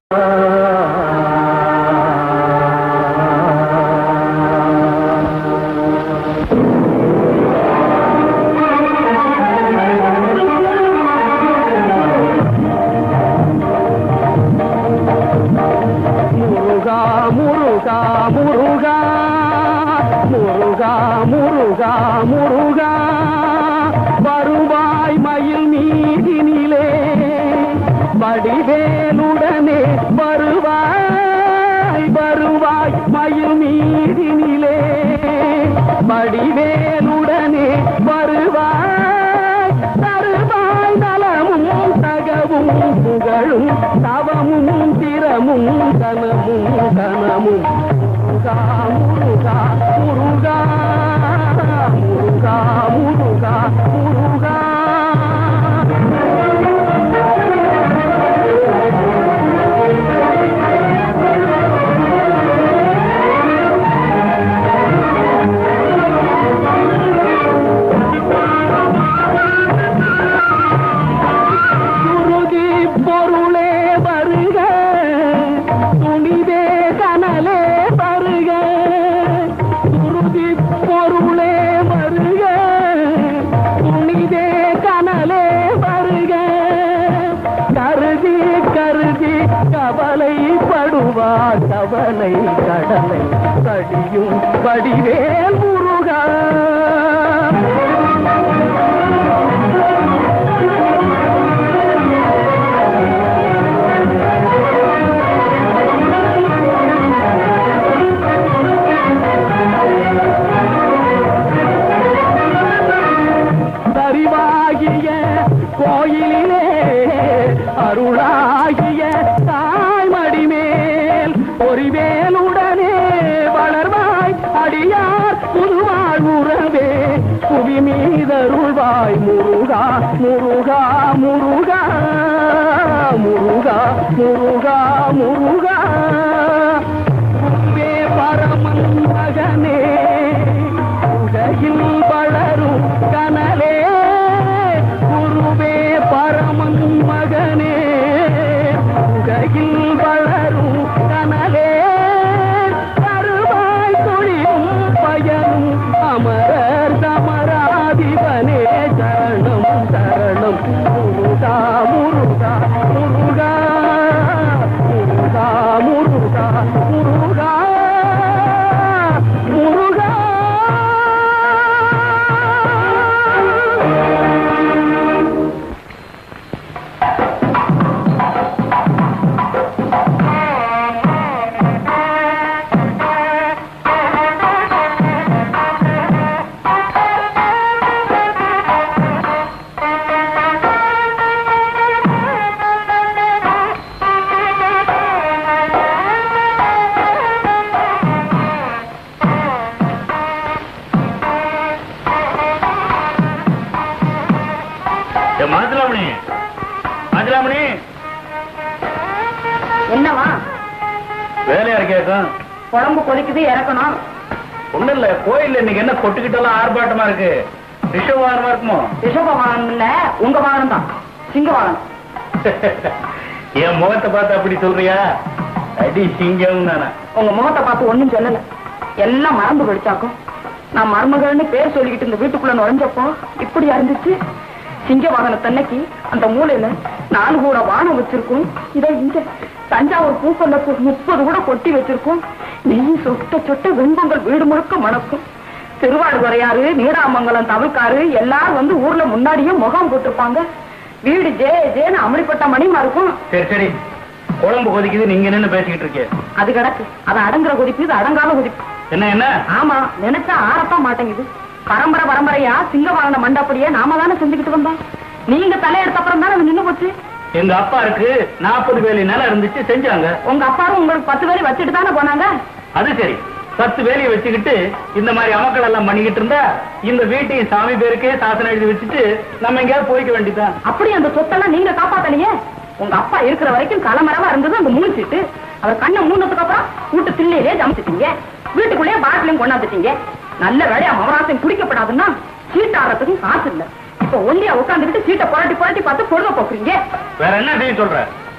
முருகா முருகா முருகா முருகா முருகா முருகா வருவாய் மயில் மீதினிலே வடிவேலுடனே வருவாய் வருவாய் மயில் மீதினிலே வடிவேலுடனே வருவாய் தருவாய் நலமும் தகவும் புகழும் தவமும் திறமும் கனமும் கனமும் முருகா முருகா முருகா முருகா முருகா முருகா சுருதி பொருளே வருக துணிவே கனலே வருக சுருதி பொருளே வருக துணிவே கனலே வருக கருதி கருதி கவலைப்படுவார் கவலை கடலை கடியும் வடிவேல் முருகா அறிவாகிய கோயிலிலே அருளாகிய தாய்மடி மேல் பொறிவேலுடனே வளர்வாய் அடியார் புதுவாழ் உறவே புவி மீதருள்வாய் முருகா முருகா முருகா முருகா முருகா முருகா குருவே பரமன் மகனே உலகில் வளரும் கனலே குருவே பரமன் மகனே உலகில் வளரும் கனலே கருவாய் தொழிலும் பயனும் அமரர் சமராதிபனே சரணம் சரணம் முருகா முருகா முருகா முருகா முருகா முருகா முருகா மாசிலாமணி மாசிலாமணி என்னவா வேலையா இருக்கேக்கும் குழம்பு கொதிக்குது இறக்கணும் ஒண்ணும் இல்ல கோயில்ல இன்னைக்கு என்ன கொட்டுக்கிட்டெல்லாம் ஆர்ப்பாட்டமா இருக்கு ரிஷவாரமா இருக்குமோ ரிஷப வாகனம் இல்ல உங்க வாகனம் தான் சிங்க வாகனம் என் முகத்தை பார்த்து அப்படி சொல்றியா அடி சிங்கம் தானே உங்க முகத்தை பார்த்து ஒண்ணும் சொல்லல எல்லாம் மறந்து போயிடுச்சாக்கும் நான் மருமகள்னு பேர் சொல்லிக்கிட்டு இந்த வீட்டுக்குள்ள நுழைஞ்சப்போ இப்படி இருந்துச்சு சிங்க வாகனத்தன்னைக்கு அந்த மூலையில நாலு கூட வானம் வச்சிருக்கும் இதோ இங்க தஞ்சாவூர் பூக்கொல்ல முப்பது கூட கொட்டி வச்சிருக்கும் நெய் சொட்ட சொட்ட வெண்பொங்கல் வீடு முழுக்க மணக்கும் திருவாடுதுறையாறு நீடாமங்கலம் தவிர்க்காரு எல்லாரும் வந்து ஊர்ல முன்னாடியே முகாம் போட்டிருப்பாங்க வீடு ஜே ஜேன்னு அமளிப்பட்ட மணிமா இருக்கும் சரி சரி குழம்பு கொதிக்குது நீங்க நின்னு பேசிக்கிட்டு இருக்கே அது கிடக்கு அது அடங்குற கொதிப்பு இது அடங்காத கொதிப்பு என்ன என்ன ஆமா நினைச்சா ஆறத்தான் மாட்டேங்குது பரம்பரை பரம்பரையா சிங்க வாங்கின மண்டப்படியே நாம தானே செஞ்சுக்கிட்டு வந்தோம் நீங்க தலையெடுத்த அப்புறம் தானே அது நின்னு போச்சு எங்க அப்பா இருக்கு நாற்பது வேலி நிலம் இருந்துச்சு செஞ்சாங்க உங்க அப்பாரும் உங்களுக்கு பத்து பேரை வச்சுட்டு தானே போனாங்க அது சரி பத்து வேலையை வச்சுக்கிட்டு இந்த மாதிரி அமக்கள் எல்லாம் பண்ணிக்கிட்டு இருந்தா இந்த வீட்டையும் சாமி பேருக்கே சாசனம் எழுதி வச்சுட்டு நம்ம எங்கேயாவது போய்க்க வேண்டியதுதான் அப்படி அந்த சொத்தெல்லாம் நீங்க காப்பாத்தலையே உங்க அப்பா இருக்கிற வரைக்கும் கலமரமா இருந்தது அந்த மூணு சீட்டு அவர் கண்ணை மூணதுக்கு அப்புறம் வீட்டு திண்ணையிலே ஜமிச்சிட்டீங்க வீட்டுக்குள்ளேயே பாட்டிலையும் கொண்டாந்துட்டீங்க நல்ல வேலையா மவராசையும் குடிக்கப்படாதுன்னா சீட்டாடுறதுக்கும் காசு இல்ல இப்ப ஒல்லியா உட்காந்துக்கிட்டு சீட்டை புரட்டி புரட்டி பார்த்து பொழுத போக்குறீங்க வேற என்ன செய்ய சொல்ற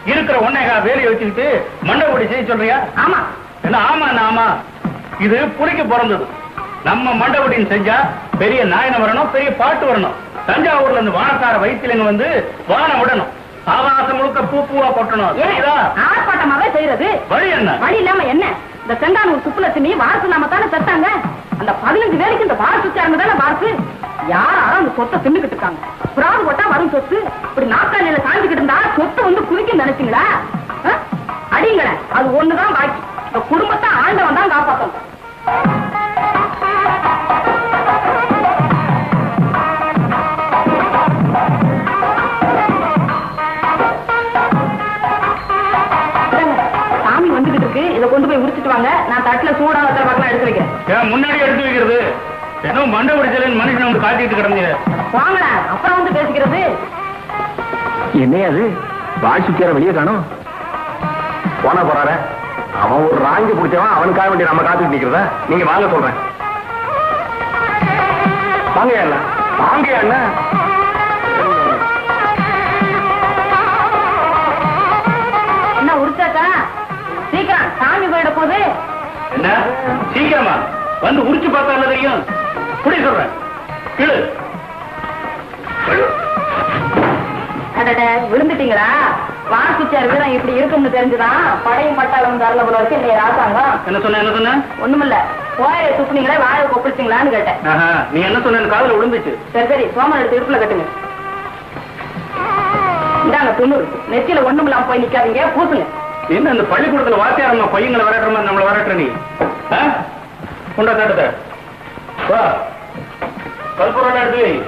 இருக்கிற ஒன்னேகா வேலையை வச்சுக்கிட்டு மண்டபடி செய்ய சொல்றியா ஆமா என்ன ஆமா ஆமா இது புலிக்கு பிறந்தது நம்ம மண்டபடின்னு செஞ்சா பெரிய நாயனம் வரணும் பெரிய பாட்டு வரணும் தஞ்சாவூர்ல இருந்து வானக்கார வைத்தியங்க வந்து வானம் விடணும் ஆகாசம் முழுக்க பூ பூவா கொட்டணும் ஏன் சரிதா ஆர்ப்பாட்டமாவே செய்யறது வழி என்ன வழி இல்லாம என்ன இந்த செங்கானூர் சுப்புலட்சுமி வாரசு நாம தானே செத்தாங்க அந்த பதினஞ்சு வேலைக்கு இந்த வாரசு சேர்ந்து தானே வாரசு யாரும் அந்த சொத்தை தின்னுக்கிட்டு இருக்காங்க புறாது போட்டா வரும் சொத்து இப்படி நாற்காலியில சாஞ்சுக்கிட்டு இருந்தா சொத்து வந்து குதிக்க நினைச்சீங்களா ஆ? அடிங்களேன் அது ஒண்ணுதான் பாக்கி இந்த குடும்பத்தை ஆண்டவன் தான் காப்பாத்தணும் இந்தாங்க, சாமி வந்துகிட்டு இருக்கு இதை கொண்டு போய் உரிச்சிட்டு வாங்க நான் தட்டுல சூடா வச்ச பக்கம் எடுத்து வைக்கிறேன் ஏன் முன்னாடி எடுத்து வைக்கிறது ஏதோ மண்டபடி சிலைன்னு மனுஷன் வந்து காட்டிட்டு கிடந்தீங்க வாங்கடா அப்புறம் வந்து பேசிக்கிறது என்ன அது வாழ் சுத்தியார வெளியே காணும் போனா போறாரு அவன் ஒரு ராங்கி பிடிச்சவன் அவனுக்காக வேண்டிய நம்ம காத்துட்டு நிக்கிறதா நீங்க வாங்க சொல்றேன் வாங்க அண்ணா வாங்க அண்ணா என்ன உரிச்சாச்சா சீக்கிரம் சாமி போயிட போகுது என்ன சீக்கிரமா வந்து உரிச்சு பார்த்தா தெரியும் புடி சொல்றேன் கிளு அடட விழுந்துட்டீங்களா வாசிச்சார் வீரம் இப்படி இருக்கும்னு தெரிஞ்சுதான் படையும் பட்டாளம் தரல போல வச்சு என்னை ராசாங்கம் என்ன சொன்ன என்ன சொன்ன ஒண்ணுமில்ல போய துப்புனீங்களே வாயை கொப்பிடிச்சிங்களான்னு கேட்டேன் ஆஹா, நீ என்ன சொன்ன எனக்கு காதுல விழுந்துச்சு சரி சரி சோமன் எடுத்து இடுப்புல கட்டுங்க இந்தாங்க துண்ணூறு நெத்தியில ஒண்ணுமில்லாம போய் நிக்காதீங்க பூசுங்க என்ன இந்த பள்ளிக்கூடத்துல வாத்தியாரம்மா பையங்களை விரட்டுற மாதிரி நம்மள விரட்டுற நீ ஆ? கொண்டா காட்டுத வா கல்புரம் எடுத்து வை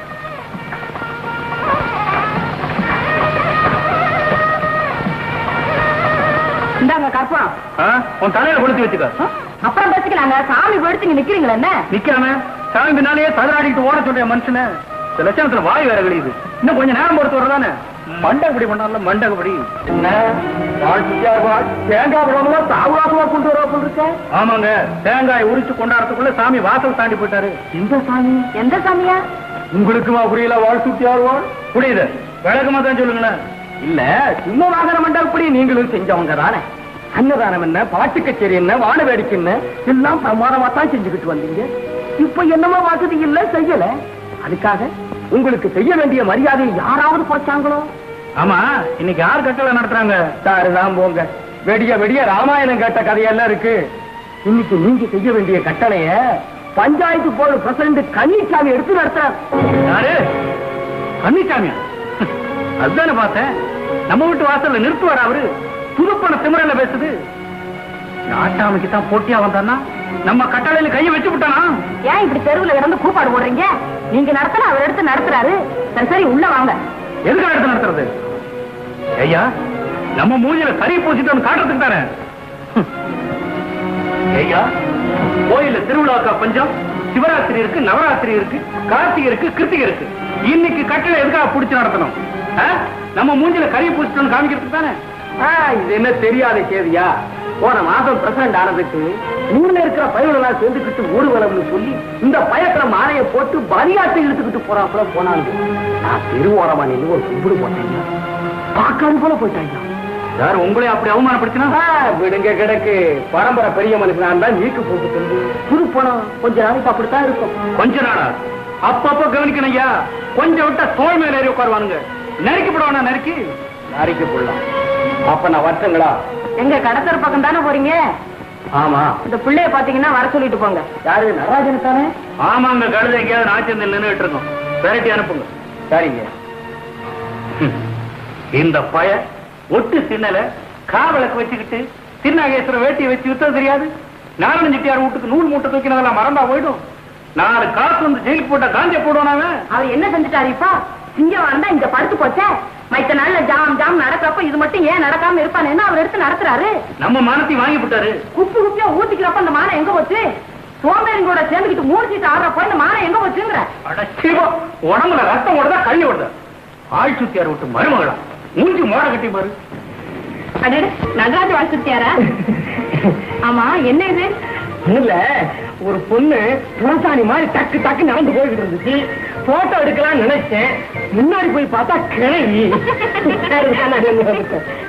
இந்தாங்க கற்பூரம் ஆ? உன் தலையில கொளுத்தி வச்சுக்க ஆ? அப்புறம் பேசிக்கலாங்க சாமி போயிடுச்சு நிக்கிறீங்களா என்ன நிக்காம சாமி பின்னாலேயே தகராடிட்டு ஓட சொல்ற மனுஷன இந்த லட்சணத்துல வாய் வேற கழியுது இன்னும் கொஞ்சம் நேரம் பொறுத்து வரதானே மண்டகப்படி பண்ணால மண்டகப்படி என்ன வாழ் சுத்தியார் வாழ் தேங்காய் பழமா சாவகாசமா கொண்டு வர போல் இருக்க ஆமாங்க தேங்காய் உரிச்சு கொண்டாடுறதுக்குள்ள சாமி வாசல் தாண்டி போயிட்டாரு இந்த சாமி எந்த சாமியா உங்களுக்குமா புரியல வாழ் சுத்தியார் வாழ் புரியுது விளக்கமா தான் சொல்லுங்களேன் இல்ல சும்மா வாகன மண்டபப்படி நீங்களும் செஞ்சவங்க தானே அன்னதானம் என்ன பாட்டு கச்சேரி என்ன வான வேடிக்கை என்ன எல்லாம் பிரமாதமா தான் செஞ்சுக்கிட்டு வந்தீங்க இப்ப என்னமோ வசதி இல்ல செய்யல அதுக்காக உங்களுக்கு செய்ய வேண்டிய மரியாதையை யாராவது குறைச்சாங்களோ ஆமா இன்னைக்கு யார் கட்டளை நடத்துறாங்க சாருதான் போங்க வெடிய வெடிய ராமாயணம் கேட்ட கதையெல்லாம் இருக்கு இன்னைக்கு நீங்க செய்ய வேண்டிய கட்டளைய பஞ்சாயத்து போர்டு பிரசிடண்ட் கன்னிசாமி எடுத்து நடத்துறாரு யாரு கன்னிசாமியா அதுதானே பார்த்தேன் நம்ம வீட்டு வாசல்ல நிறுத்துவார் அவரு புதுப்பண திமிரல பேசுது நாட்டாமைக்கு தான் போட்டியா வந்தானா நம்ம கட்டளையில கையை வச்சு விட்டானா ஏன் இப்படி தெருவுல கிடந்து கூப்பாடு போடுறீங்க நீங்க நடத்தின அவர் எடுத்து நடத்துறாரு சரி சரி உள்ள வாங்க எதுக்காக எடுத்து நடத்துறது ஐயா நம்ம மூஞ்சில கறி பூசிட்டோம்னு காட்டுறதுக்கு தானே ஹம். ஐயா கோயில்ல திருவிழாக்கா பஞ்சம் சிவராத்திரி இருக்கு நவராத்திரி இருக்கு கார்த்திகை இருக்கு கிருத்திகை இருக்கு இன்னைக்கு கட்டளை எதுக்காக புடிச்சு நடத்தணும் ஆ? நம்ம மூஞ்சில கறி பூசிட்டோம்னு காமிக்கிறதுக்கு தானே ஆ, இது என்ன தெரியாத கேதியா போன மாசம் பிரசிடண்ட் ஆனதுக்கு ஊர்ல இருக்கிற பயிர்களெல்லாம் சேர்ந்துக்கிட்டு ஊர்வலம்னு சொல்லி இந்த பயத்துல மாலையை போட்டு பலியாட்டை இழுத்துக்கிட்டு போறாப்புல போனாங்க நான் திருவோரமா நின்று ஒரு கும்பிடு போட்டேங்க பார்க்காது போல போயிட்டாங்க யார் உங்களையும் அப்படி அவமானப்படுத்தினா ஆ, விடுங்க கிடக்கு பரம்பரை பெரிய மனுஷனா இருந்தா நீக்கு போட்டு தந்து புது பணம் கொஞ்ச நாளைக்கு அப்படித்தான் இருக்கும் கொஞ்ச நாளா அப்பப்ப கவனிக்கணும் ஐயா கொஞ்சம் விட்டா தோல் மேல ஏறி உட்காருவானுங்க நெருக்கி போடுவானா நெருக்கி நாளைக்கு போடலாம் அப்ப நான் வரட்டுங்களா எங்க கடத்தர் பக்கம் தானே போறீங்க ஆமா இந்த பிள்ளைய பாத்தீங்கன்னா வர சொல்லிட்டு போங்க யாரு நடராஜன் தானே ஆமாங்க கழுதை எங்கேயாவது நாச்சந்தில் நின்றுட்டு இருக்கோம் விரட்டி அனுப்புங்க சரிங்க ஹம். இந்த பய ஒட்டு சின்னல காவலுக்கு வச்சுக்கிட்டு திருநாகேஸ்வர வேட்டியை வச்சு வித்தது தெரியாது நாராயண செட்டியார் வீட்டுக்கு நூல் மூட்டை தூக்கினதெல்லாம் மறந்தா போயிடும் நாலு காசு வந்து ஜெயிலுக்கு போட்ட காஞ்ச போடுவானாங்க அவர் என்ன செஞ்சுட்டாரு இப்ப சிங்கம் வந்தா இங்க படுத்து போச்சே மத்த நாள்ல ஜாம் ஜாம் நடக்கிறப்ப இது மட்டும் ஏன் நடக்காம இருப்பானேன்னு அவர் எடுத்து நடத்துறாரு நம்ம மானத்தை வாங்கி விட்டாரு குப்பு குப்பியா ஊத்திக்கிறப்ப அந்த மானை எங்க போச்சு சோம்பேறிங்களோட சேர்ந்துக்கிட்டு மூணு சீட்டு ஆடுறப்ப இந்த மானை எங்க போச்சுங்கிற அடச்சிவா உடம்புல ரத்தம் ஓடுதா கண்ணி ஓடுதா ஆள் சுத்தியார் விட்டு மருமகளா மூஞ்சி மோட கட்டி பாரு அடே நடராஜ வாழ்த்துத்தியாரா ஆமா என்ன இது இல்ல ஒரு பொண்ணு துளசாணி மாதிரி டக்கு டக்கு நடந்து போய்கிட்டு இருந்துச்சு போட்டோ எடுக்கலாம்னு நினைச்சேன் முன்னாடி போய் பார்த்தா கிழவி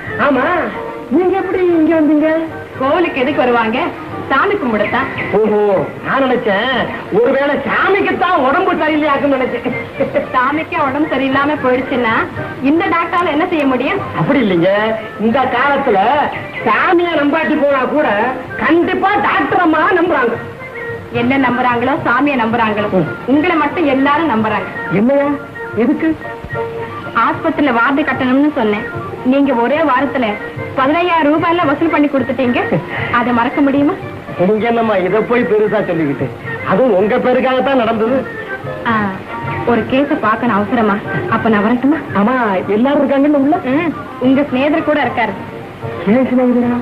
ஆமா நீங்க எப்படி இங்க வந்தீங்க கோவிலுக்கு எதுக்கு வருவாங்க சாமி கும்பிடத்தான் ஓஹோ நான் நினைச்சேன் ஒருவேளை சாமிக்குத்தான் உடம்பு சரியில்லையாக்குன்னு நினைச்சேன் சாமிக்கு உடம்பு சரியில்லாம போயிடுச்சுன்னா இந்த டாக்டரால என்ன செய்ய முடியும் அப்படி இல்லைங்க இந்த காலத்துல சாமியை நம்பாட்டி போனா கூட கண்டிப்பா டாக்டர் அம்மா நம்புறாங்க என்ன நம்புறாங்களோ சாமியை நம்புறாங்களோ உங்களை மட்டும் எல்லாரும் நம்புறாங்க என்னையா எதுக்கு ஆஸ்பத்திரியில வார்டு கட்டணும்னு சொன்னேன் நீங்க ஒரே வாரத்துல பதினையாயிரம் ரூபாய்ல வசூல் பண்ணி கொடுத்துட்டீங்க அதை மறக்க முடியுமா நீங்க என்னம்மா இதை போய் பெருசா சொல்லிக்கிட்டு அதுவும் உங்க பேருக்காகத்தான் நடந்தது ஆ, ஒரு கேஸ பார்க்கணும் அவசரமா அப்ப நான் வரட்டுமா ஆமா எல்லாரும் இருக்காங்கன்னு உள்ள ம், உங்க சிநேகர் கூட இருக்காரு கேசுனா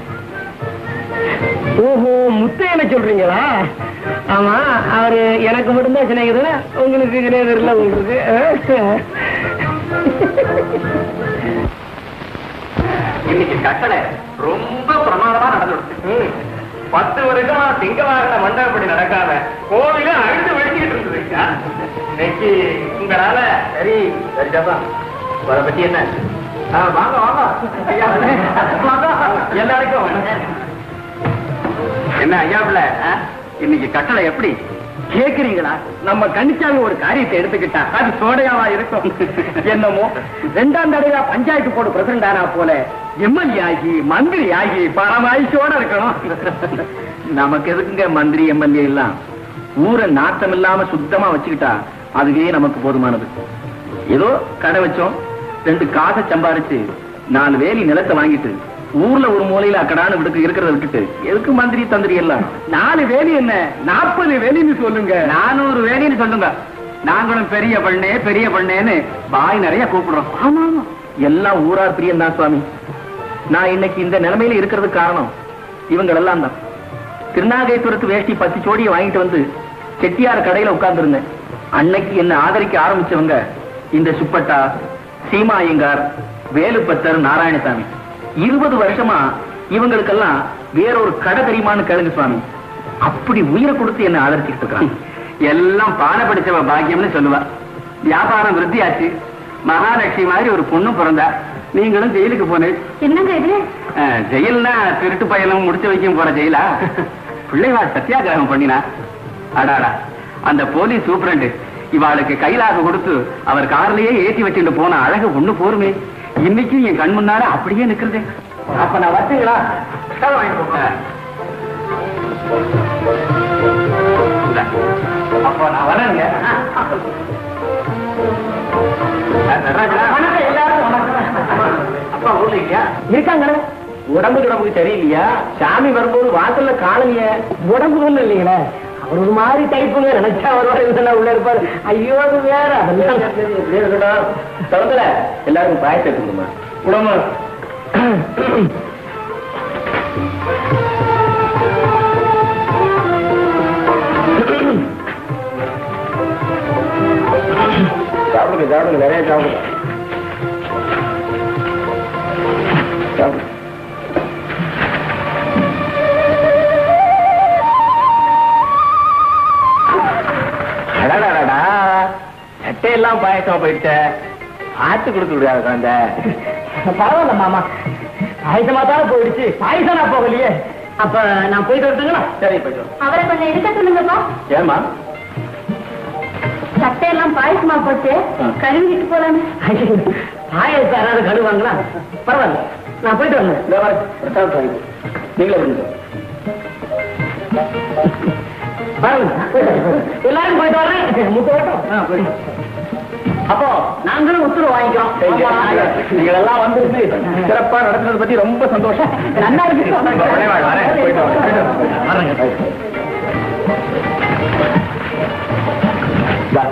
ஓஹோ முத்தையனை சொல்றீங்களா ஆமா அவரு எனக்கு மட்டும்தான் சிநேகிதர் உங்களுக்கு சிநேகிதர் இல்ல உங்களுக்கு இன்னைக்கு கட்டளை ரொம்ப பிரமாதமா நடந்துடுச்சு பத்து வருஷமா சிங்கவாகன மண்டபப்படி நடக்காம கோவில அழுத்து வெடிச்சுக்கிட்டு இருந்தது இன்னைக்கு உங்களால சரி சரிதாப்பா அதை பத்தி என்ன ஆ, வாங்க வாங்க ஐயா, வாங்க. எல்லாருக்கும் வணக்கம். என்ன ஐயா பிள்ளை ஆ? இன்னைக்கு கட்டளை எப்படி கேக்குறீங்களா நம்ம கணிச்சாமி ஒரு காரியத்தை எடுத்துக்கிட்டா அது சோடையாவா இருக்கும் என்னமோ ரெண்டாம் தடவை பஞ்சாயத்து போர்டு பிரசிடண்ட் ஆனா போல எம்எல்ஏ ஆகி மந்திரி ஆகி பணமாயிச்சோட இருக்கணும் நமக்கு எதுக்குங்க மந்திரி எம்எல்ஏ எல்லாம் ஊரை நாட்டம் இல்லாம சுத்தமா வச்சுக்கிட்டா அதுவே நமக்கு போதுமானது ஏதோ கடை வச்சோம் ரெண்டு காசை சம்பாரிச்சு நாலு வேலி நிலத்தை வாங்கிட்டு ஊர்ல ஒரு மூலையில அக்கடான்னு விடுக்கு இருக்கிறத விட்டுட்டு எதுக்கு மந்திரி தந்திரி எல்லாம் நாலு வேலி என்ன நாற்பது வேலின்னு சொல்லுங்க நானூறு வேலின்னு சொல்லுங்க நாங்களும் பெரிய பண்ணே பெரிய பண்ணேன்னு பாய் நிறைய கூப்பிடுறோம் ஆமா ஆமா எல்லாம் ஊரார் பிரியம் தான் சுவாமி நான் இன்னைக்கு இந்த நிலைமையில இருக்கிறதுக்கு காரணம் இவங்களெல்லாம் தான் திருநாகேஸ்வரத்து வேஷ்டி பத்து சோடியை வாங்கிட்டு வந்து செட்டியார் கடையில உட்கார்ந்திருந்தேன் அன்னைக்கு என்ன ஆதரிக்க ஆரம்பிச்சவங்க இந்த சுப்பட்டா சீமா ஐயங்கார் வேலுப்பத்தர் நாராயணசாமி இருபது வருஷமா இவங்களுக்கெல்லாம் வேறொரு கடை தெரியுமான்னு கேளுங்க சுவாமி அப்படி உயிரை கொடுத்து என்ன ஆதரிச்சுட்டு இருக்காங்க எல்லாம் பாட படிச்சவ பாக்கியம்னு சொல்லுவா வியாபாரம் விருத்தியாச்சு மகாலட்சுமி மாதிரி ஒரு பொண்ணு பிறந்தா நீங்களும் ஜெயிலுக்கு போனேன் என்னங்க இது அஹ், ஜெயில்னா திருட்டு பயணம் முடிச்சு வைக்கும் போற ஜெயிலா பிள்ளைவாள் சத்தியாகிரகம் பண்ணினா அடாடா அந்த போலீஸ் சூப்பரண்டு இவாளுக்கு கைலாக கொடுத்து அவர் கார்லயே ஏத்தி வச்சுட்டு போன அழகு பொண்ணு போருமே இன்னைக்கும் என் கண் முன்னால அப்படியே நிக்கிறது அப்ப நான் வரட்டுங்களா அப்போ நான் வரேங்க வணக்கம் எல்லாரும் வணக்கம் அப்பா ஊர்ல இல்லையா இருக்காங்களே உடம்பு உடம்புக்கு சரியில்லையா சாமி வரும்போது வாசல்ல காணலையே உடம்பு ஒண்ணு இல்லைங்களே அவர் ஒரு மாதிரி டைப்புங்க நினைச்சா வருவாரு இல்லைன்னா உள்ள இருப்பாரு ஐயோ அது வேற அதெல்லாம் திறந்தல எல்லாருக்கும் பாயசம் எடுத்துக்கணுமா உடம்பு சாப்பிடுங்க சாப்பிடுங்க நிறைய சாப்பிடுங்க சாப்பிடுங்க அடடடடா சட்டையெல்லாம் பாயசமா போயிடுச்ச ஆத்து கொடுத்து விடாத குழந்தை பரவாயில்ல மாமா பாயசமா தான் போயிடுச்சு பாயசம் நான் போகலையே அப்ப நான் போயிட்டு வரட்டுங்களா சரி போயிட்டு வா. அவரை கொஞ்சம் எடுக்க சொல்லுங்கப்பா ஏம்மா சட்டையெல்லாம் பாயசமா போச்சு ஆ. கழுவிட்டு போலாமே பாயசம் யாராவது கழுவாங்களா பரவாயில்ல நான் போயிட்டு வரேன் இந்த வர பிரசாத் வாங்கி நீங்களே விடுங்க பரவாயில்ல எல்லாரும் போயிட்டு வரேன் முத்து வரட்டும் அப்போ நாங்களும் உத்தரவு வாங்கிக்கிறோம் ஆமா. நீங்கள் எல்லாம் வந்து சிறப்பா நடத்துறத பத்தி ரொம்ப சந்தோஷம் நல்லா இருக்கு உடனே வாங்க, வரேன். போயிட்டு வாங்க, போயிட்டு வாங்க. வரேங்க. வா.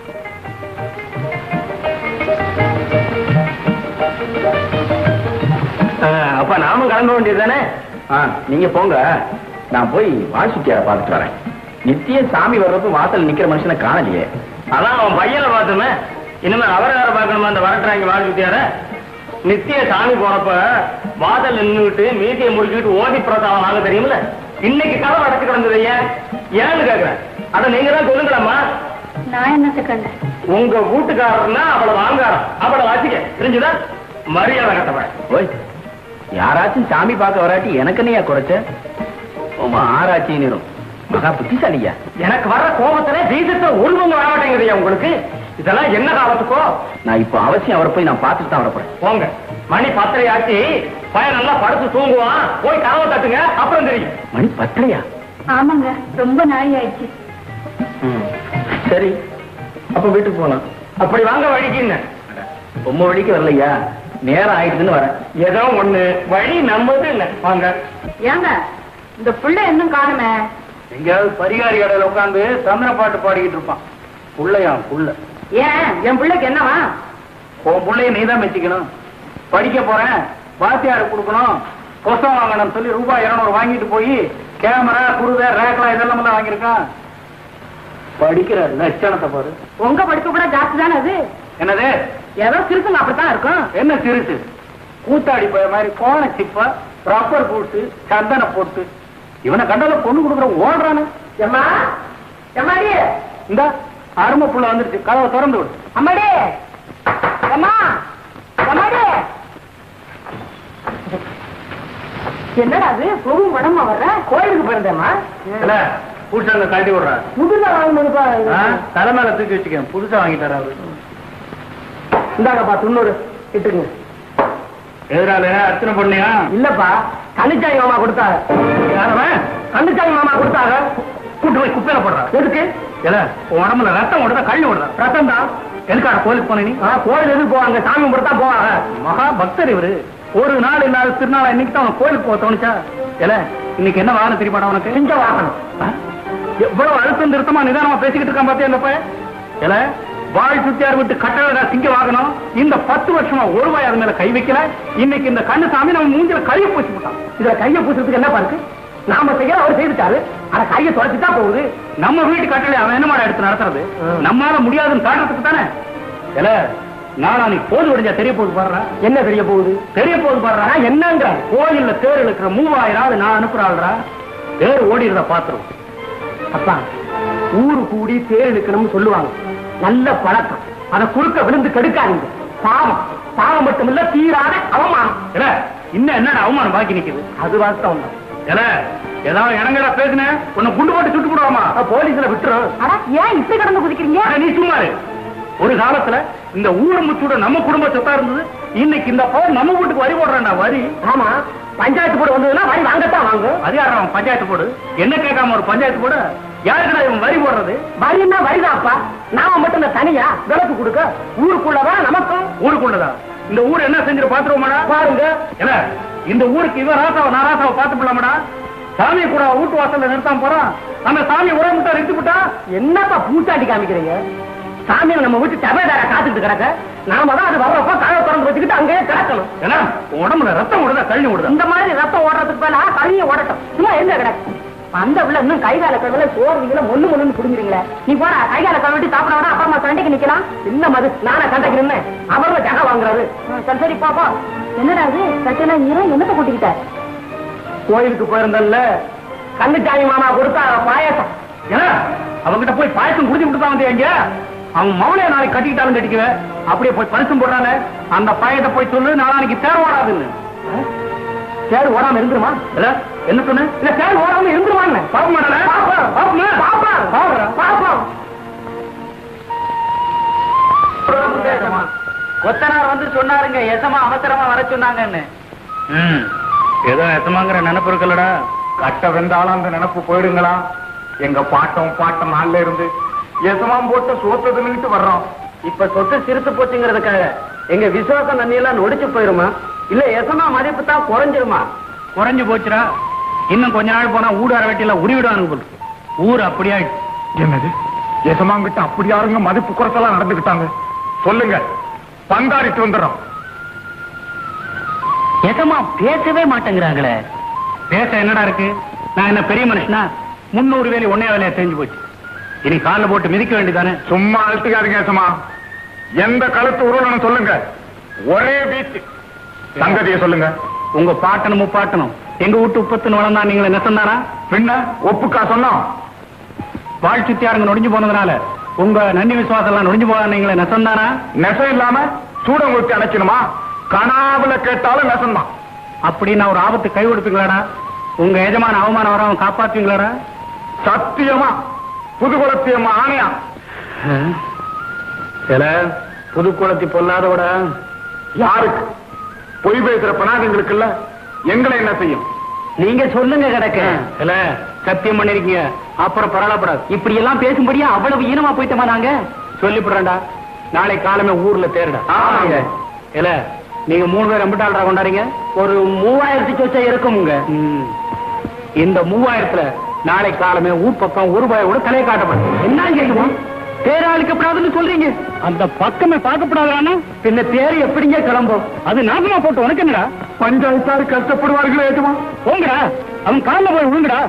ஆ, அப்ப நாமும் கிளம்ப வேண்டியது தானே நீங்க போங்க நான் போய் வாசுக்கியார பார்த்துட்டு வரேன் நித்தியம் சாமி வர்றப்ப வாசல் நிக்கிற மனுஷனை காணலையே அதான் அவன் பையனை பார்த்தோமே இனிமே அவரை யார பார்க்கணுமா அந்த வரட்டுறாங்க வாசுக்கியார நித்திய சாமி போறப்ப வாசல் நின்றுட்டு மீதியை முடிச்சுட்டு ஓடி பிரசாதம் வாங்க தெரியுமில்ல இன்னைக்கு கதவு அடைச்சு கிடந்தது ஏன் ஏன்னு கேக்குறேன் அதை நீங்க தான் சொல்லுங்களம்மா நான் என்னத்தை கண்டேன் உங்க வீட்டுக்காரர்னா அவளை வாங்காரம் அவளை வாசிக்க தெரிஞ்சுதா மரியாதை கட்டப்பட ஓய் யாராச்சும் சாமி பார்க்க வராட்டி எனக்கு என்னையா குறைச்ச உமா ஆராய்ச்சி நிறும் மகா புத்திசாலியா எனக்கு வர்ற கோபத்துல வீசத்தை ஒழுங்கு வர மாட்டேங்குதுயா உங்களுக்கு இதெல்லாம் என்ன காலத்துக்கோ நான் இப்போ அவசியம் அவரை போய் நான் பார்த்துட்டு தான் வரப்போறேன் போங்க மணி பத்தரை ஆச்சு பையன் நல்லா படுத்து தூங்குவான் போய் கதவை தட்டுங்க அப்புறம் தெரியும் மணி பத்தரையா ஆமாங்க ரொம்ப நாளி ஆயிடுச்சு ம். சரி அப்ப வீட்டுக்கு போலாம் அப்படி வாங்க வழிக்குங்க ரொம்ப வழிக்கு வரலையா நேரம் ஆயிடுதுன்னு வரேன் ஏதோ ஒண்ணு வழி நம்மது இல்ல வாங்க ஏங்க இந்த பிள்ளை இன்னும் காணுமே எங்கேயாவது பரிகாரி கடையில உட்காந்து சந்திர பாட்டு பாடிக்கிட்டு இருப்பான் புள்ளையா புள்ள ஏன் என் பிள்ளைக்கு என்னவா உன் புள்ளைய நீ தான் மெச்சிக்கணும் படிக்க போறேன் வாத்தியார் கொடுக்கணும் புஸ்தகம் வாங்கணும்னு சொல்லி ரூபாய் இருநூறு வாங்கிட்டு போய் கேமரா குருதை ரேக்லா இதெல்லாம் எல்லாம் வாங்கியிருக்கான் படிக்கிற லட்சணத்தை பாரு உங்க படிப்பு கூட ஜாஸ்தி தானே அது என்னது ஏதோ சிறுசுங்க அப்படித்தான் இருக்கும் என்ன சிறுசு கூத்தாடி போய மாதிரி கோண சிப்ப ரப்பர் பூட்டு சந்தன போட்டு இவனை கண்டால பொண்ணு கொடுக்குற ஓடுறானு எம்மா எம்மாடி இந்த அருமை புள்ள வந்துருச்சு கதவை திறந்து விடு அம்மாடி அம்மா அம்மாடி என்னடா அது பொருள் உடம்பா வர்ற கோயிலுக்கு பிறந்தேம்மா இல்ல புதுசா கழட்டி விடுறா புதுசா வாங்கினதுப்பா ஆ, தலை மேல தூக்கி வச்சுக்க புதுசா வாங்கிட்டாரா அவரு இந்தாங்கப்பா துண்ணூறு இட்டுங்க எதிரால அர்ச்சனை பண்ணியா இல்லப்பா கண்ணுச்சாமி மாமா கொடுத்தாங்க யாரவன் கண்ணுச்சாமி மாமா கொடுத்தாங்க கூட்டு போய் குப்பையில போடுறா எதுக்கு இல்ல உன் உடம்புல ரத்தம் ஓடுதா கள்ளி ஓடுதா ரத்தம் தான் எதுக்காட கோயிலுக்கு போன நீ ஆ, கோயில் எதுக்கு போவாங்க சாமி கும்பிட்டு தான் போவாங்க மகா பக்தர் இவரு ஒரு நாள் இல்லாத திருநாள் இன்னைக்கு தான் அவன் கோயிலுக்கு போக தோணுச்சா இல்ல இன்னைக்கு என்ன வாகனம் தெரியுமாடா உனக்கு சிங்க வாகனம் ஆ? எவ்வளவு அழுத்தம் திருத்தமா நிதானமா பேசிக்கிட்டு இருக்கான் பாத்தியா இந்த பையன் இல்ல வாழ் சுத்தியார் விட்டு கட்டளடா சிங்க வாகனம் இந்த பத்து வருஷமா ஒரு வாய் அது மேல கை வைக்கல இன்னைக்கு இந்த கண்ணுசாமி நம்ம மூஞ்சில கையை பூசி போட்டான் இதுல கைய பூசுறதுக்கு என்ன பாருக்கு நாம செய்யற அவர் செய்துட்டாரு ஆனா கைய தொலைச்சுட்டா போகுது நம்ம வீட்டு கட்டளை அவன் என்ன மாட எடுத்து நடத்துறது ம். நம்மால முடியாதுன்னு காட்டுறதுக்கு தானே இல்ல நாளானிக்கு போது விடிஞ்சா தெரிய போகுது பாடுறா என்ன தெரிய போகுது தெரிய போகுது பாடுறா ஆனா என்னங்கிற கோயில்ல தேர் இழுக்கிற மூவாயிரம் ஆள் நான் அனுப்புறாள்டா தேர் ஓடிடுறத பாத்துரும் அப்பா ஊரு கூடி தேர் இழுக்கணும்னு சொல்லுவாங்க நல்ல பழக்கம் அத குறுக்க விழுந்து கெடுக்காதீங்க பாவம் பாவம் மட்டும் இல்ல தீராத அவமானம் இல்ல இன்னும் என்னடா அவமானம் பாக்கி நிக்குது அது வாஸ்தவம் தான் இல்ல ஏதாவது இடங்களா பேசுன உன்னை குண்டு போட்டு சுட்டு போடுவாமா போலீஸ்ல விட்டுரும் ஆனா ஏன் இப்படி கடந்து குதிக்கிறீங்க அட, நீ சும்மா இரு. ஒரு காலத்துல இந்த ஊரை முச்சூட நம்ம குடும்ப சொத்தா இருந்தது இன்னைக்கு இந்த பவர் நம்ம வீட்டுக்கு வரி போடுறான்டா வரி ஆமா பஞ்சாயத்து போட வந்ததுன்னா வரி வாங்கத்தான் வாங்க அதிகாரம் அவன் பஞ்சாயத்து போடு என்ன கேட்காம ஒரு பஞ்சாயத்து போடு யாருக்குடா இவன் வரி போடுறது வரின்னா வரிதான்ப்பா நாம மட்டும் இந்த தனியா விளக்கு கொடுக்க ஊருக்குள்ளதான் நமக்கும் ஊருக்குள்ளதா இந்த ஊர் என்ன செஞ்சிரு பாத்துருவோமாடா பாருங்க இல்ல இந்த ஊருக்கு இவன் ராசாவை நான் ராசாவை பார்த்து போலாமடா சாமி கூட வீட்டு வாசல்ல நிறுத்தாம போறான் அந்த சாமி உரம் முட்டா நிறுத்தி விட்டா என்னப்பா பூச்சாண்டி காமிக்கிறீங்க சாமியை நம்ம வீட்டு சபைதார காத்துட்டு கிடக்க நாம தான் அது வர்றப்ப கதவை திறந்து வச்சுக்கிட்டு அங்கேயே கிடக்கணும் ஏன்னா உன் உடம்புல ரத்தம் ஓடுதா கழனி ஓடுதா இந்த மாதிரி ரத்தம் ஓடுறதுக்கு மேல கழிய ஓடட்டும் சும்மா எங்க கிடக்கு அந்த உள்ள இன்னும் கை கால கழுவில சோறுவீங்களா மொண்ணு மொண்ணுன்னு புடுங்குறீங்களே நீ போற கை கால கழுவிட்டு சாப்பிட வேணா அப்புறமா சண்டைக்கு நிக்கலாம் என்ன மது நானா சண்டைக்கு நின்னேன் அவர்ல ஜக வாங்குறாரு சரி சரி பாப்பா என்னடா அது சட்டெல்லாம் ஈரம் என்னத்தை கூட்டிக்கிட்ட கோயிலுக்கு போயிருந்தல்ல கண்ணுச்சாமி மாமா கொடுத்தா பாயசம் ஏன்னா அவங்கிட்ட போய் பாயசம் குடிச்சு விட்டு தான் வந்தீங்க அவன் மவளைய நாளைக்கு கட்டிக்கிட்டாலும் கட்டிக்குவேன் அப்படியே போய் பரிசம் போடுறானே அந்த பையத்தை போய் சொல்லு நாளைக்கு தேர் ஓடாதுன்னு சேரு ஓடாம இருந்துருமா இல்ல என்ன சொன்ன இல்ல சேரு ஓடாம இருந்துருமான்னு பாப்ப மாட்டேன் பாப்போம் பாப்போமா? பாப்போம் பாப்போம். பாப்போம் கொத்தனார் வந்து சொன்னாருங்க எசமா அவசரமா வர சொன்னாங்கன்னு ம் ஏதோ எசமாங்கிற நினைப்பு இருக்குல்லடா கட்ட வெந்தாலும் அந்த நினைப்பு போயிடுங்களா எங்க பாட்டம் பாட்டம் நாள்ல இருந்து எசமாம் போட்டு சோத்த தின்னுட்டு வர்றோம் இப்ப சொத்து சிரித்து போச்சுங்கிறதுக்காக எங்க விசுவாசம் நன்னியெல்லாம் நொடிச்சு போயிருமா இல்ல எசமா மதிப்பு தான் குறைஞ்சிருமா குறைஞ்சு போச்சுடா இன்னும் கொஞ்ச நாள் போனா ஊடார வெட்டியில உருவிடுவானுங்க போல இருக்கு. ஊர் அப்படியாயிடுச்சு என்னது எசமாங்கிட்ட அப்படி யாருங்க மதிப்பு குறைச்சலா நடந்துக்கிட்டாங்க சொல்லுங்க பந்தாரிட்டு வந்துடுறோம் எசமா பேசவே மாட்டேங்கிறாங்களே பேச என்னடா இருக்கு நான் என்ன பெரிய மனுஷனா முன்னூறு வேலி ஒன்னே வேலையா தெரிஞ்சு போச்சு இனி காலில் போட்டு மிதிக்க வேண்டியதானே சும்மா அழுத்துக்காதீங்க எசமா எந்த கழுத்து உருளணும் சொல்லுங்க ஒரே வீச்சு சங்கதியை சொல்லுங்க உங்க பாட்டனும் முப்பாட்டனும் எங்க வீட்டு உப்பத்துன்னு வளர்ந்தா நீங்களே நெசந்தானா பின்ன ஒப்புக்கா சொன்னோம் வாழ் சுத்தியாருங்க நொடிஞ்சு போனதுனால உங்க நன்னி விசுவாசம் எல்லாம் நொடிஞ்சு போனா நீங்களே நெசந்தானா நெசம் இல்லாம சூடம் ஊத்தி அணைக்கணுமா கனாவுல கேட்டாலும் நெசம்தான் அப்படி நான் ஒரு ஆபத்து கை கொடுப்பீங்களாடா உங்க எஜமான அவமானம் வராம காப்பாத்துவீங்களாடா சத்தியமா புதுகுலத்தியம்மா ஆணையா சில புது குளத்தி பொல்லாதோட யாருக்கு பொய் பேசுற பணாதங்களுக்கு இல்ல எங்களை என்ன செய்யும் நீங்க சொல்லுங்க கிடக்க சில சத்தியம் பண்ணிருக்கீங்க அப்புறம் பரவாயில்லப்படாது இப்படி எல்லாம் பேசும்படியா அவ்வளவு ஈனமா போயிட்டோமா நாங்க சொல்லிவிடுறேன்டா நாளை காலமே ஊர்ல தேருடா ஆமாங்க. இல்ல நீங்க மூணு பேர் எம்பிட்டாளரா கொண்டாடுறீங்க ஒரு மூவாயிரத்தி சொச்சா இருக்குமுங்க ம். இந்த மூவாயிரத்துல நாளை காலமே ஊர் பக்கம் ஒரு ரூபாய் கூட தலையை காட்டப்படும் என்ன செய்யுவோம் தேராளுக்கப்படாதுன்னு சொல்றீங்க அந்த பக்கமே பார்க்கப்படாதானே பின்ன தேர் எப்படிங்க கிளம்பும் அது நாசமா போட்டு உனக்கு என்னடா பஞ்சாயத்தாரு கஷ்டப்படுவார்களே ஏற்றுமா போங்கடா அவன் காலில் போய் விழுங்குடா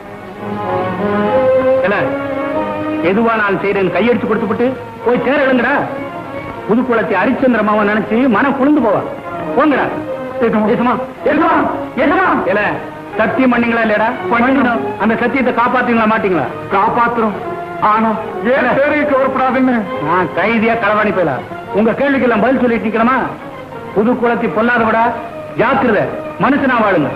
இல்ல எதுவா நான் செய்றேன் கையடிச்சு கொடுத்துவிட்டு போய் சேர எழுங்கடா புதுக்குளத்தை ஹரிச்சந்திர மாவன் நினைச்சு மனம் குளிந்து போவா போங்கடா ஏசுமா ஏசுமா ஏசுமா இல்ல சத்தியம் பண்ணீங்களா இல்லையடா பண்ணிடும் அந்த சத்தியத்தை காப்பாத்தீங்களா மாட்டீங்களா காப்பாத்துறோம் ஆனா ஏன் தேரைக்கு வரப்படாதுன்னு நான் கைதியா களவாணி போயில உங்க கேள்விக்கெல்லாம் பதில் சொல்லிட்டு நிக்கலாமா புது குளத்தை பொல்லாத விட ஜாக்கிரத மனுஷனா வாழுங்க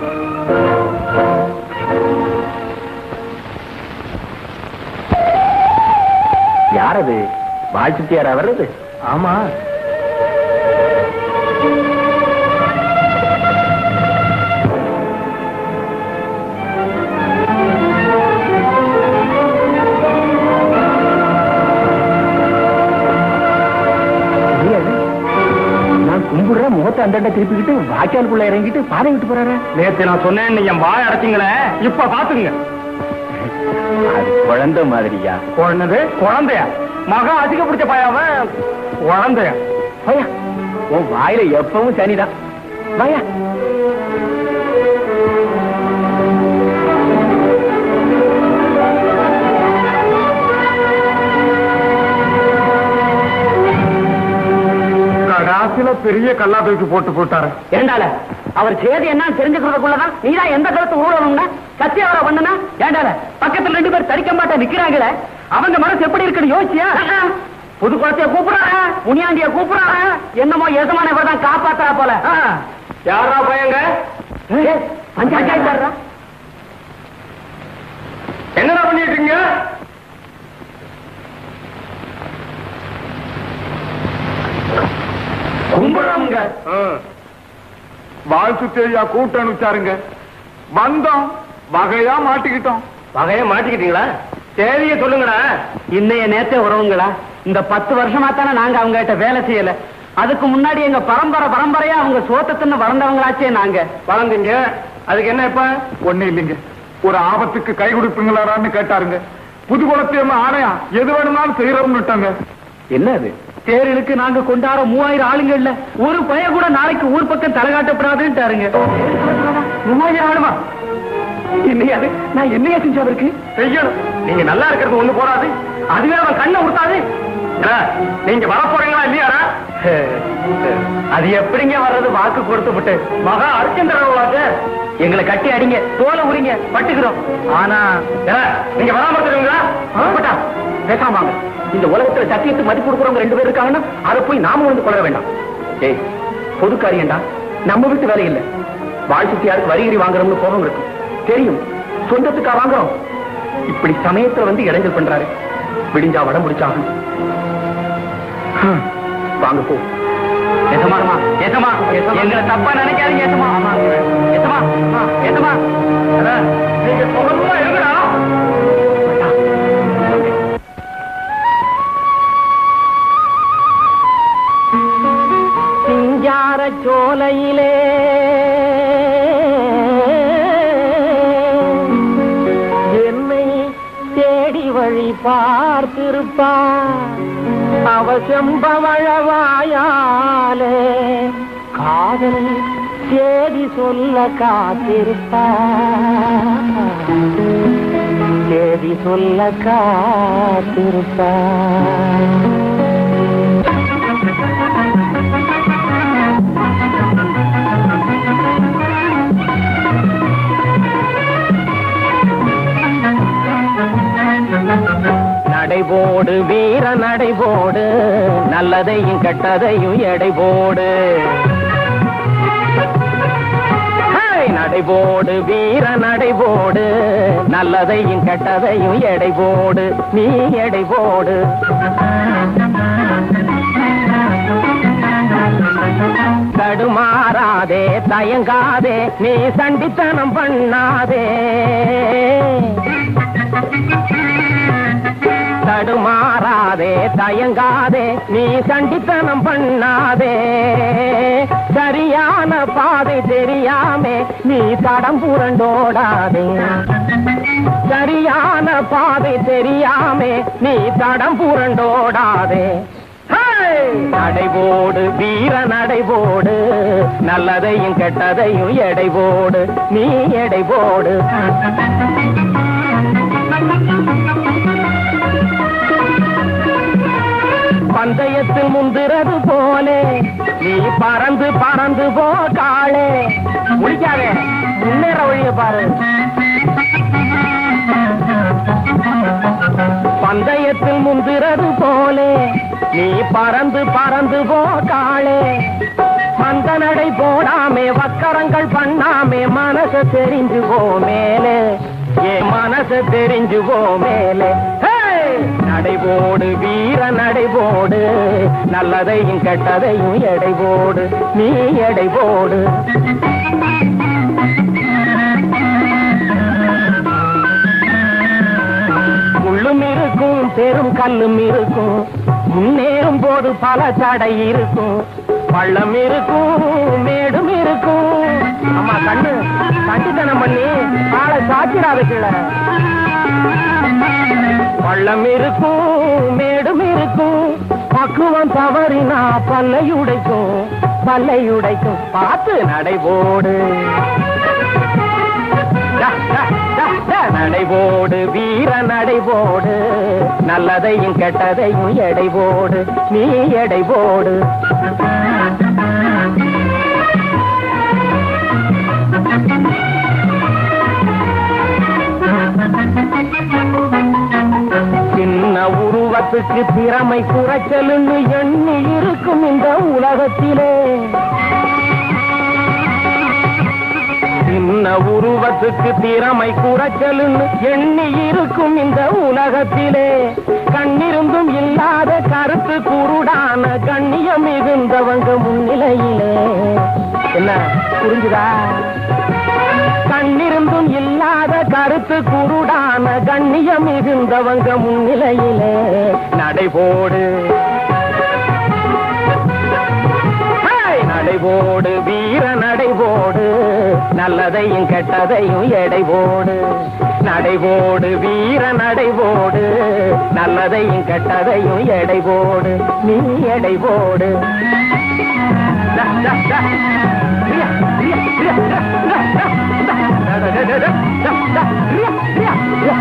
யார் அது வாழ்த்துத்தியாரா வர்றது ஆமா நான் கும்பிடுற முகத்தை அந்தண்ட திருப்பிக்கிட்டு வாய்க்காலுக்குள்ள இறங்கிட்டு பாதை விட்டு போறாரு நேத்து நான் சொன்னேன் நீ என் வாய் அடைச்சிங்களே இப்ப பாத்துங்க அது குழந்தை மாதிரியா குழந்தை குழந்தையா மகா அதிக பிடிச்ச பாயாவ குழந்தையா பையா உன் வாயில எப்பவும் சனிதான் வாயா கடாசில பெரிய கல்லா தூக்கி போட்டு போட்டாரு ஏண்டால அவர் சேதி என்ன தெரிஞ்சுக்கிறதுக்குள்ளதான் நீதான் எந்த கருத்து ஊழணும்னா சத்தியாவர பண்ணுனா ஏண்டால பக்கத்துல ரெண்டு பேர் தடிக்க மாட்டா நிக்கிறாங்களே அவங்க மனசு எப்படி இருக்குன்னு யோசிச்சியா புது குளத்தைய கூப்பிடுறாங்க முனியாண்டிய கூப்பிடுறாங்க என்னமோ எசமான தான் காப்பாத்துறா போல யாரா பையங்க பஞ்சாயத்து என்னடா பண்ணிட்டு இருக்கீங்க கும்பிடுறாங்க வாழ்த்து தெரியா கூட்டம் அனுப்பிச்சாருங்க வந்தோம் வகையா மாட்டிக்கிட்டோம் வகைய மாட்டிக்கிட்டீங்களா தேதிய சொல்லுங்கடா இன்னைய நேத்தே உறவுங்களா இந்த பத்து வருஷமா தானே நாங்க அவங்க கிட்ட வேலை செய்யல அதுக்கு முன்னாடி எங்க பரம்பரை பரம்பரையா அவங்க சோத்தத்துன்னு வளர்ந்தவங்களாச்சே நாங்க வளர்ந்தீங்க அதுக்கு என்ன இப்ப ஒண்ணு இல்லைங்க ஒரு ஆபத்துக்கு கை கொடுப்பீங்களான்னு கேட்டாருங்க புது குளத்தியம்மா ஆணையா எது வேணும்னாலும் செய்யறோம்னுட்டாங்க என்ன அது தேரிலுக்கு நாங்க கொண்டாட மூவாயிரம் ஆளுங்க இல்ல ஒரு பைய கூட நாளைக்கு ஊர் பக்கம் தலைகாட்டப்படாதுன்ட்டாருங்க மூவாயிரம் ஆளுமா என்னையாது நான் என்னையா செஞ்சு அவருக்கு செய்யணும் நீங்க நல்லா இருக்கிறது ஒண்ணு போறாது அதுவே அவன் கண்ணை உடுத்தாது ஏடா, நீங்க வர போறீங்களா இல்லையாடா அது எப்படிங்க வர்றது வாக்கு கொடுத்து விட்டு மகா அர்ச்சந்திரவாத எங்களை கட்டி அடிங்க தோலை உரிங்க பட்டுக்கிறோம் ஆனா நீங்க வராம இருக்கிறீங்களா ஆமாட்டா, பேசாம வாங்க இந்த உலகத்துல சத்தியத்துக்கு மதிப்பு கொடுக்குறவங்க ரெண்டு பேர் இருக்காங்கன்னா அதை போய் நாம வந்து கொள்ள வேண்டாம் ஏய் பொது காரியம்டா நம்ம வீட்டு வேலை இல்ல வாழ்த்துத்தியாருக்கு வரிகரி வாங்குறோம்னு கோபம் இருக்கும் தெரியும் சொந்தத்துக்கா வாங்குறோம் இப்படி சமயத்துல வந்து இடைஞ்சல் பண்றாரு விடிஞ்சா வடம் முடிச்சாகும் ஹம், வாங்க போ எசமானமா எசமா எங்களை தப்பா நினைக்காதீங்க எசமா எசமா எசமா நீங்க சொல்லணுமா இருங்கடா சிங்கார சோலையிலே என்னை தேடி வழி பார்த்திருப்பா அவ செம்பவழவாயாலே காதல் சேதி சொல்ல காத்திருப்பா சேதி சொல்ல காத்திருப்பா நடைபோடு வீர நடைபோடு நல்லதையும் கெட்டதையும் எடை போடு நடைபோடு வீர நடைபோடு நல்லதையும் கெட்டதையும் எடை போடு நீ எடை போடு தடுமாறாதே தயங்காதே நீ சண்டித்தனம் பண்ணாதே தடுமாறாதே தயங்காதே நீ சண்டித்தனம் பண்ணாதே சரியான பாதை தெரியாமே நீ தடம் புரண்டோடாதே சரியான பாதை தெரியாமே நீ தடம் புரண்டோடாதே ஹே! நடைபோடு வீர நடைபோடு நல்லதையும் கெட்டதையும் எடை போடு நீ எடை போடு பந்தயத்தில் முந்துறது போலே நீ பறந்து பறந்து போ காளே முடிக்காதே முன்னேற வழிய பாரு பந்தயத்தில் முந்துறது போலே நீ பறந்து பறந்து போ காளே மந்த நடை போடாமே வக்கரங்கள் பண்ணாமே மனச தெரிஞ்சு போ மேலே ஏ மனச தெரிஞ்சு போ மேலே ஹே! நடைபோடு வீர நடைபோடு நல்லதையும் கெட்டதையும் எடை போடு நீ எடை போடு முள்ளும் இருக்கும் பெரும் கல்லும் இருக்கும் முன்னேறும் போது பல தடை இருக்கும் பள்ளம் இருக்கும் மேடும் இருக்கும் ஆமா கண்ணு கண்டித்தனம் பண்ணி ஆளை சாத்திராத கீழே பள்ளம் இருக்கும் மேடும் இருக்கும் பக்குவம் தவறினா பல்லை உடைக்கும் பல்லை உடைக்கும் பார்த்து நடைபோடு ட, ட, ட, ட, நடைபோடு வீர நடைபோடு நல்லதையும் கெட்டதையும் எடை போடு நீ எடை போடு சின்ன உருவத்துக்கு திறமை குறைச்சலுன்னு எண்ணி இருக்கும் இந்த உலகத்திலே சின்ன உருவத்துக்கு திறமை குறைச்சலுன்னு எண்ணி இருக்கும் இந்த உலகத்திலே கண்ணிருந்தும் இல்லாத கருத்து குருடான கண்ணியம் மிகுந்தவங்க முன்னிலையிலே என்ன புரிஞ்சுதா கண்ணிருந்தும் இல்லாத கருத்து குருடான கண்ணியம் மிகுந்தவங்க முன்னிலையிலே நடைபோடு ஹேய்! நடைபோடு வீர நடைபோடு நல்லதையும் கெட்டதையும் எடை போடு நடைபோடு வீர நடைபோடு நல்லதையும் கெட்டதையும் எடை போடு நீ எடை போடு டா, டா, டா. ரியா, ரியா, ரியா, டா, டா, டா, டா. டா, டா, டா, டா, டா, டா, டா. ரியா, ரியா, ரியா.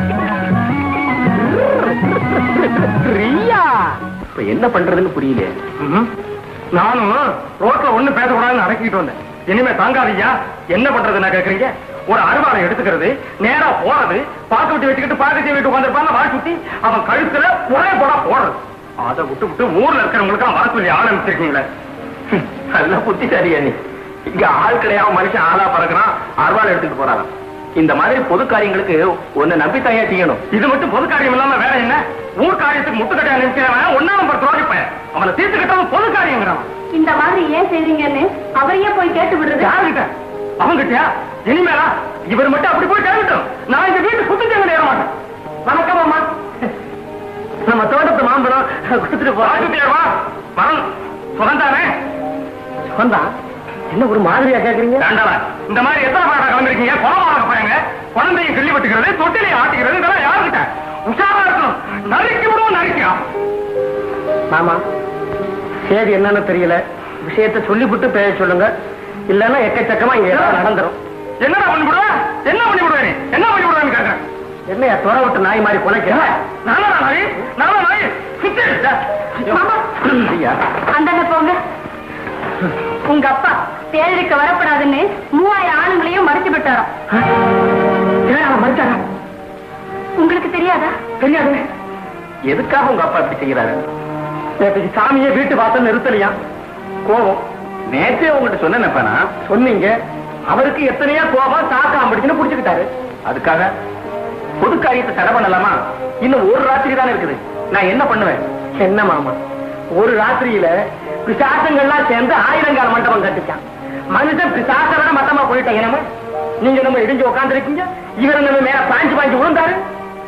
ரியா இப்ப என்ன பண்றதுன்னு புரியல நானும் ரோட்ல ஒண்ணு பேசக்கூடாதுன்னு அடக்கிட்டு வந்தேன் இனிமே தாங்காதீயா என்ன பண்றதுன்னா கேக்குறீங்க ஒரு அருவாளை எடுத்துக்கிறது நேரா போறது பாக்கு விட்டு வச்சுக்கிட்டு பாக்கத்தை வீட்டு உட்காந்துருப்பாங்க வாய் சுத்தி அவன் கழுத்துல புறைய போடா போடுறது அதை விட்டு விட்டு ஊர்ல இருக்கிறவங்களுக்கு வர சொல்லி ஆரம்பிச்சிருக்கீங்களே நல்ல புத்திசாலியா நீ இங்க ஆள் கிடையாம மனுஷன் ஆளா பறக்குறான் அருவாள் எடுத்துட்டு போறாங்க இந்த மாதிரி பொது காரியங்களுக்கு ஒன்னு நம்பித்தாயா செய்யணும் இது மட்டும் பொது காரியம் இல்லாம வேற என்ன ஊர் காரியத்துக்கு முட்டுக்கட்டையா நினைக்கிறவன் ஒன்னா நம்பர் துரோகிப்பேன் அவனை தீர்த்துக்கிட்டவன் பொது காரியங்கிறான் இந்த மாதிரி ஏன் செய்றீங்கன்னு அவரையே போய் கேட்டு விடுறது யாருகிட்ட அவங்கிட்டயா இனிமேலா இவர் மட்டும் அப்படி போய் கேட்கட்டும் நான் இந்த வீட்டு சுத்தம் ஏற மாட்டேன் வணக்கம் அம்மா நம்ம தோட்டத்து மாம்பழம் கொடுத்துட்டு போறா வரணும் சுகந்தானே சுகந்தா என்ன ஒரு மாதிரியா கேக்குறீங்க இந்த மாதிரி எத்தனை பாடம் கலந்துருக்கீங்க குளமாக பையங்க குழந்தையும் கிள்ளி விட்டுக்கிறது தொட்டிலையும் ஆட்டிக்கிறது இதெல்லாம் யாருக்கிட்ட உஷாரா இருக்கணும் நறுக்கி விடுவோம் நறுக்கலாம் மாமா சேதி என்னன்னு தெரியல விஷயத்தை சொல்லிவிட்டு பேச சொல்லுங்க இல்லன்னா எக்கச்சக்கமா இங்க ஏதாவது நடந்துரும் என்னடா பண்ணி விடுவ என்ன பண்ணி விடுவேன் என்ன பண்ணி விடுவேன்னு கேக்குறேன் என்னையா துறை விட்டு நாய் மாதிரி குலைக்க நானா நாய் நானா நாய் சுத்தி மாமா. ஐயா அந்தாண்ட போங்க உங்க அப்பா தேர்தலுக்கு வரப்படாதுன்னு மூவாயிரம் ஆளுங்களையும் மறைச்சு விட்டாராம் ஏன் மறுத்தாரா உங்களுக்கு தெரியாதா தெரியாது எதுக்காக உங்க அப்பா இப்படி செய்யறாரு நேற்று சாமியை வீட்டு வாசல் நிறுத்தலையா கோபம் நேற்றே உங்ககிட்ட சொன்னேன்ப்பா நான் சொன்னீங்க அவருக்கு எத்தனையோ கோபம் தாக்கம் பிடிச்சுன்னு புடிச்சுக்கிட்டாரு அதுக்காக பொது காரியத்தை தடை பண்ணலாமா இன்னும் ஒரு ராத்திரி தானே இருக்குது நான் என்ன பண்ணுவேன் என்ன மாமா ஒரு ராத்திரியில பிசாசங்கள்லாம் சேர்ந்து ஆயிரங்கால மண்டபம் கட்டுச்சான் மனுஷன் பிசாசோட மட்டமா போயிட்டேன் என்னமா நீங்க நம்ம இடிஞ்சு உட்காந்துருக்கீங்க இவர் நம்ம மேல பாஞ்சு பாஞ்சு விழுந்தாரு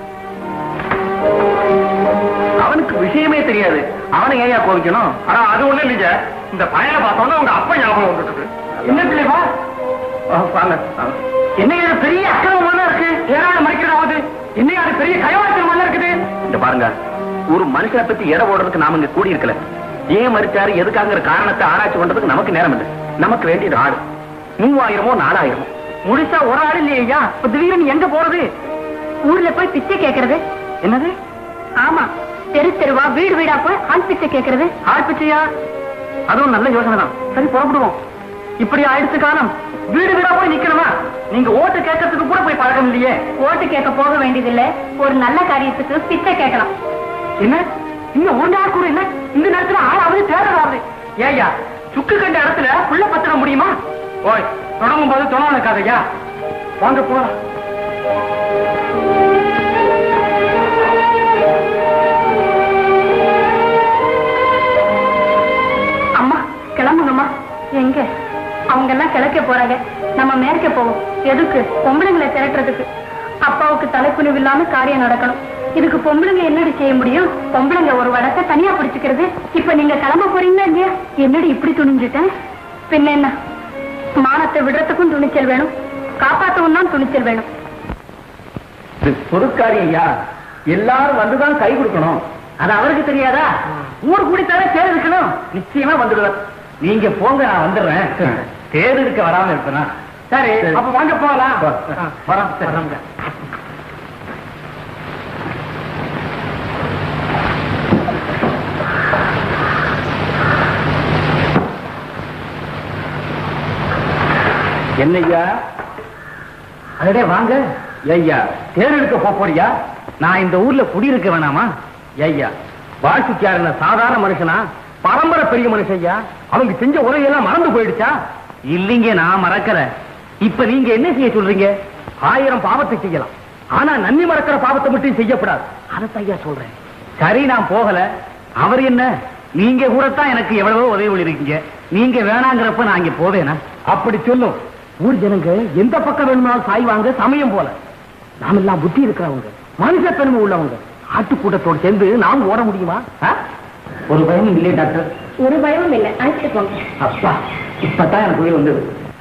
அவனுக்கு விஷயமே தெரியாது அவனை ஏன் கோவிக்கணும் ஆனா அது ஒண்ணு இல்லைங்க இந்த பையனை பார்த்தோன்னா உங்க அப்பா ஞாபகம் வந்துட்டு என்ன பிள்ளைவா வாங்க வாங்க. என்ன இது பெரிய அக்கிரமமான இருக்கு ஏராளம் மறைக்கிறதாவது என்ன அது பெரிய கைவாசமான இருக்குது இந்த பாருங்க ஒரு மனுஷனை பத்தி எடை போடுறதுக்கு நாம இங்க கூடி இருக்கல ஏன் மறிச்சாரு எதுக்காங்கிற காரணத்தை ஆராய்ச்சி பண்றதுக்கு நமக்கு நேரம் இல்லை நமக்கு வேண்டியது ஆடு மூவாயிரமோ நாலாயிரமோ முழுசா ஒரு ஆள் இல்லையா இப்ப திடீர்னு எங்க போறது ஊர்ல போய் பிச்சை கேக்குறது என்னது ஆமா தெரு தெருவா வீடு வீடா போய் ஆண் பிச்சை கேக்குறது ஆள் பிச்சையா அதுவும் நல்ல யோசனை தான் சரி புறப்படுவோம் இப்படி ஆயிடுச்சு காலம் வீடு வீடா போய் நிக்கணுமா நீங்க ஓட்டு கேட்கறதுக்கு கூட போய் பழக்கம் இல்லையே ஓட்டு கேட்க போக வேண்டியதில்லை ஒரு நல்ல காரியத்துக்கு பிச்சை கேட்கலாம் என்ன இன்னும் ஒரு நாள் கூட இல்ல இந்த நேரத்துல ஆளாவது தேடுறாரு ஏய்யா சுக்கு கண்ட இடத்துல புள்ள பத்திர முடியுமா ஓய் தொடங்கும் போது தொணவனுக்காதையா வாங்க போலாம் அம்மா கிளம்புங்கம்மா எங்க அவங்க எல்லாம் கிழக்க போறாங்க நம்ம மேற்க போவோம் எதுக்கு பொம்பளைங்களை திரட்டுறதுக்கு அப்பாவுக்கு தலைக்குனிவு இல்லாம காரியம் நடக்கணும் இதுக்கு பொம்பளைங்க என்னடி செய்ய முடியும் பொம்பளைங்க ஒரு வடத்தை தனியா பிடிச்சுக்கிறது இப்ப நீங்க கிளம்ப போறீங்களா இல்லையா என்னடி இப்படி துணிஞ்சுட்டேன் பின்ன என்ன மானத்தை விடுறதுக்கும் துணிச்சல் வேணும் காப்பாத்தவும் தான் துணிச்சல் வேணும் பொருட்காரி ஐயா எல்லாரும் வந்துதான் கை கொடுக்கணும் அது அவருக்கு தெரியாதா ஊர் கூடித்தானே தேர் இருக்கணும் நிச்சயமா வந்துடுவார் நீங்க போங்க நான் வந்துடுறேன் தேர் இருக்க வராம இருப்பேனா சரி அப்ப வாங்க போகலாம் வரோம் வரோங்க என்னய்யா அடடே வாங்க ஐயா தேர் எடுக்க போப் போறியா நான் இந்த ஊர்ல குடியிருக்க வேணாமா ஐயா வாழ்த்துக்கார் என்ன சாதாரண மனுஷனா பரம்பரை பெரிய மனுஷன்யா அவங்க செஞ்ச உரையெல்லாம் மறந்து போயிடுச்சா இல்லைங்க நான் மறக்கறேன் இப்ப நீங்க என்ன செய்ய சொல்றீங்க ஆயிரம் பாவத்தை செய்யலாம் ஆனா நன்னி மறக்கிற பாவத்தை மட்டும் செய்யக்கூடாது அதை ஐயா சொல்றேன் சரி நான் போகல அவர் என்ன நீங்க கூடத்தான் எனக்கு எவ்வளவோ உதவி இருக்கீங்க நீங்க வேணாங்கிறப்ப நான் இங்க போவேனா அப்படி சொல்லும் ஊர் ஜனங்க எந்த பக்கம் வேணும்னாலும் சாய்வாங்க சமயம் போல நாமெல்லாம் புத்தி இருக்கிறவங்க மனுஷ பெருமை உள்ளவங்க ஆட்டுக்கூட்டத்தோடு சேர்ந்து நாம் ஓட முடியுமா ஆ? ஒரு பயமும் இல்லை டாக்டர் ஒரு பயமும் இல்லை அழைச்சிட்டு போங்க அப்பா இப்பதான் எனக்கு உயிர் வந்தது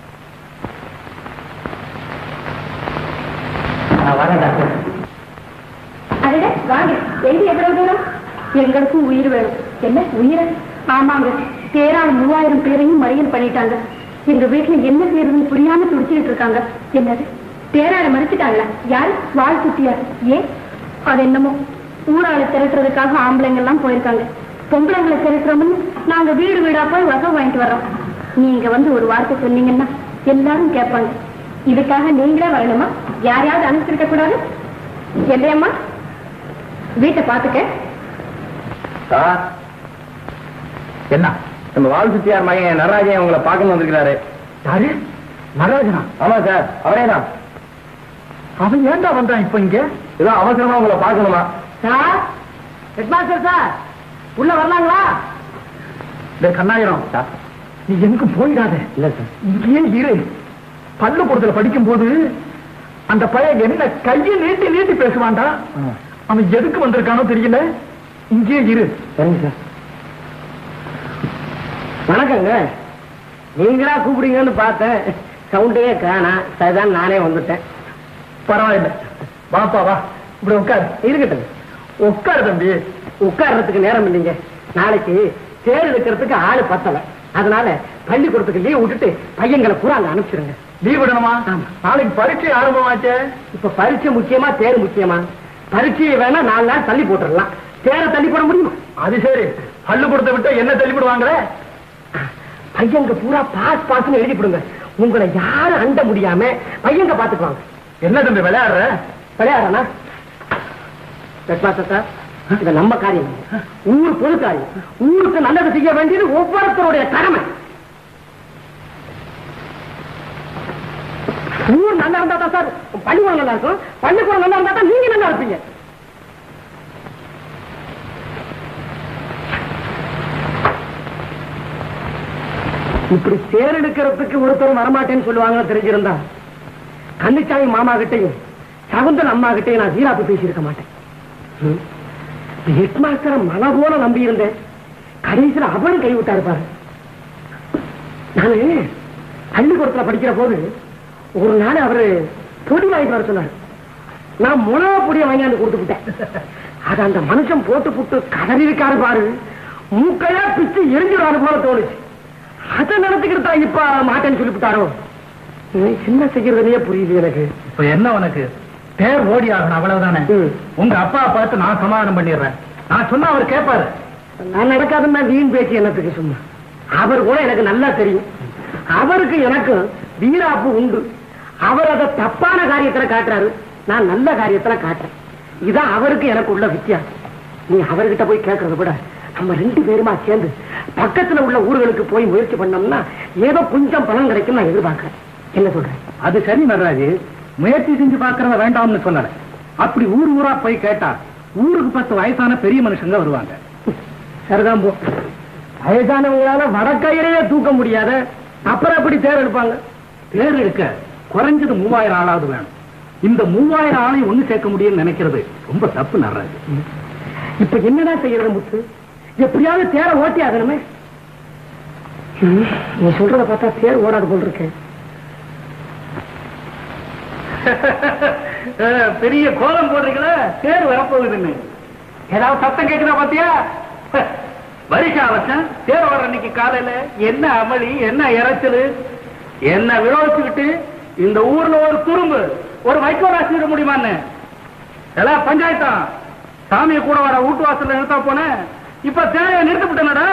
நான் வரேன் டாக்டர் அடடே வாங்க எங்க எவ்வளவு தூரம் எங்களுக்கும் உயிர் வேணும் என்ன உயிர ஆமாங்க தேரால் மூவாயிரம் பேரையும் மறியல் பண்ணிட்டாங்க எங்க வீட்டுல என்ன செய்யறதுன்னு புரியாம துடிச்சுக்கிட்டு இருக்காங்க என்னது தேரால மறிச்சிட்டாங்களா யாரு வாழ் சுத்தியார் ஏன் அது என்னமோ ஊராளை திரட்டுறதுக்காக ஆம்பளைங்க எல்லாம் போயிருக்காங்க பொம்பளைங்களை திரட்டுறோம்னு நாங்க வீடு வீடா போய் வகை வாங்கிட்டு வர்றோம் நீங்க வந்து ஒரு வார்த்தை சொன்னீங்கன்னா எல்லாரும் கேட்பாங்க இதுக்காக நீங்களே வரணுமா யாரையாவது அனுப்பிச்சிருக்க கூடாது இல்லையம்மா வீட்டை பாத்துக்க சார் என்ன நம்ம வாழ் சுத்தியார் மகன் நடராஜன் உங்களை பார்க்கணும் வந்திருக்கிறாரு யாரு நடராஜனா ஆமா சார் அவரே தான் அவன் ஏன்டா வந்தான் இப்ப இங்க ஏதோ அவசரமா உங்களை பார்க்கணுமா சார் ஹெட்மாஸ்டர் சார் உள்ள வரலாங்களா இந்த கண்ணாயிரம் சார் நீ எதுக்கும் போயிடாத இல்ல சார் இங்கேயே இரு பள்ளிக்கூடத்துல படிக்கும் போது அந்த பையன் என்ன கையை நீட்டி நீட்டி பேசுவான்டா அவன் எதுக்கு வந்திருக்கானோ தெரியல இங்கே இரு சரிங்க சார் வணக்கங்க நீங்களா கூப்பிடுங்கன்னு பார்த்தேன் சவுண்டே காணா சரிதான் நானே வந்துட்டேன் பரவாயில்ல வாப்பா வா இப்படி உட்காரு இருக்கட்டும் உட்காரு தம்பி உட்கார்றதுக்கு நேரம் இல்லைங்க நாளைக்கு தேர் எடுக்கிறதுக்கு ஆளு பத்தல அதனால பள்ளிக்கூடத்துக்கு லீவ் விட்டுட்டு பையங்களை பூரா அங்க அனுப்பிச்சிருங்க லீவ் விடணுமா நாளைக்கு பரீட்சை ஆரம்பமாச்சே இப்ப பரீட்சை முக்கியமா தேர் முக்கியமா பரீட்சையை வேணா நாலு நாள் தள்ளி போட்டுடலாம் தேரை தள்ளி போட முடியுமா அது சரி பள்ளிக்கூடத்தை விட்டு என்ன தள்ளி போடுவாங்களே பையங்க பூரா பாஸ் பாஸ்னு எழுதி விடுங்க உங்களை யாரும் அண்ட முடியாம பையங்க பாத்துக்குவாங்க என்ன தம்பி விளையாடுற விளையாடுறா சார் இது நம்ம காரியம் இல்ல. ஊர் பொது காரியம் ஊருக்கு நல்லது செய்ய வேண்டியது ஒவ்வொருத்தருடைய கடமை ஊர் நல்லா இருந்தா தான் சார் பள்ளிக்கூடம் நல்லா இருக்கும் பள்ளிக்கூடம் நல்லா இருந்தா தான் நீங்க நல்லா இருப்பீங்க இப்படி தேர் எடுக்கிறதுக்கு ஒருத்தர் வரமாட்டேன்னு சொல்லுவாங்கன்னு தெரிஞ்சிருந்தா கன்னிச்சாமி மாமா கிட்டையும் சகுந்தன் அம்மா கிட்டையும் நான் வீராப்பு பேசியிருக்க மாட்டேன் ம். இந்த ஹெட் மாஸ்டரை மன போல நம்பி இருந்தேன் கடைசியில் அவரும் கைவிட்டாரு பாரு நானு பள்ளிக்கூடத்துல படிக்கிற போது ஒரு நாள் அவரு பொடி வாங்கிட்டு வர சொன்னாரு நான் மிளகா பொடியை வாங்கியாந்து கொடுத்து விட்டேன் அது அந்த மனுஷன் போட்டு புட்டு கதறி இருக்காரு பாரு மூக்கையா பிச்சு எரிஞ்சிடாரு போல தோணுச்சு அதை நினைச்சுக்கிட்டு தான் இப்ப மாட்டேன்னு சொல்லிவிட்டாரோ ம், என்ன செய்யறதுனே புரியுது எனக்கு இப்ப என்ன உனக்கு தேர் ஓடி ஆகணும் அவ்வளவுதானே ம். உங்க அப்பா பார்த்து நான் சமாதானம் பண்ணிடுறேன் நான் சொன்னா அவர் கேட்பாரு நான் நடக்காதுன்னா வீண் பேச்சு என்னத்துக்கு சும்மா அவர் கூட எனக்கு நல்லா தெரியும் அவருக்கு எனக்கு வீராப்பு உண்டு அவர் அதை தப்பான காரியத்துல காட்டுறாரு நான் நல்ல காரியத்துல காட்டுறேன் இதான் அவருக்கு எனக்கு உள்ள வித்தியாசம் நீ அவர்கிட்ட போய் கேட்கறத விட நம்ம ரெண்டு பேருமா சேர்ந்து பக்கத்துல உள்ள ஊர்களுக்கு போய் முயற்சி பண்ணோம்னா ஏதோ கொஞ்சம் பணம் கிடைக்கும் நான் எதிர்பார்க்கிறேன் என்ன சொல்றேன் அது சரி நடராஜ் முயற்சி செஞ்சு பாக்குறத வேண்டாம்னு சொல்லல அப்படி ஊர் ஊரா போய் கேட்டா ஊருக்கு பத்து வயசான பெரிய மனுஷங்க வருவாங்க சரிதான் போ வயசானவங்களால வடக்கயிறையே தூக்க முடியாத அப்புறம் எப்படி தேர் எடுப்பாங்க தேர் எடுக்க குறைஞ்சது மூவாயிரம் ஆளாவது வேணும் இந்த மூவாயிரம் ஆளை ஒண்ணு சேர்க்க முடியும்னு நினைக்கிறது ரொம்ப தப்பு நடராஜ் இப்ப என்னடா செய்யறது முத்து எப்படியாவது தேரை ஓட்டி ஆகணுமே ம், நீ சொல்றத பார்த்தா தேர் ஓடாது போல் இருக்கேன் அஹ், பெரிய கோலம் போடுறீங்களா தேர் வரப்போகுதுன்னு ஏதாவது சத்தம் கேக்குதா பாத்தியா வருஷா வருஷம் தேர் வர அன்னைக்கு காலையில என்ன அமளி என்ன இறைச்சல் என்ன விரோதிச்சுக்கிட்டு இந்த ஊர்ல ஒரு துரும்பு ஒரு வைக்கோ ராசி விட முடியுமான்னு எல்லாம் பஞ்சாயத்தான் சாமியை கூட வர வீட்டு வாசல்ல நிறுத்தா போனேன் இப்ப தேவையை நிறுத்தப்பட்டனடா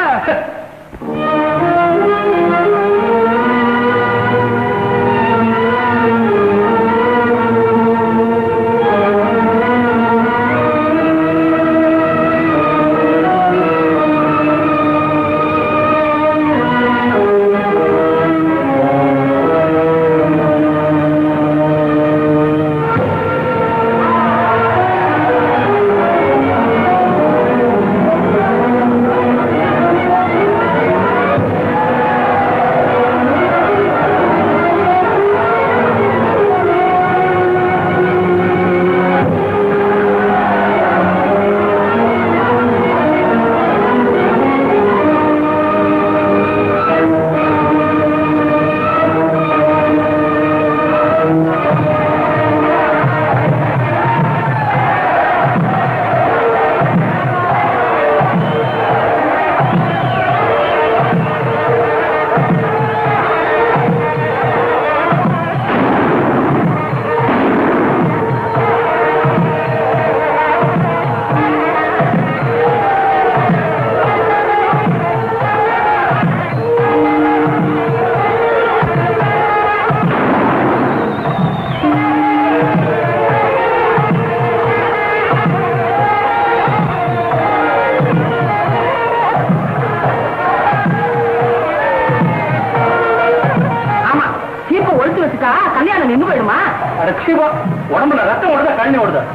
ஆமா சீப்பை ஒழிச்சு வச்சுட்டா கல்யாணம் நின்று போயிடுமா ரட்சிவா உடம்புல ரத்தம் ஓடுதா கழனி ஓடுதா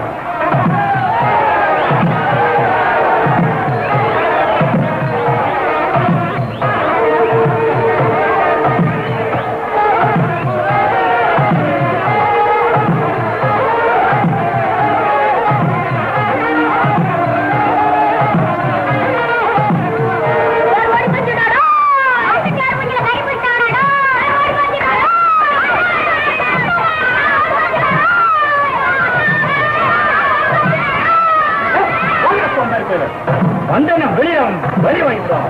வந்தேன் வெளியே வெளியே வாங்கிட்டோம்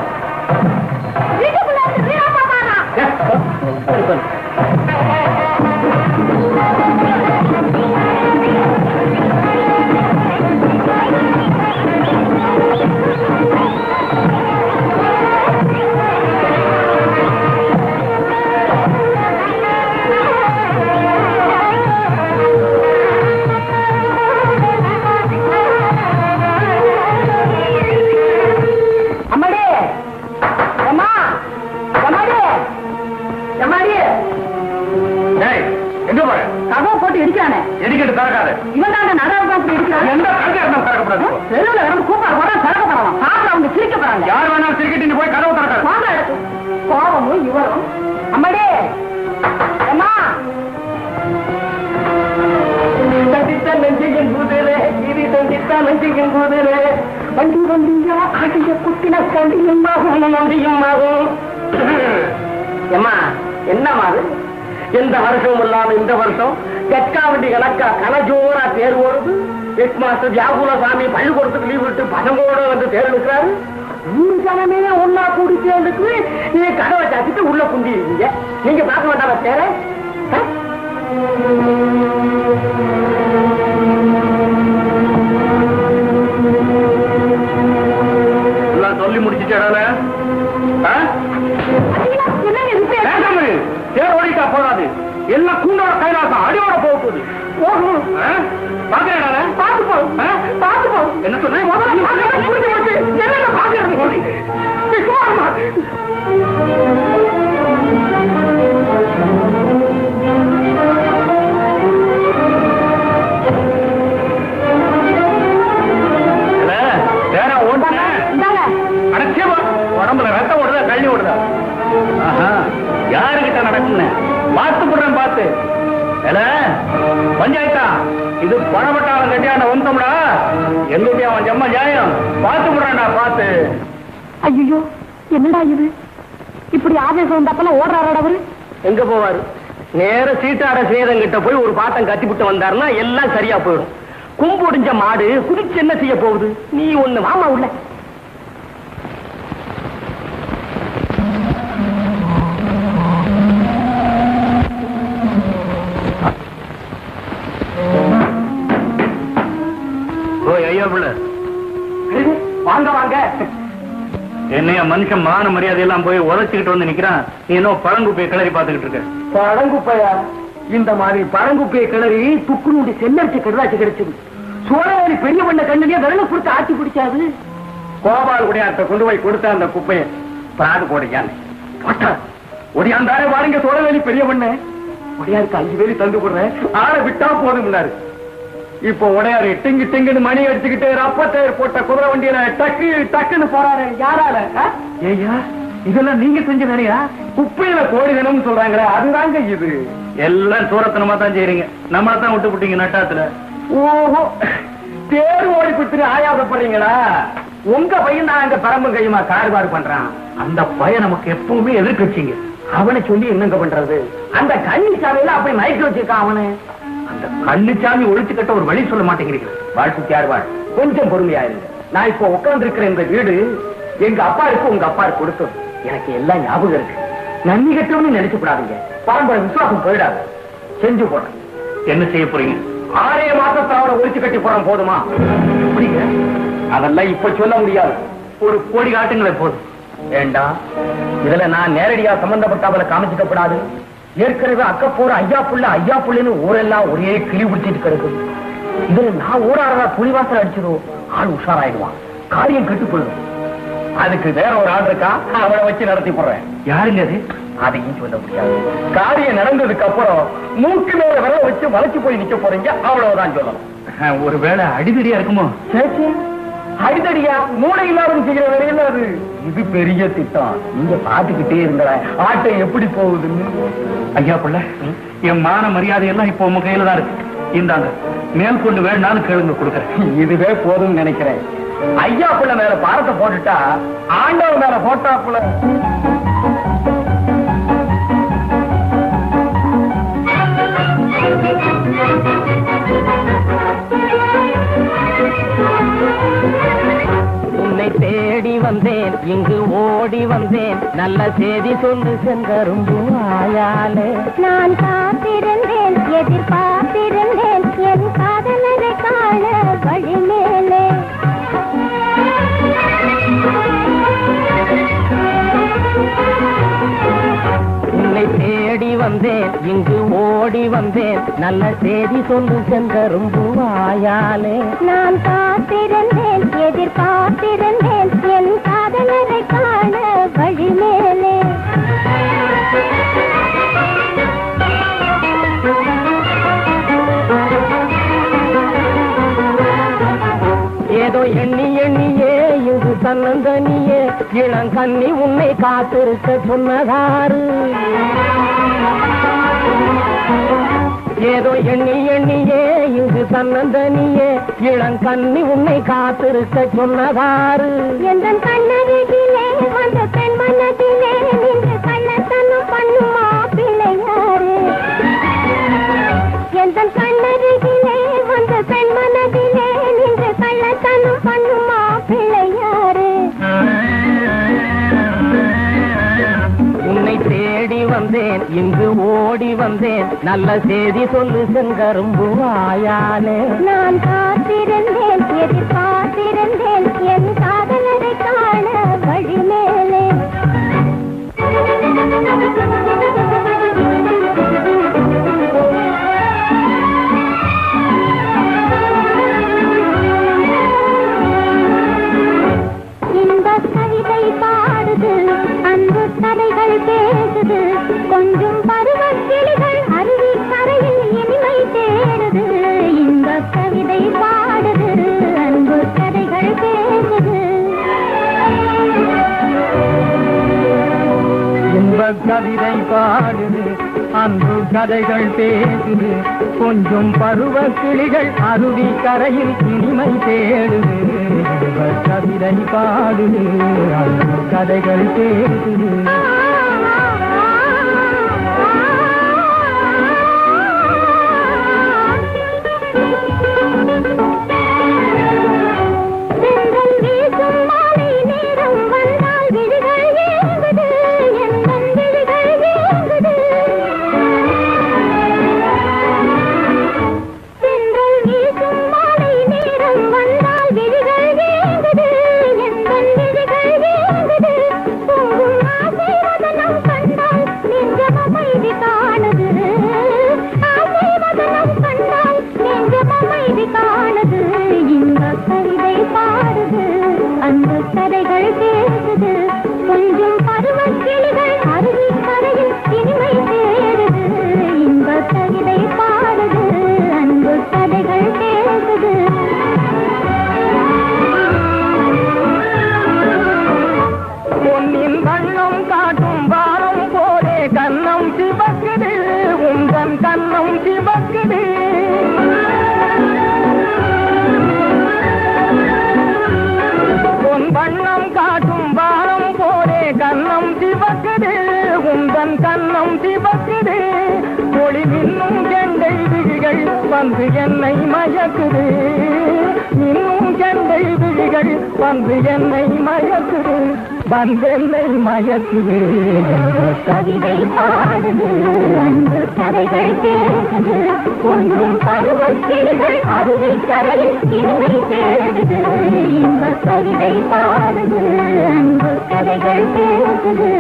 அம்மாடி அம்மா அம்மாடி அம்மாடி இடிக்கிறானே எடிக்கட்டு திறக்காத இவன் தான் அந்த நடனம் அப்படி இடிக்கிறான் எந்த கல்வி இருந்தாலும் திறக்கப்படாது தெருவில் இருந்து கூப்பாடு போட சரக்கு போடலாம் சாப்பிட அவங்க சிரிக்க போறாங்க யார் வேணாலும் சிரிக்கிட்டு நீ போய் கதவு திறக்காது வாங்க எடுத்து கோபமும் இவரும் அம்மாடே அம்மா தண்டித்த நெஞ்சியின் குதிரை இது தண்டித்த நெஞ்சியின் குதிரை வண்டி வண்டியா அடிய குட்டின கண்டியுமாகும் நொண்டியுமாகும் ஏம்மா என்னம்மா அது எந்த வருஷம் இல்லாம இந்த வருஷம் கட்கா வண்டி கணக்கா கனஜோரா தேர் ஓடுது ஹெட் மாஸ்டர் வியாகுல சாமி பள்ளிக்கூடத்துக்கு லீவ் விட்டு பசங்களோட வந்து தேர் இருக்கிறாரு மூணு ஜனமே ஒன்னா கூடி சேர்ந்துட்டு நீங்க கதவை சாத்திட்டு உள்ள குந்தி இருக்கீங்க நீங்க பார்க்க வேண்டாமா தேர எல்லாம் சொல்லி முடிச்சுட்டால என்னங்க இது பேர்? தேர் ஓடிட்டா போதாது எல்லாம் கூண்டோட கைலாசம் அடியோட போக போகுது ஓஹோ. பாக்குறேன் பார்த்து போ பார்த்து போ என்ன சொன்னேன் முதல்ல பார்க்கறது முடிஞ்சு போச்சு. என்னங்க பார்க்கறது? நீ சும்மா இருமா. வேற ஓட்டுனேன் இந்தாங்க. அடைச்சேவா உடம்புல ரத்தம் ஓடுதா கள்ளி ஓடுதா ஆஹா யாருகிட்ட நடக்குன்னு பார்த்து போடுறேன் பார்த்து ஏல, பஞ்சாயத்தா இது பணப்பட்டாளம் கட்டியான வந்தோம்டா எங்கிட்டே அவன் ஜம்மா ஜாயம் பார்த்து போடுறான்டா பார்த்து ஐயோ என்னடா இது இப்படி ஆவேசம் வந்தப்பெல்லாம் ஓடுறாரு அவரு எங்க போவாரு நேர சீட்டாட சேதம் கிட்ட போய் ஒரு பாட்டம் கட்டிவிட்டு வந்தாருன்னா எல்லாம் சரியா போயிடும் கும்பு ஒடிஞ்ச மாடு குதிச்சு என்ன செய்ய போகுது நீ ஒண்ணு வாமா உள்ள ஓ ஐயா பிள்ளை வாங்க வாங்க என்னைய மனுஷன் மான மரியாதை எல்லாம் போய் உதச்சிக்கிட்டு வந்து நிக்கிறான் நீ என்ன பழங்குப்பைய கிளறி பார்த்துக்கிட்டு இருக்க பழங்குப்பையா இந்த மாதிரி பழங்குப்பைய கிளறி துக்குனுண்டி செல்லரிச்சு கெடுதாச்சு கிடைச்சது சோழவேலி பெரிய பண்ண கண்ணுலயே விரல கொடுத்து ஆட்டி பிடிச்சாது கோபால் குடியாத்த கொண்டு போய் கொடுத்த அந்த குப்பையை பிராது போடையான் ஒடியாந்தாரே பாருங்க சோழவேலி பெரிய பண்ண உடையாருக்கு அஞ்சு வேலி தந்து போடுறேன் ஆளை விட்டா போதும்னாரு இப்போ உடையாரு டிங்கு டிங்குன்னு மணி அடிச்சுக்கிட்டு ரப்பத்தேர் போட்ட குதிரை வண்டியில டக்கு டக்குன்னு போறாரு யாரால ஆ? ஏய்யா இதெல்லாம் நீங்க செஞ்ச வேலையா குப்பையில கோடி தினம்னு சொல்றாங்களே அதுதாங்க இது எல்லாம் சூரத்தனமா தான் செய்றீங்க நம்மள தான் விட்டு விட்டீங்க நட்டாத்துல ஓஹோ தேர் ஓடி குத்துட்டு ஆயாசப்படுறீங்களா உங்க பையன் நான் இந்த பரம்பு கையுமா கார்பாடு பண்றான் அந்த பையன் நமக்கு எப்பவுமே எதிர்க்கட்சிங்க அவனை சொல்லி என்னங்க பண்றது அந்த கன்னி சாலையில அப்படி மயக்க வச்சிருக்கான் அவனு அந்த கள்ளுச்சாமி ஒழிச்சு கட்ட ஒரு வழி சொல்ல மாட்டேங்கிறீங்க வாழ்த்து கேர்வாள் கொஞ்சம் பொறுமையா இருங்க நான் இப்போ உட்கார்ந்து இருக்கிற இந்த வீடு எங்க அப்பாருக்கு உங்க அப்பாருக்கு கொடுத்தது எனக்கு எல்லாம் ஞாபகம் இருக்கு நன்றி கட்டணும்னு நினைச்சு கூடாதீங்க பரம்பரை விசுவாசம் போயிடாது செஞ்சு போறேன் என்ன செய்ய போறீங்க ஆறே மாசத்துல அவனை ஒழிச்சு கட்டி போறோம் போதுமா எப்படிங்க அதெல்லாம் இப்ப சொல்ல முடியாது ஒரு கோடி காட்டுங்களேன் போதும் வேண்டாம் இதுல நான் நேரடியா சம்பந்தப்பட்டாவல காமிச்சுக்கப்படாது ஏற்கனவே அக்க போற ஐயா புள்ள ஐயா புள்ளைன்னு ஊரெல்லாம் ஒரே கிளி பிடிச்சிட்டு கிடக்குது இதுல நான் ஊராடுறா புலிவாசல் அடிச்சிடும் ஆள் உஷாராயிடுவான் காரியம் கெட்டு போயிடும் அதுக்கு வேற ஒரு ஆள் இருக்கா அவனை வச்சு நடத்தி போடுறேன் யாருங்க அது அதையும் சொல்ல முடியாது காரியம் நடந்ததுக்கு அப்புறம் மூக்கு மேல விரல வச்சு வளைச்சு போய் நிக்க போறீங்க அவ்வளவுதான் சொல்லணும் ஒருவேளை அடிதடியா இருக்குமோ சேச்சி அடிதடியா மூளை இல்லாத செய்கிற வேலையில அது இது பெரிய திட்டம் நீங்க பாத்துக்கிட்டே இருந்தல ஆட்டம் எப்படி போகுதுன்னு ஐயா பிள்ளை என் மான மரியாதை எல்லாம் இப்போ உங்க கையில தான் இருக்கு இந்தாங்க மேல் கொண்டு வேணாலும் கேளுங்க கொடுக்குறேன் இதுவே போதும்னு நினைக்கிறேன் ஐயா புள்ள மேல பாரத்தை போட்டுட்டா ஆண்டவர் மேல போட்டாப்புல உன்னை தேடி வந்தேன் இங்கு ஓடி வந்தேன் நல்ல செய்தி சொல்லு செங்கரும்பு ஆயாலே நான் காத்திருந்தேன் எதிர்பார்த்திருந்தேன் என் காதலரை காண வழி மேலே உன்னை தேடி வந்தேன் இங்கு ஓடி வந்தேன் நல்ல செய்தி சொல்லு செங்கரும்பு ஆயாலே நான் காத்திருந்தேன் எதிர்பார்த்திருந்தேன் என் காதலரை காண வழி மேலே தன்னந்தனியே இளங்கண்ணி உன்னை காத்திருக்க சொன்னதாரு ஏதோ எண்ணி எண்ணியே இங்கு தன்னந்தனியே இளங்கண்ணி உன்னை காத்திருக்க சொன்னதாரு எந்தன் கண்ணருகிலே வந்த பெண் மனதிலே நின்று கள்ளத்தனம் பண்ணுமா பிள்ளையாரு எந்தன் கண்ணருகிலே வந்த பெண் மனதிலே நின்று கள்ளத்தனம் பண்ணுமா பிள்ளையாரு உன்னை தேடி வந்தேன் இங்கு ஓடி வந்தேன் நல்ல செய்தி சொல்லு செங்கரும்பு வாயாலே நான் காத்திருந்தேன் எதிர்பார்த்திருந்தேன் என் காதலரை காண வழி மேலே இந்த கவிதை பாடுது அன்பு கதைகள் பேசுது கொஞ்சம் பருவ கிளிகள் அருவி கரையில் இனிமை தேடுது இந்த கவிதை பாடுது அன்பு கதைகள் பேசுது இன்ப கவிதை பாடுது அன்பு கதைகள் பேசுது கொஞ்சம் பருவ கிளிகள் அருவி கரையில் இனிமை தேடுது இன்ப கவிதை பாடுது அன்பு கதைகள் பேசுது செங்கல் வீசும் மாலை நேரம் வந்தால் விழிகள் ஏங்குது எந்தன் விழிகள் ஏங்குது செங்கல் வீசும் மாலை நேரம் வந்தால் விழிகள் ஏங்குது எந்தன் விழிகள் ஏங்குது பொங்கும் ஆசை வதனம் கண்டால் நெஞ்சம் அமைதி காணுது ஆசை வதனம் கண்டால் நெஞ்சம் அமைதி காணுது இந்த கவிதை பாடுது அந்த கதைகள் பேசுது கொஞ்சம் பருவ கிளிகள் அருவி கரையில் இனிமை தேடுது இந்த கவிதை பாடுது அன்பு கதைகள் பேசுது பொன்னின் வண்ணம் காட்டும் வாரம் போலே கண்ணம் சிவக்குது உந்தன் கண்ணம் சிவக்குது பொன் வண்ணம் காட்டும் வாரம் போலே கண்ணம் சிவக்குது உந்தன் கண்ணம் சிவக்குது ஒளி மின்னும் கெண்டை விழிகள் வந்து என்னை மயக்குது இன்னும் கெண்டை விழிகள் வந்து என்னை மயக்குது வந்தென்னை மயக்குது கவிதை பாடுது அன்பு கதைகள் பேசுது கொஞ்சம் பருவ கிளிகள் அருவி கரையில் இனிமை தேடுது இந்த கவிதை பாடுது அன்பு கதைகள் பேசுது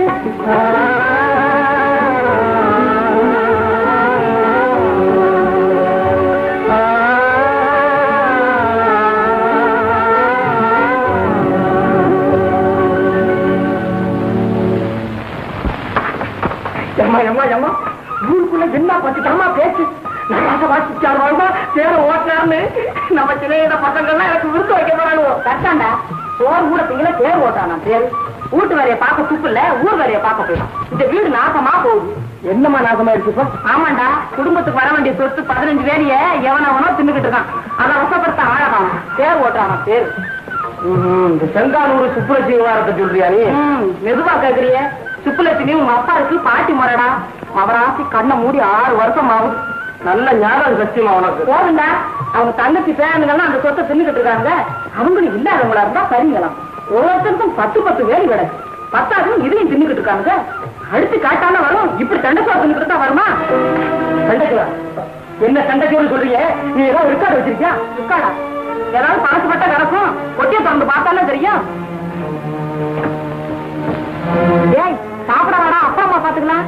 எம்மா எம்மா எம்மா ஊருக்குள்ள என்ன பத்து தரமா பேச்சு நல்லா வாசிச்சார் வாழ்மா சேர ஓட்டினார்னு நம்ம சின்ன பசங்கள்லாம் எனக்கு விருத்து வைக்க போறானுவோ கட்டாண்டா சோறு கூட திங்கல தேர் ஓட்டானா தேர் வீட்டு வேலைய பார்க்க துப்பு இல்ல ஊர் வேலைய பார்க்க போயிடும் இந்த வீடு நாசமா போகுது என்னம்மா நாசமா இருக்குப்பா ஆமாண்டா குடும்பத்துக்கு வர வேண்டிய சொத்து பதினஞ்சு வேலைய எவனவனோ தின்னுகிட்டு இருக்கான் அதை வசப்படுத்த ஆழகான தேர் ஓட்டானா தேர் இந்த செங்கானூர் சுப்புரட்சி விவகாரத்தை சொல்றியா நீ ம், மெதுவா கேக்குறிய சுப்புலட்சுமி உங்க அப்பா இருக்கு பாட்டி முறடா அவராசி கண்ணை மூடி ஆறு வருஷம் ஆகுது நல்ல ஞாபகம் சத்தியமா உனக்கு போதுண்டா அவங்க தங்கச்சி பேரனுங்கெல்லாம் அந்த சொத்தை தின்னுகிட்டு இருக்காங்க அவங்களும் இல்லாதவங்களா இருந்தா சரிங்களாம் ஒவ்வொருத்தருக்கும் பத்து பத்து வேலி கிடக்கு பத்தாவது இதையும் தின்னுகிட்டு இருக்காங்க அடுத்து காட்டாம வரும் இப்படி தண்டை தின்னுக்கிட்டு தான் வருமா சண்டைக்குவா என்ன சண்டைக்கு சொல்றீங்க நீ ஏதாவது ரெக்கார்டு வச்சிருக்கியா உட்காடா ஏதாவது பழசு பட்டா கிடக்கும் கொட்டியை திறந்து பார்த்தாலே தெரியும் ஏய் சாப்பிட வேடா அப்பா அம்மா பாத்துக்கலாம்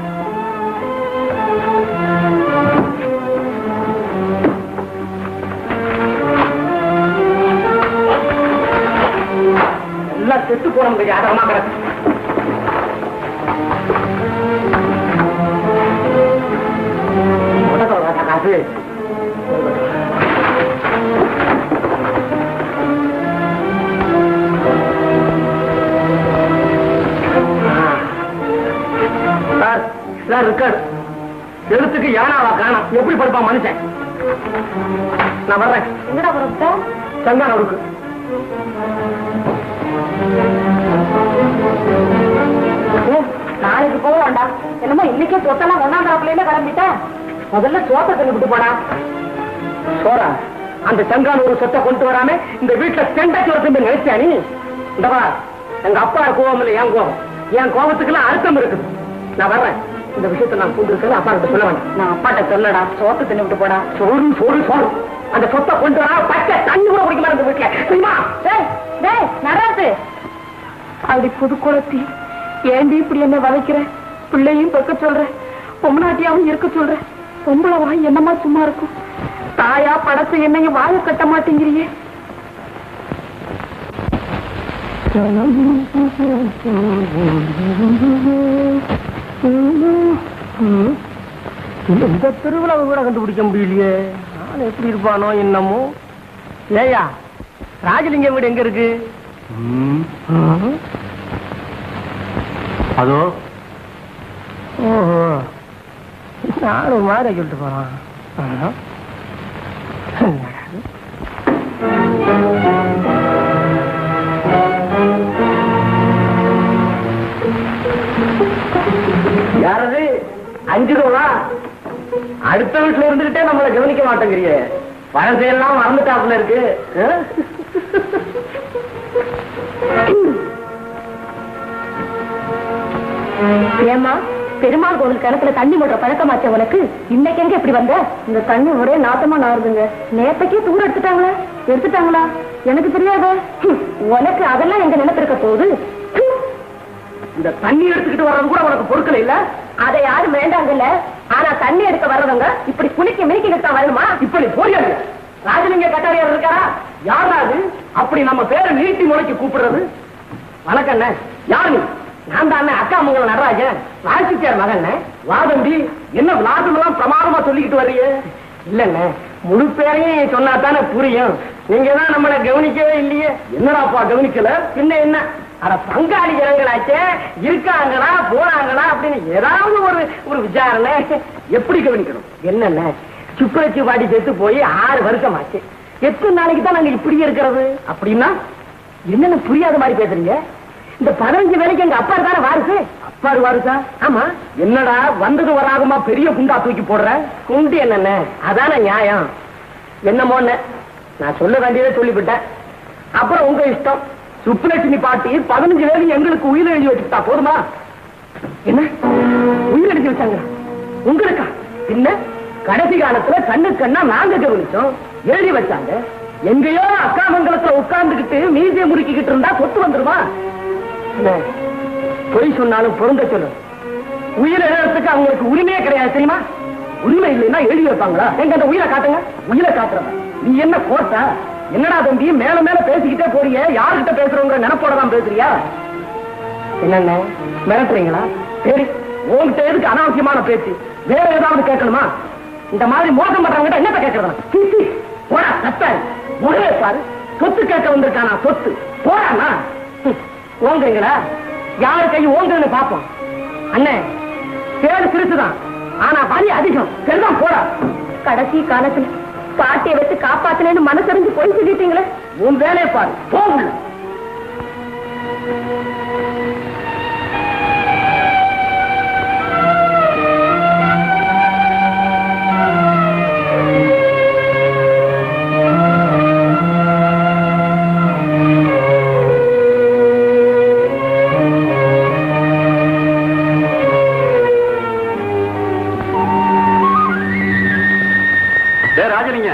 எல்லாம் செத்து போனவங்க யாதகமா கிடக்கு உனக்கு ஒரு வாட்டா காசு எழுத்துக்கு யானாவா காணோம் எப்படி படுப்பான் மனுஷன் நான் வர்றேன் எங்கடா புறப்பட்ட சங்கானூருக்கு ஏ, நாளைக்கு போக வேண்டாம் என்னமோ இன்னைக்கே சொத்தெல்லாம் ஒன்னாம் தரப்புல கிளம்பிட்ட முதல்ல சோத்தை தள்ளி விட்டு போடா சோரா அந்த சங்கானூர் சொத்தை கொண்டு வராம இந்த வீட்டுல செண்ட சோரத்து நினைச்சா நீ இந்த வா எங்க அப்பா கோபம் இல்லை என் கோபம் என் கோபத்துக்கெல்லாம் அர்த்தம் இருக்குது நான் வர்றேன் இந்த விஷயத்தை நான் கொண்டு இருக்கேன் அப்பா கிட்ட சொல்ல வேண்டாம் நான் அப்பாட்ட சொல்லடா சோத்து தின்னு விட்டு போடா சோறு சோறு சோறு அந்த சொத்தை கொண்டு வரா பச்சை தண்ணி கூட குடிக்க மாட்டேன் இந்த வீட்டுல தெரியுமா டேய் டேய் நடராசு அப்படி புது குளத்தி ஏண்டி இப்படி என்ன வதைக்கிற பிள்ளையும் பெக்க சொல்ற பொம்மநாட்டியாவும் இருக்க சொல்ற பொம்பளை வாய் என்னமா சும்மா இருக்கும் தாயா படத்தை என்னைய வாய கட்ட மாட்டேங்கிறியே இந்த திருவிழாவை கூட கண்டுபிடிக்க முடியலையே நான் எப்படி இருப்பானோ என்னமோ ஏயா ராஜலிங்கம் வீடு எங்க இருக்கு அதோ ஓஹோ நானும் ஒரு மாதிரி சொல்லிட்டு போறான் ஆஹா. யாரது அஞ்சு ரூபா அடுத்த வீட்டுல இருந்துகிட்டே நம்மளை கவனிக்க மாட்டேங்கிறியே பழசையெல்லாம் மறந்துட்டாப்புல இருக்கு ஆ? ஏமா பெருமாள் கோவில் கிணத்துல தண்ணி மூடுற பழக்கமாச்சே உனக்கு இன்னைக்கு எங்க இப்படி வந்த இந்த தண்ணி ஒரே நாத்தமா நாறுதுங்க நேத்தைக்கே தூர எடுத்துட்டாங்களா எடுத்துட்டாங்களா எனக்கு தெரியாத உனக்கு அதெல்லாம் எங்க நினைப்பிருக்க போகுது ஹம். இந்த தண்ணி எடுத்துக்கிட்டு வர்றது கூட உனக்கு பொருட்கள் இல்ல அதை யாரும் வேண்டாங்கல்ல ஆனா தண்ணி எடுக்க வர்றவங்க இப்படி குளிக்க மினிக்கிட்டு தான் வரணுமா இப்படி போறியாது ராஜலிங்க கட்டாரியார் இருக்காரா யாரா அது அப்படி நம்ம பேரை நீட்டி முளைக்கு கூப்பிடுறது வணக்கம் அண்ணே யாரு நீ நான் தான் அண்ணே அக்கா மங்கள நடராஜன் ராசிக்கார் மகன் வாதம்பி என்ன விளாசம் எல்லாம் பிரமாதமா சொல்லிக்கிட்டு வர்றீங்க இல்லண்ணே முழு பேரையும் சொன்னா தானே புரியும் நீங்க தான் நம்மளை கவனிக்கவே இல்லையே என்னடாப்பா கவனிக்கல பின்ன என்ன அட பங்காளி ஜனங்களாச்சே இருக்காங்களா போனாங்களா அப்படின்னு ஏதாவது ஒரு ஒரு விசாரணை எப்படி கவனிக்கணும் என்னென்ன சுப்பரச்சி வாடி செத்து போய் ஆறு வருஷம் ஆச்சு எத்தனை நாளைக்கு தான் நாங்க இப்படியே இருக்கிறது அப்படின்னா என்னென்ன புரியாத மாதிரி பேசுறீங்க இந்த பதினஞ்சு வேலைக்கு எங்க அப்பா தானே வாரிசு அப்பாரு வாரிசா ஆமா என்னடா வந்தது வராகமா பெரிய குண்டா தூக்கி போடுற குண்டு என்னென்ன அதான நியாயம் என்னமோன்னு நான் சொல்ல வேண்டியதை சொல்லிவிட்டேன் அப்புறம் உங்க இஷ்டம் சுப்புலட்சுமி பாட்டி பதினஞ்சு வேலை எங்களுக்கு உயிர் எழுதி வச்சுட்டா போதுமா என்ன உயிர் எழுதி வச்சாங்க உங்களுக்கா என்ன கடைசி காலத்துல கண்ணு கண்ணா நாங்க கவனிச்சோம் எழுதி வச்சாங்க எங்கேயோ அக்காமங்கலத்துல உட்கார்ந்துகிட்டு மீதியை முறுக்கிக்கிட்டு இருந்தா சொத்து வந்துருமா என்ன, பொய் சொன்னாலும் பொருந்த சொல்லு உயிர் எழுதுறதுக்கு அவங்களுக்கு உரிமையே கிடையாது தெரியுமா உரிமை இல்லைன்னா எழுதி வைப்பாங்களா எங்க அந்த உயிரை காட்டுங்க உயிரை காட்டுறவன் நீ என்ன கோட்டா என்னடா தம்பி மேல மேல பேசிக்கிட்டே போறிய யார்கிட்ட பேசுறவங்க நினைப்போட தான் பேசுறியா என்னென்ன மிரட்டுறீங்களா சரி உங்ககிட்ட எதுக்கு அனாவசியமான பேச்சு வேற ஏதாவது கேட்கணுமா இந்த மாதிரி மோசம் பண்றவங்க என்னத்த கேட்கறதா சிசி போடா கத்தாரு முறையே பாரு சொத்து கேட்க வந்திருக்கானா சொத்து போடாமா ஹம், ஓங்குறீங்களா யாரு கை ஓங்குன்னு பாப்போம் அண்ணே பேரு சிறுசுதான் ஆனா வலி அதிகம் செல்லம் போடா கடைசி காலத்துல பாட்டியை வச்சு காப்பாத்தினேன்னு மனசறிஞ்சு போய் சொல்லிட்டீங்களே உன் வேலையை பாரு போகுள்ள டே ராஜலிங்க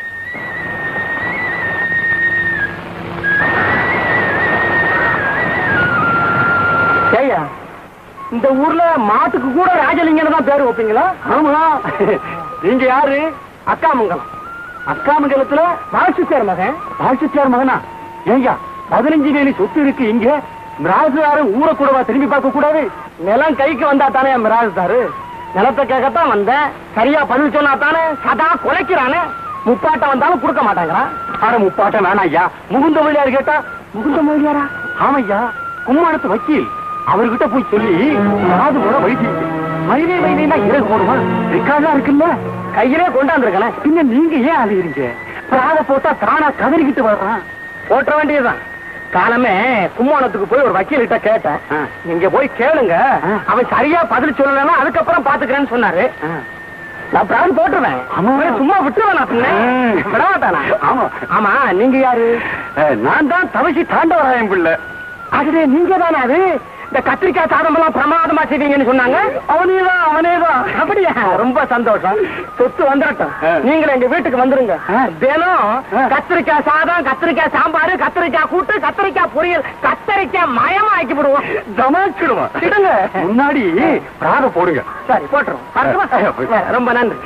ஏய்யா இந்த ஊர்ல மாட்டுக்கு கூட ராஜலிங்கன்னு தான் பேர் வைப்பீங்களா ஆமா நீங்க யாரு அக்காமங்கலம் அக்காமங்கலத்துல ராசிச்சார் மகன் ராசிச்சார் மகனா ஏய்யா பதினஞ்சு வேலி சொத்து இருக்கு இங்க மிராசுதாரு ஊரை கூடவா திரும்பி பார்க்க கூடாது நிலம் கைக்கு வந்தா தானே மிராசுதாரு நிலத்தை கேட்கத்தான் வந்தேன் சரியா பதில் சொன்னா தானே சதா குலைக்கிறானே முப்பாட்டம் வந்தாலும் கொடுக்க மாட்டாங்கிறான் அட முப்பாட்டம் வேணாம் ஐயா முகுந்த மொழியாரு கேட்டா முகுந்த மொழியாரா ஆமையா கும்மாணத்து வக்கீல் அவர்கிட்ட போய் சொல்லி காது போல வழி மயிலே மயிலேனா இறகு போடுமா ரிக்கார்டா இருக்குல்ல கையிலே கொண்டாந்துருக்கேன் பின்ன நீங்க ஏன் அழுகிறீங்க பிராத போட்டா தானா கதறிக்கிட்டு வர்றான் போட்ட வேண்டியதுதான் காலமே கும்போணத்துக்கு போய் ஒரு வக்கீல் கிட்ட கேட்டேன் நீங்க போய் கேளுங்க அவன் சரியா பதில் சொல்லலன்னா அதுக்கப்புறம் பாத்துக்கிறேன்னு சொன்னாரு நான் பிரான் போட்டுருவேன் அவன் சும்மா விட்டுருவேன் நான் பின்ன விட மாட்டானா ஆமா ஆமா நீங்க யாரு நான் தான் தவசி தாண்டவராயன் பிள்ளை அதுவே நீங்க தானே அது இந்த கத்திரிக்காய் சாதம் எல்லாம் பிரமாதமா செய்வீங்கன்னு சொன்னாங்க அவனேதான் அவனேதான் அப்படியா ரொம்ப சந்தோஷம் சொத்து வந்துடட்டும் நீங்களும் எங்க வீட்டுக்கு வந்துருங்க தினம் கத்திரிக்காய் சாதம் கத்திரிக்காய் சாம்பார் கத்திரிக்காய் கூட்டு கத்திரிக்காய் பொரியல் கத்திரிக்காய் மயமா ஆக்கி விடுவோம் ஜமாச்சிடுவோம் இடுங்க முன்னாடி பிராத போடுங்க சரி போட்டுருவோம் வரட்டுமா? ரொம்ப நன்றி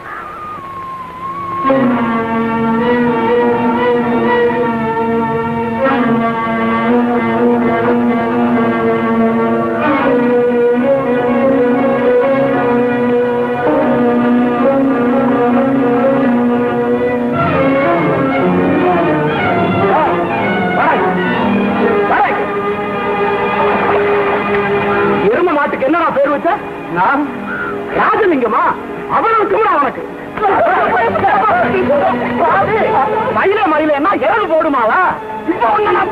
எரும மாட்டுக்கு என்னடா பேர் வச்ச நான் ராஜலிங்கமா அவனுக்கு அவனுக்கு மயில மயிலன்னா எருது போடுமாவா இப்ப ஒண்ணு நான்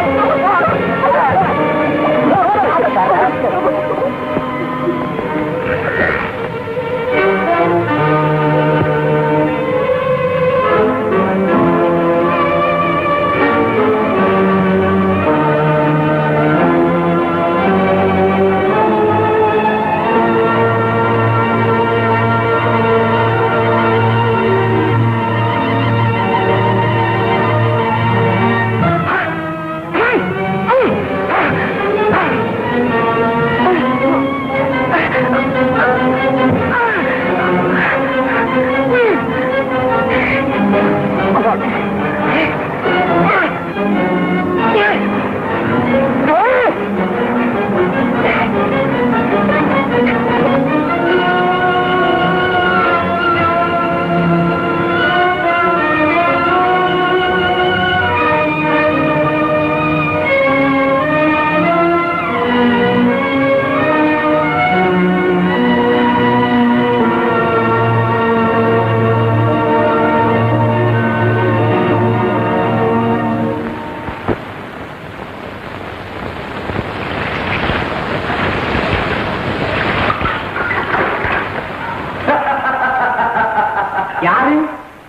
யாரு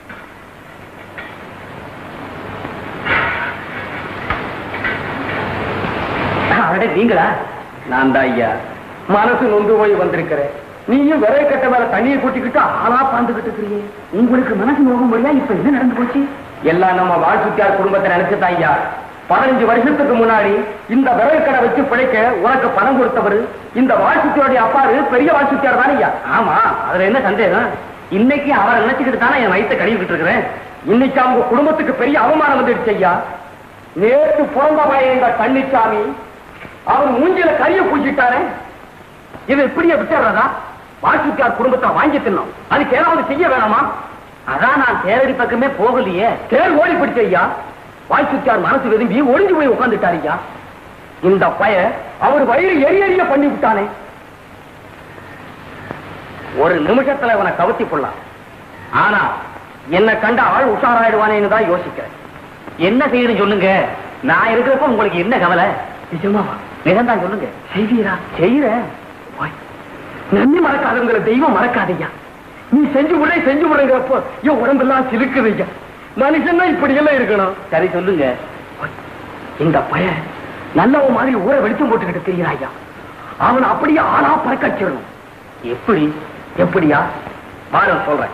அட நீங்களா நான் தான் ஐயா மனசு நொந்து போய் வந்திருக்கிறேன் நீயும் விரை கட்ட மேல தண்ணியை கூட்டிக்கிட்டு ஆளா பாந்துகிட்டு இருக்கிறீங்க உங்களுக்கு மனசு நோகும் வழியா இப்ப என்ன நடந்து போச்சு எல்லாம் நம்ம வாழ்த்துத்தியார் குடும்பத்தை நினைச்சுதான் ஐயா பதினஞ்சு வருஷத்துக்கு முன்னாடி இந்த விரல் கடை வச்சு பிழைக்க உனக்கு பணம் கொடுத்தவர் இந்த வாழ்த்துத்தியோடைய அப்பாரு பெரிய வாழ்த்துத்தியார் தானே ஐயா ஆமா அதுல என்ன சந்தேகம் இன்னைக்கு அவரை நினைச்சுக்கிட்டு தானே என் வயித்தை கழுவிக்கிட்டு இருக்கிறேன் இன்னைக்கு அவங்க குடும்பத்துக்கு பெரிய அவமானம் வந்துடுச்சு ஐயா நேற்று பிறந்த பையன் இந்த தண்ணிச்சாமி அவர் மூஞ்சில கரிய பூசிட்டாரே இது இப்படியே விட்டுறதா வாழ்த்துக்கார் குடும்பத்தை வாங்கி தின்னோம் அதுக்கு ஏதாவது செய்ய வேணாமா அதான் நான் தேரடி பக்கமே போகலையே தேர் ஓடி பிடிச்ச ஐயா வாழ்த்துக்கார் மனசு விரும்பி ஒளிஞ்சு போய் உட்காந்துட்டாரு ஐயா இந்த பய அவர் வயிறு எரி எரிய பண்ணி விட்டானே ஒரு நிமிஷத்துல இவனை கவுத்தி போடலாம் ஆனா என்ன கண்ட ஆள் உஷாராயிடுவானேன்னு தான் யோசிக்கிறேன் என்ன செய்யணும் சொல்லுங்க நான் இருக்கிறப்ப உங்களுக்கு என்ன கவலை நிஜமாவா நிஜம்தான் சொல்லுங்க செய்வீரா செய்யறேன் நன்றி மறக்காதவங்களை தெய்வம் மறக்காதையா நீ செஞ்சு விட செஞ்சு விடுங்கிறப்போ என் உடம்பெல்லாம் சிலுக்குதுங்க மனுஷன்னா இப்படி எல்லாம் இருக்கணும் சரி சொல்லுங்க இந்த பையன் நல்லவன் மாதிரி ஊரை வெளிச்சம் போட்டுக்கிட்டு தெரியுறாயா அவன் அப்படியே ஆளா பறக்கச்சிடணும் எப்படி எப்படியா பாரு சொல்றேன்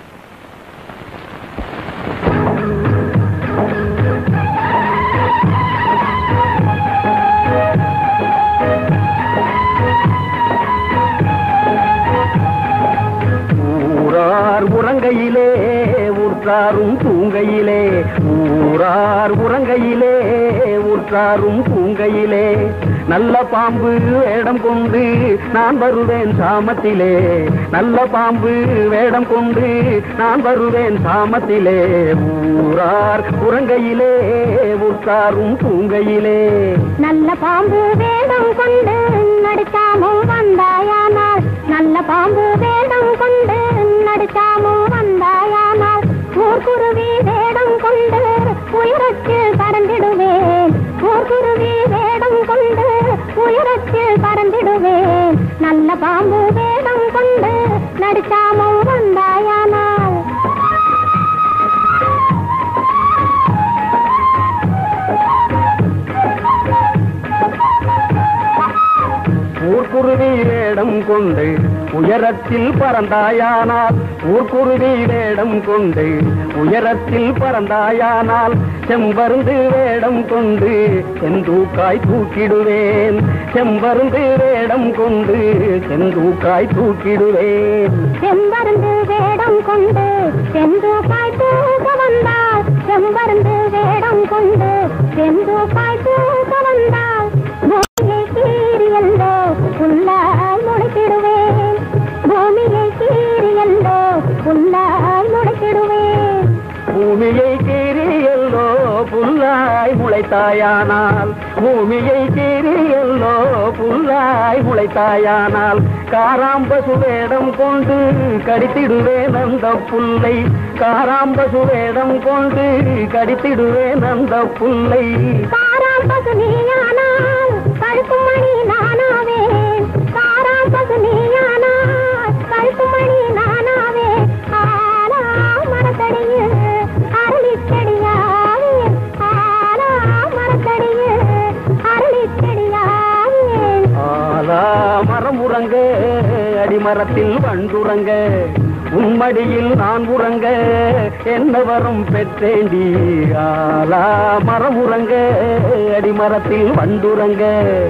ஊரார் உறங்கையிலே உற்றாரும் தூங்கையிலே ஊரார் உறங்கையிலே உற்றாரும் தூங்கையிலே நல்ல பாம்பு வேடம் கொண்டு நான் வருவேன் சாமத்திலே நல்ல பாம்பு வேடம் கொண்டு நான் வருவேன் சாமத்திலே ஊரார் உறங்கையிலே உற்றாரும் தூங்கையிலே நல்ல பாம்பு வேடம் கொண்டு நடுக்காமல் வந்தாயானால் நல்ல பாம்பு வேடம் கொண்டு நடுச்சாமும் வந்தாயானால் ஊர்குருவி வேடம் கொண்டு உயரத்தில் பறந்திடுவேன் ஊர்குருவி வேடம் கொண்டு உயரத்தில் பறந்திடுவேன் நல்ல பாம்பு வேடம் கொண்டு நடுச்சாமும் வந்தாயானால் ஊர்க்குருவி வேடம் கொண்டு உயரத்தில் பறந்தாயானால் ஊர்க்குருவி வேடம் கொண்டு உயரத்தில் பறந்தாயானால் செம்பருந்து வேடம் கொண்டு செந்தூக்காய் தூக்கிடுவேன் செம்பருந்து வேடம் கொண்டு செந்தூக்காய் தூக்கிடுவேன் செம்பருந்து வேடம் கொண்டு செந்து காய் தூக்க வந்தால் செம்பருந்து வேடம் கொண்டு செந்து காய் தூக்க வந்தால் பூமியை கீரியல்லோ புல்லால் முளைத்திடுவேன் பூமியை கீரியல்லோ புல்லால் முளைத்திடுவேன் பூமியை கீரியல்லோ புல்லாய் முளைத்தாயானால் பூமியை கீரியல்லோ புல்லாய் முளைத்தாயானால் காராம்பசு வேடம் கொண்டு கடித்திடுவேன் அந்த புல்லை காராம்பசு வேடம் கொண்டு கடித்திடுவேன் அந்த புல்லை காராம் பசு நீயானால் கழுப்பு மணி நானாவேன் காராம் பசு நீயானால் கழுப்பு மணி நானாவே ஆலா மரத்தடியில் அரளி செடியாவே ஆலா மரத்தடியில் அரளி செடியாவே ஆலா மரம் உறங்க அடிமரத்தில் வண்டுறங்க உம்மடியில் நான் உறங்க என்ன வரம் பெற்றேண்டி ஆலா மரம் உறங்க அடிமரத்தில் வண்டுறங்க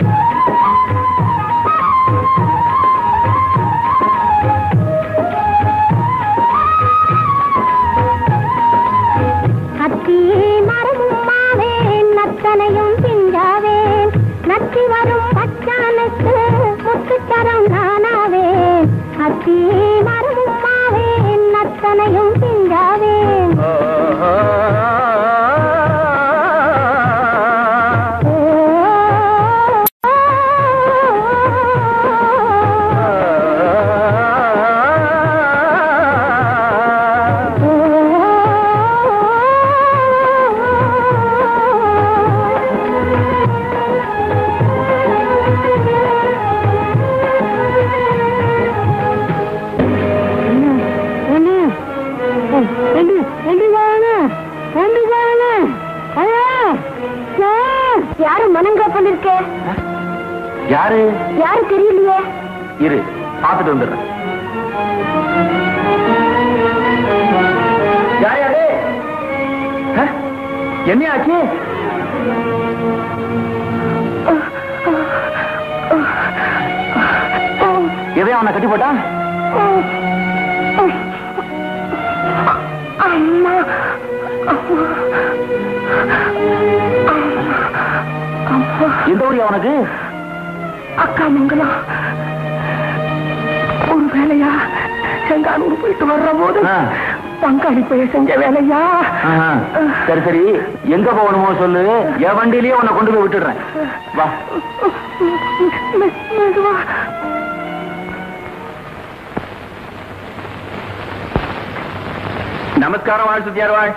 அத்தி மரமும் மாவேன் நத்தனையும் பிஞ்சாவேன் நத்தி வரும் பச்சானுக்கு முத்துச்சரம் நானாவேன் அத்தி மரமும் மாவேன் நத்தனையும் பிஞ்சாவேன் ஓ, யாரு மனங்கப்பல் இருக்கே யாரு யாரு தெரியலையே இரு பார்த்துட்டு வந்துடுறேன் யார் யாரு ஆ? என்ன ஆச்சு எதையும் அவனை கட்டி போட்டா அம்மா எந்த ஊரியா அவனுக்கு அக்கா மங்கலம் ஒரு வேலையா செங்கானூர் போயிட்டு வர்ற போது ஆ. பங்காளி போய் செஞ்ச வேலையா ஆஹா. சரி சரி எங்க போகணுமோ சொல்லு என் வண்டியிலேயே உன்னை கொண்டு போய் விட்டுடுறேன் வா மெ- மெதுவா நமஸ்காரம் வாழ் சுத்தியார் வாழ்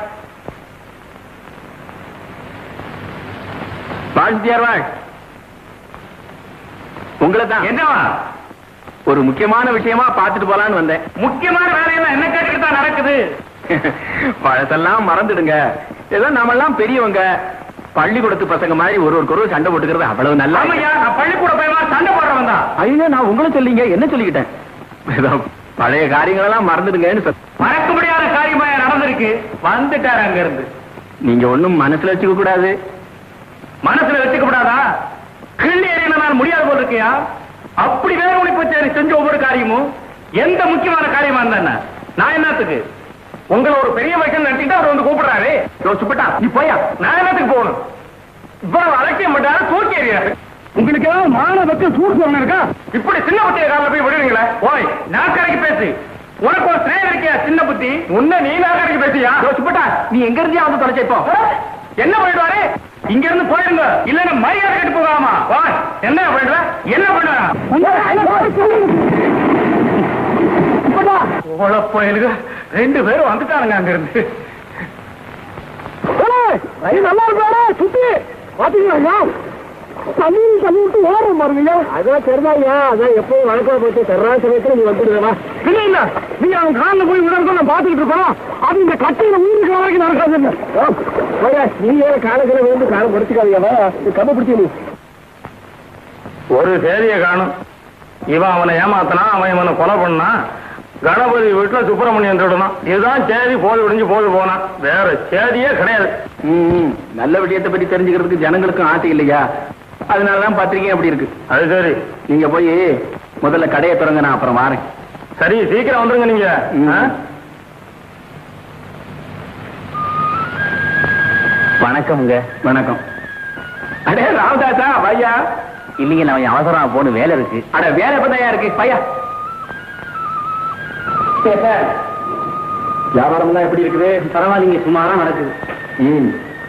வாழ் சுத்தியார் வாழ் உங்களை தான் என்னவா ஒரு முக்கியமான விஷயமா பார்த்துட்டு போலான்னு வந்தேன் முக்கியமான வேலையெல்லாம் என்ன கேட்டுட்டு தான் நடக்குது பழசெல்லாம் மறந்துடுங்க ஏதோ நாமெல்லாம் பெரியவங்க பள்ளிக்கூடத்து பசங்க மாதிரி ஒரு ஒரு சண்டை போட்டுக்கிறது அவ்வளவு நல்லா பள்ளிக்கூட பையன் சண்டை போடுறவன் தான் ஐயோ நான் உங்களை சொல்லிங்க என்ன சொல்லிக்கிட்டேன் ஏதோ பழைய காரியங்களெல்லாம் மறந்துடுங்கன்னு சொல் மறக்க முடியாத காரியமா நடந்திருக்கு வந்துட்டாரு அங்க இருந்து நீங்க ஒண்ணும் மனசுல வச்சுக்க கூடாது மனசுல வச்சுக்க கூடாதா கிள்ளி எறியனால் முடியாது போல இருக்கியா அப்படி வேற ஒளி போச்சு செஞ்ச ஒவ்வொரு காரியமும் எந்த முக்கியமான காரியமா இருந்தா என்ன? நான் என்னத்துக்கு உங்களை ஒரு பெரிய வைக்கல் நட்டிட்டு அவர் வந்து கூப்பிடுறாரு சுப்பட்டா நீ போயா நான் என்னத்துக்கு போகணும் இவ்வளவு அலட்சியம் பண்றாரு தூக்கி எறியாரு உங்களுக்கு ஏதாவது மான வச்சு சூடு சொல்லணும் இருக்கா இப்படி சின்ன புத்திய காலில் போய் விடுவீங்களே ஓய் நாக்கரைக்கு பேசு உனக்கு ஒரு ஸ்நேகம் இருக்கியா சின்ன புத்தி உன்ன நீ நாக்கரைக்கு பேசியா சுப்பட்டா நீ எங்க இருந்தியா வந்து தொலைச்ச இப்போ என்ன பண்ணிடுவாரு இங்க இருந்து போயிருங்க இல்லன்னா மரியாதை கேட்டு போகாமா வா என்ன பண்ணுற என்ன பண்ணுவா கோலப்பயலுக ரெண்டு பேரும் வந்துட்டானுங்க அங்க இருந்து நல்லா இருக்காடா சுத்தி பாத்தீங்களா தண்ணி தண்ணி விட்டு ஓரம் பாருங்க அதான் சரிதாய்யா அதான் எப்பவும் வழக்கம் போச்சு சரியான சமயத்துல நீ வந்துடுவேமா இல்ல இல்ல நீ அவன் காலில் போய் விடறதும் நான் பாத்துக்கிட்டு இருக்கோம் அது இந்த கட்டையில ஊருக்கு வரைக்கும் நடக்காது நீ ஏன் காலத்துல வந்து காலம் படிச்சுக்காதீங்கவா கம்ம பிடிச்சி நீ ஒரு சேதியை காணும் இவன் அவனை ஏமாத்தினா அவன் இவனை கொலை பண்ணான் கணபதி வீட்டுல சுப்பிரமணியன் திருடணும் இதுதான் சேதி போது விடிஞ்சு போது போனான் வேற சேதியே கிடையாது நல்ல விஷயத்தை பத்தி தெரிஞ்சுக்கிறதுக்கு ஜனங்களுக்கும் ஆசை இல்லையா அதனாலதான் பத்திரிக்கை அப்படி இருக்கு அது சரி நீங்க போய் முதல்ல கடையை திறங்க நான் அப்புறம் வாரேன் சரி சீக்கிரம் வந்துருங்க நீங்க ஆ? வணக்கம்ங்க வணக்கம் அடே ராமதாசா பையா இல்லைங்க நான் அவசரமா போன வேலை இருக்கு அட வேலை பத்தாயா இருக்கு பையா வியாபாரம் தான் எப்படி இருக்குது பரவாயில்லைங்க சுமாரா நடக்குது ம்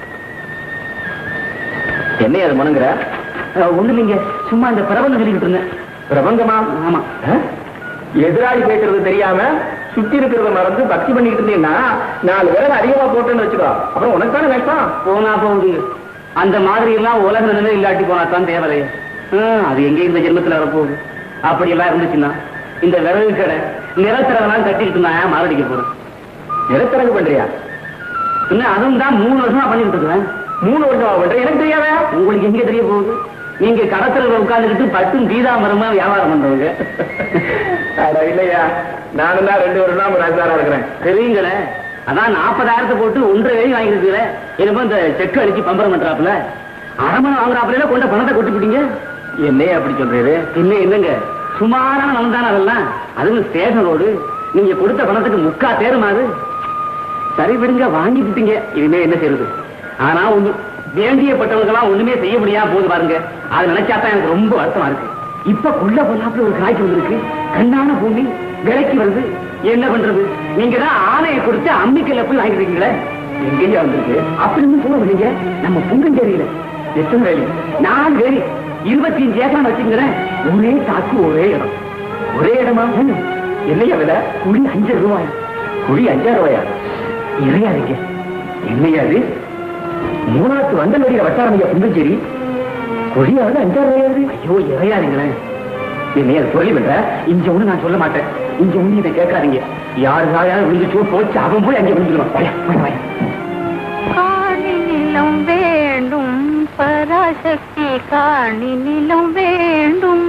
என்ன அது மனுங்கிற ஒண்ணு இல்லைங்க சும்மா இந்த பிரபந்தம் சொல்லிக்கிட்டு இருந்தேன் பிரபந்தமா ஆமா எதிராளி பேசுறது தெரியாம சுத்தி இருக்கிறத மறந்து பக்தி பண்ணிட்டு இருந்தீங்கன்னா நாலு பேரை அதிகமா போட்டேன்னு வச்சுக்கோ அப்புறம் உனக்கு தானே நஷ்டம் போனா போகுது அந்த மாதிரி எல்லாம் உலக நிலைமை இல்லாட்டி போனா தான் தேவையே அது எங்க இந்த ஜென்மத்துல வரப்போகுது அப்படி எல்லாம் இருந்துச்சுன்னா இந்த விறகு கடை நிலத்திறகெல்லாம் கட்டிக்கிட்டு நான் ஏன் மாரடிக்க போறேன் நிலத்திறகு பண்றியா இன்னும் அதுவும் தான் மூணு வருஷமா பண்ணிட்டு இருக்கிறேன் மூணு வருஷமா பண்றேன் எனக்கு தெரியாத உங்களுக்கு எங்க தெரிய போகுது நீங்க கடத்தல உட்கார்ந்துக்கிட்டு பட்டும் பீதாமரமா வியாபாரம் பண்றவங்க அட இல்லையா நானும் தான் ரெண்டு வருஷம் ராஜாரா இருக்கிறேன் தெரியுங்களே அதான் நாற்பதாயிரத்தை போட்டு ஒன்றரை வேலை வாங்கிருக்கீங்களே என்னமோ இந்த செக் அடிச்சு பம்பரம் பண்றாப்புல அரமணம் வாங்குறாப்புல கொண்ட பணத்தை கொட்டிவிட்டீங்க என்னைய அப்படி சொல்றது இல்ல இல்லங்க சுமாரான பணம் தானே அதெல்லாம் அதுவும் ஸ்டேஷன் ரோடு நீங்க கொடுத்த பணத்துக்கு முக்கா தேருமாது சரி விடுங்க வாங்கி விட்டீங்க இனிமே என்ன செய்யறது ஆனா ஒண்ணு வேண்டியப்பட்டவங்கெல்லாம் ஒண்ணுமே செய்ய முடியாம போகுது பாருங்க அது நினைச்சா தான் எனக்கு ரொம்ப வருத்தமா இருக்கு இப்ப குள்ள பொல்லாப்புல ஒரு காய்ச்சி வந்திருக்கு கண்ணான பூமி விலைக்கு வருது என்ன பண்றது நீங்க தான் ஆணையை கொடுத்து அம்மிக்கல்ல போய் வாங்கிருக்கீங்களே எங்கேயா வந்திருக்கு அப்படின்னு கூட பண்ணீங்க நம்ம புங்கஞ்சேரியில எத்தனை வேலி நாலு வேலி இருபத்தி அஞ்சு ஏக்கரம் வச்சுக்கிறேன் ஒரே காக்கு ஒரே இடம் ஒரே இடமா என்னையா விலை குழி அஞ்சு ரூபாய் குழி அஞ்சாயிரம் ரூபாயா இறையாதீங்க என்னையா அது மூணாத்து வண்டலடியில வட்டாரமையா புங்கச்சேரி கொடியாவது அஞ்சாறு ரூபாயாது ஐயோ இறையாதீங்களேன் என்னைய அது சொல்லி விட இங்க ஒண்ணு நான் சொல்ல மாட்டேன் இங்க ஒண்ணு இதை கேட்காதீங்க யாரு யாராவது விழுந்துச்சோ போச்சு அவன் போய் அங்க விழுந்துருவான் வாயா, வாயா, வாயா. காணி நிலம் வேண்டும் பராசக்தி காணி நிலம் வேண்டும்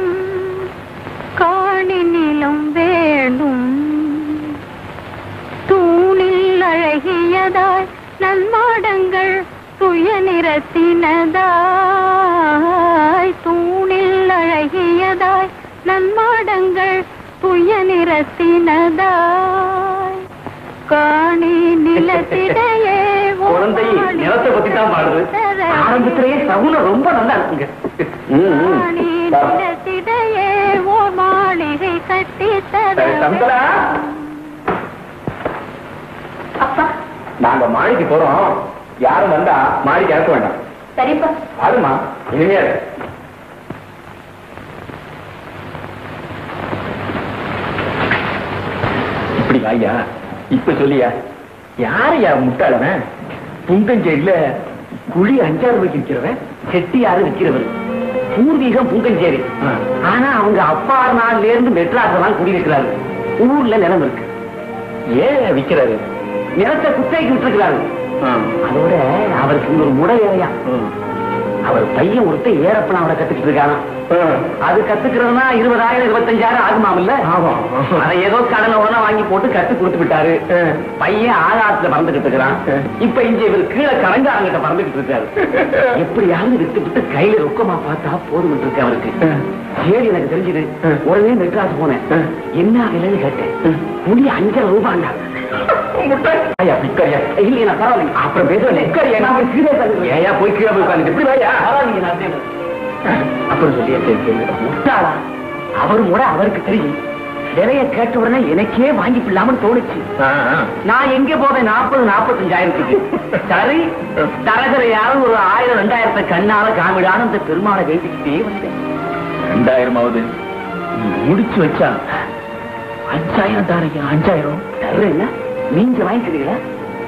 காணி நிலம் வேண்டும் தூணில் அழகியதாய் நன்மாடங்கள் துய நிறத்தினதாய் தூணில் அழகியதாய் நன்மாடங்கள் துய நிறத்தினதாய் காணி நிலத்திடையே குழந்தை நிலத்தை பத்தி தான் பாடுது ஆரம்பத்திலேயே சகுனம் ரொம்ப நல்லா இருக்குங்க காணி நிலத்திடையே ஓர் மாளிகை கட்டி தர சந்தரா நாங்க மாடிக்கு போறோம் யாரும் வந்தா மாடிக்கு இறக்க வேண்டாம் சரிப்பா பாருமா இனிமையா இருக்கு இப்படி ஐயா இப்ப சொல்லியா யாரையா முட்டாளவன் புங்கஞ்சேரியில குழி அஞ்சாறு ரூபாய்க்கு விற்கிறவன் செட்டியாரு விற்கிறவர் பூர்வீகம் புங்கஞ்சேரி ஆனா அவங்க அப்பா நாள்ல இருந்து மெட்ராஸ் தான் குடியிருக்கிறாரு ஊர்ல நிலம் இருக்கு ஏன் விற்கிறாரு நிலத்தை குத்தகைக்கு விட்டுருக்கிறாரு அதோட அவருக்கு இன்னொரு முறை வேறையா அவர் பையன் ஒருத்தர் ஏறப்பன அவரை கத்துக்கிட்டு இருக்கானா அது கத்துக்கிறதுனா இருபதாயிரம் இருபத்தஞ்சாயிரம் ஆகுமாமில்ல அதை ஏதோ கடனை உடனே வாங்கி போட்டு கத்து கொடுத்து விட்டாரு பையன் ஆகாரத்துல பறந்துகிட்டு இருக்கிறான் இப்ப இங்க இவர் கீழே கரங்காரங்கிட்ட பறந்துகிட்டு இருக்காரு எப்படியாவது விட்டு விட்டு கையில ரொக்கமா பார்த்தா போதும் இருக்கு அவருக்கு சரி எனக்கு தெரிஞ்சது உடனே மெட்ராஸ் போனேன் என்ன விலைன்னு கேட்டேன் புளி அஞ்சரை ரூபாண்டா ஐயா, பிக்கரியா. இல்லையே, நான் பரவாயில்லைங்க. அப்புறம் பேசுவேன். பிக்கரியா, நான் போய் கீழே உட்கார்ந்துக்கிறேன். ஏய்யா, போய் கீழே போய் உட்கார்ந்துட்டு, இப்படி வாயா. பரவாயில்லைங்க, நான் தேடுறேன். அப்புறம் சொல்லியா, சரி, சரி. முட்டாளா? அவர் முறை அவருக்கு தெரியும் விலைய கேட்ட உடனே எனக்கே வாங்கி பிள்ளாமன்னு தோணுச்சு நான் எங்க போவேன் நாற்பது நாற்பத்தஞ்சாயிரத்துக்கு சரி தரகர யாரும் ஒரு ஆயிரம் ரெண்டாயிரத்தை கண்ணால காமிடான்னு அந்த பெருமாளை வேண்டிக்கிட்டே வந்தேன் ரெண்டாயிரம் ஆகுது முடிச்சு வச்சா அஞ்சாயிரம் தாரையா அஞ்சாயிரம் தர்றேன் என்ன நீங்க வாங்கிக்கிறீங்களா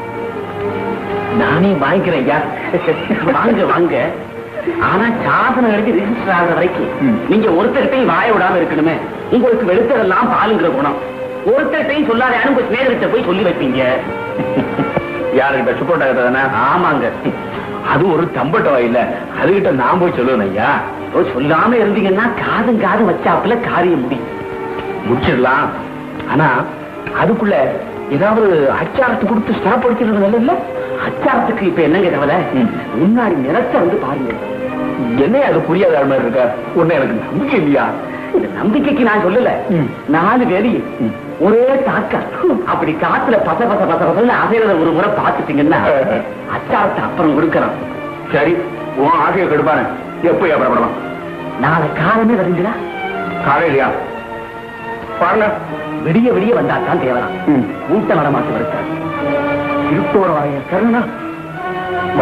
நானே வாங்கிக்கிறேன் ஐயா வாங்க வாங்க ஆனா சாதனம் எடுத்து ரிஜிஸ்டர் ஆகுற வரைக்கும் நீங்க ஒருத்தர்கிட்டையும் வாய விடாம இருக்கணுமே உங்களுக்கு வெளுத்ததெல்லாம் பாலுங்கிற குணம் ஒருத்தர்கிட்டையும் சொல்லாத உங்க ஸ்நேகத்தை போய் சொல்லி வைப்பீங்க யாருக்கிட்ட சுப்போட்டா தானே ஆமாங்க அது ஒரு தம்பட்ட வாயில்ல அதுகிட்ட நான் போய் சொல்லுவேன் ஐயா ஓ, சொல்லாம இருந்தீங்கன்னா காதும் காதும் வச்சாப்புல காரியம் முடியும் முடிச்சிடலாம் ஆனா அதுக்குள்ள ஏதாவது அச்சாரத்து கொடுத்து ஸ்டாப் அடிக்கிறது நல்ல இல்ல அச்சாரத்துக்கு இப்ப என்னங்க கவலை ம். முன்னாடி நிறத்தை வந்து பாருங்க என்ன அது புரியாத ஆள் மாதிரி இருக்கா ஒண்ணு எனக்கு நம்பிக்கை இல்லையா இந்த நம்பிக்கைக்கு நான் சொல்லல ம். நாலு வேலி ம். ஒரே தாக்கா அப்படி காத்துல பச பச பச பசன்னு அசைறத ஒரு முறை பாத்துட்டீங்கன்னா அச்சாரத்தை அப்புறம் கொடுக்கறோம் சரி உன் ஆசையை கெடுப்பானே எப்ப புறப்படலாம் நாளை காலமே வருங்களா காலையிலையா பாருங்க விடிய விடிய வந்தா தான் தேவலாம் ம். ஊட்ட நடமாட்டு வருத்தார் இருட்டோர வாய கருணா வா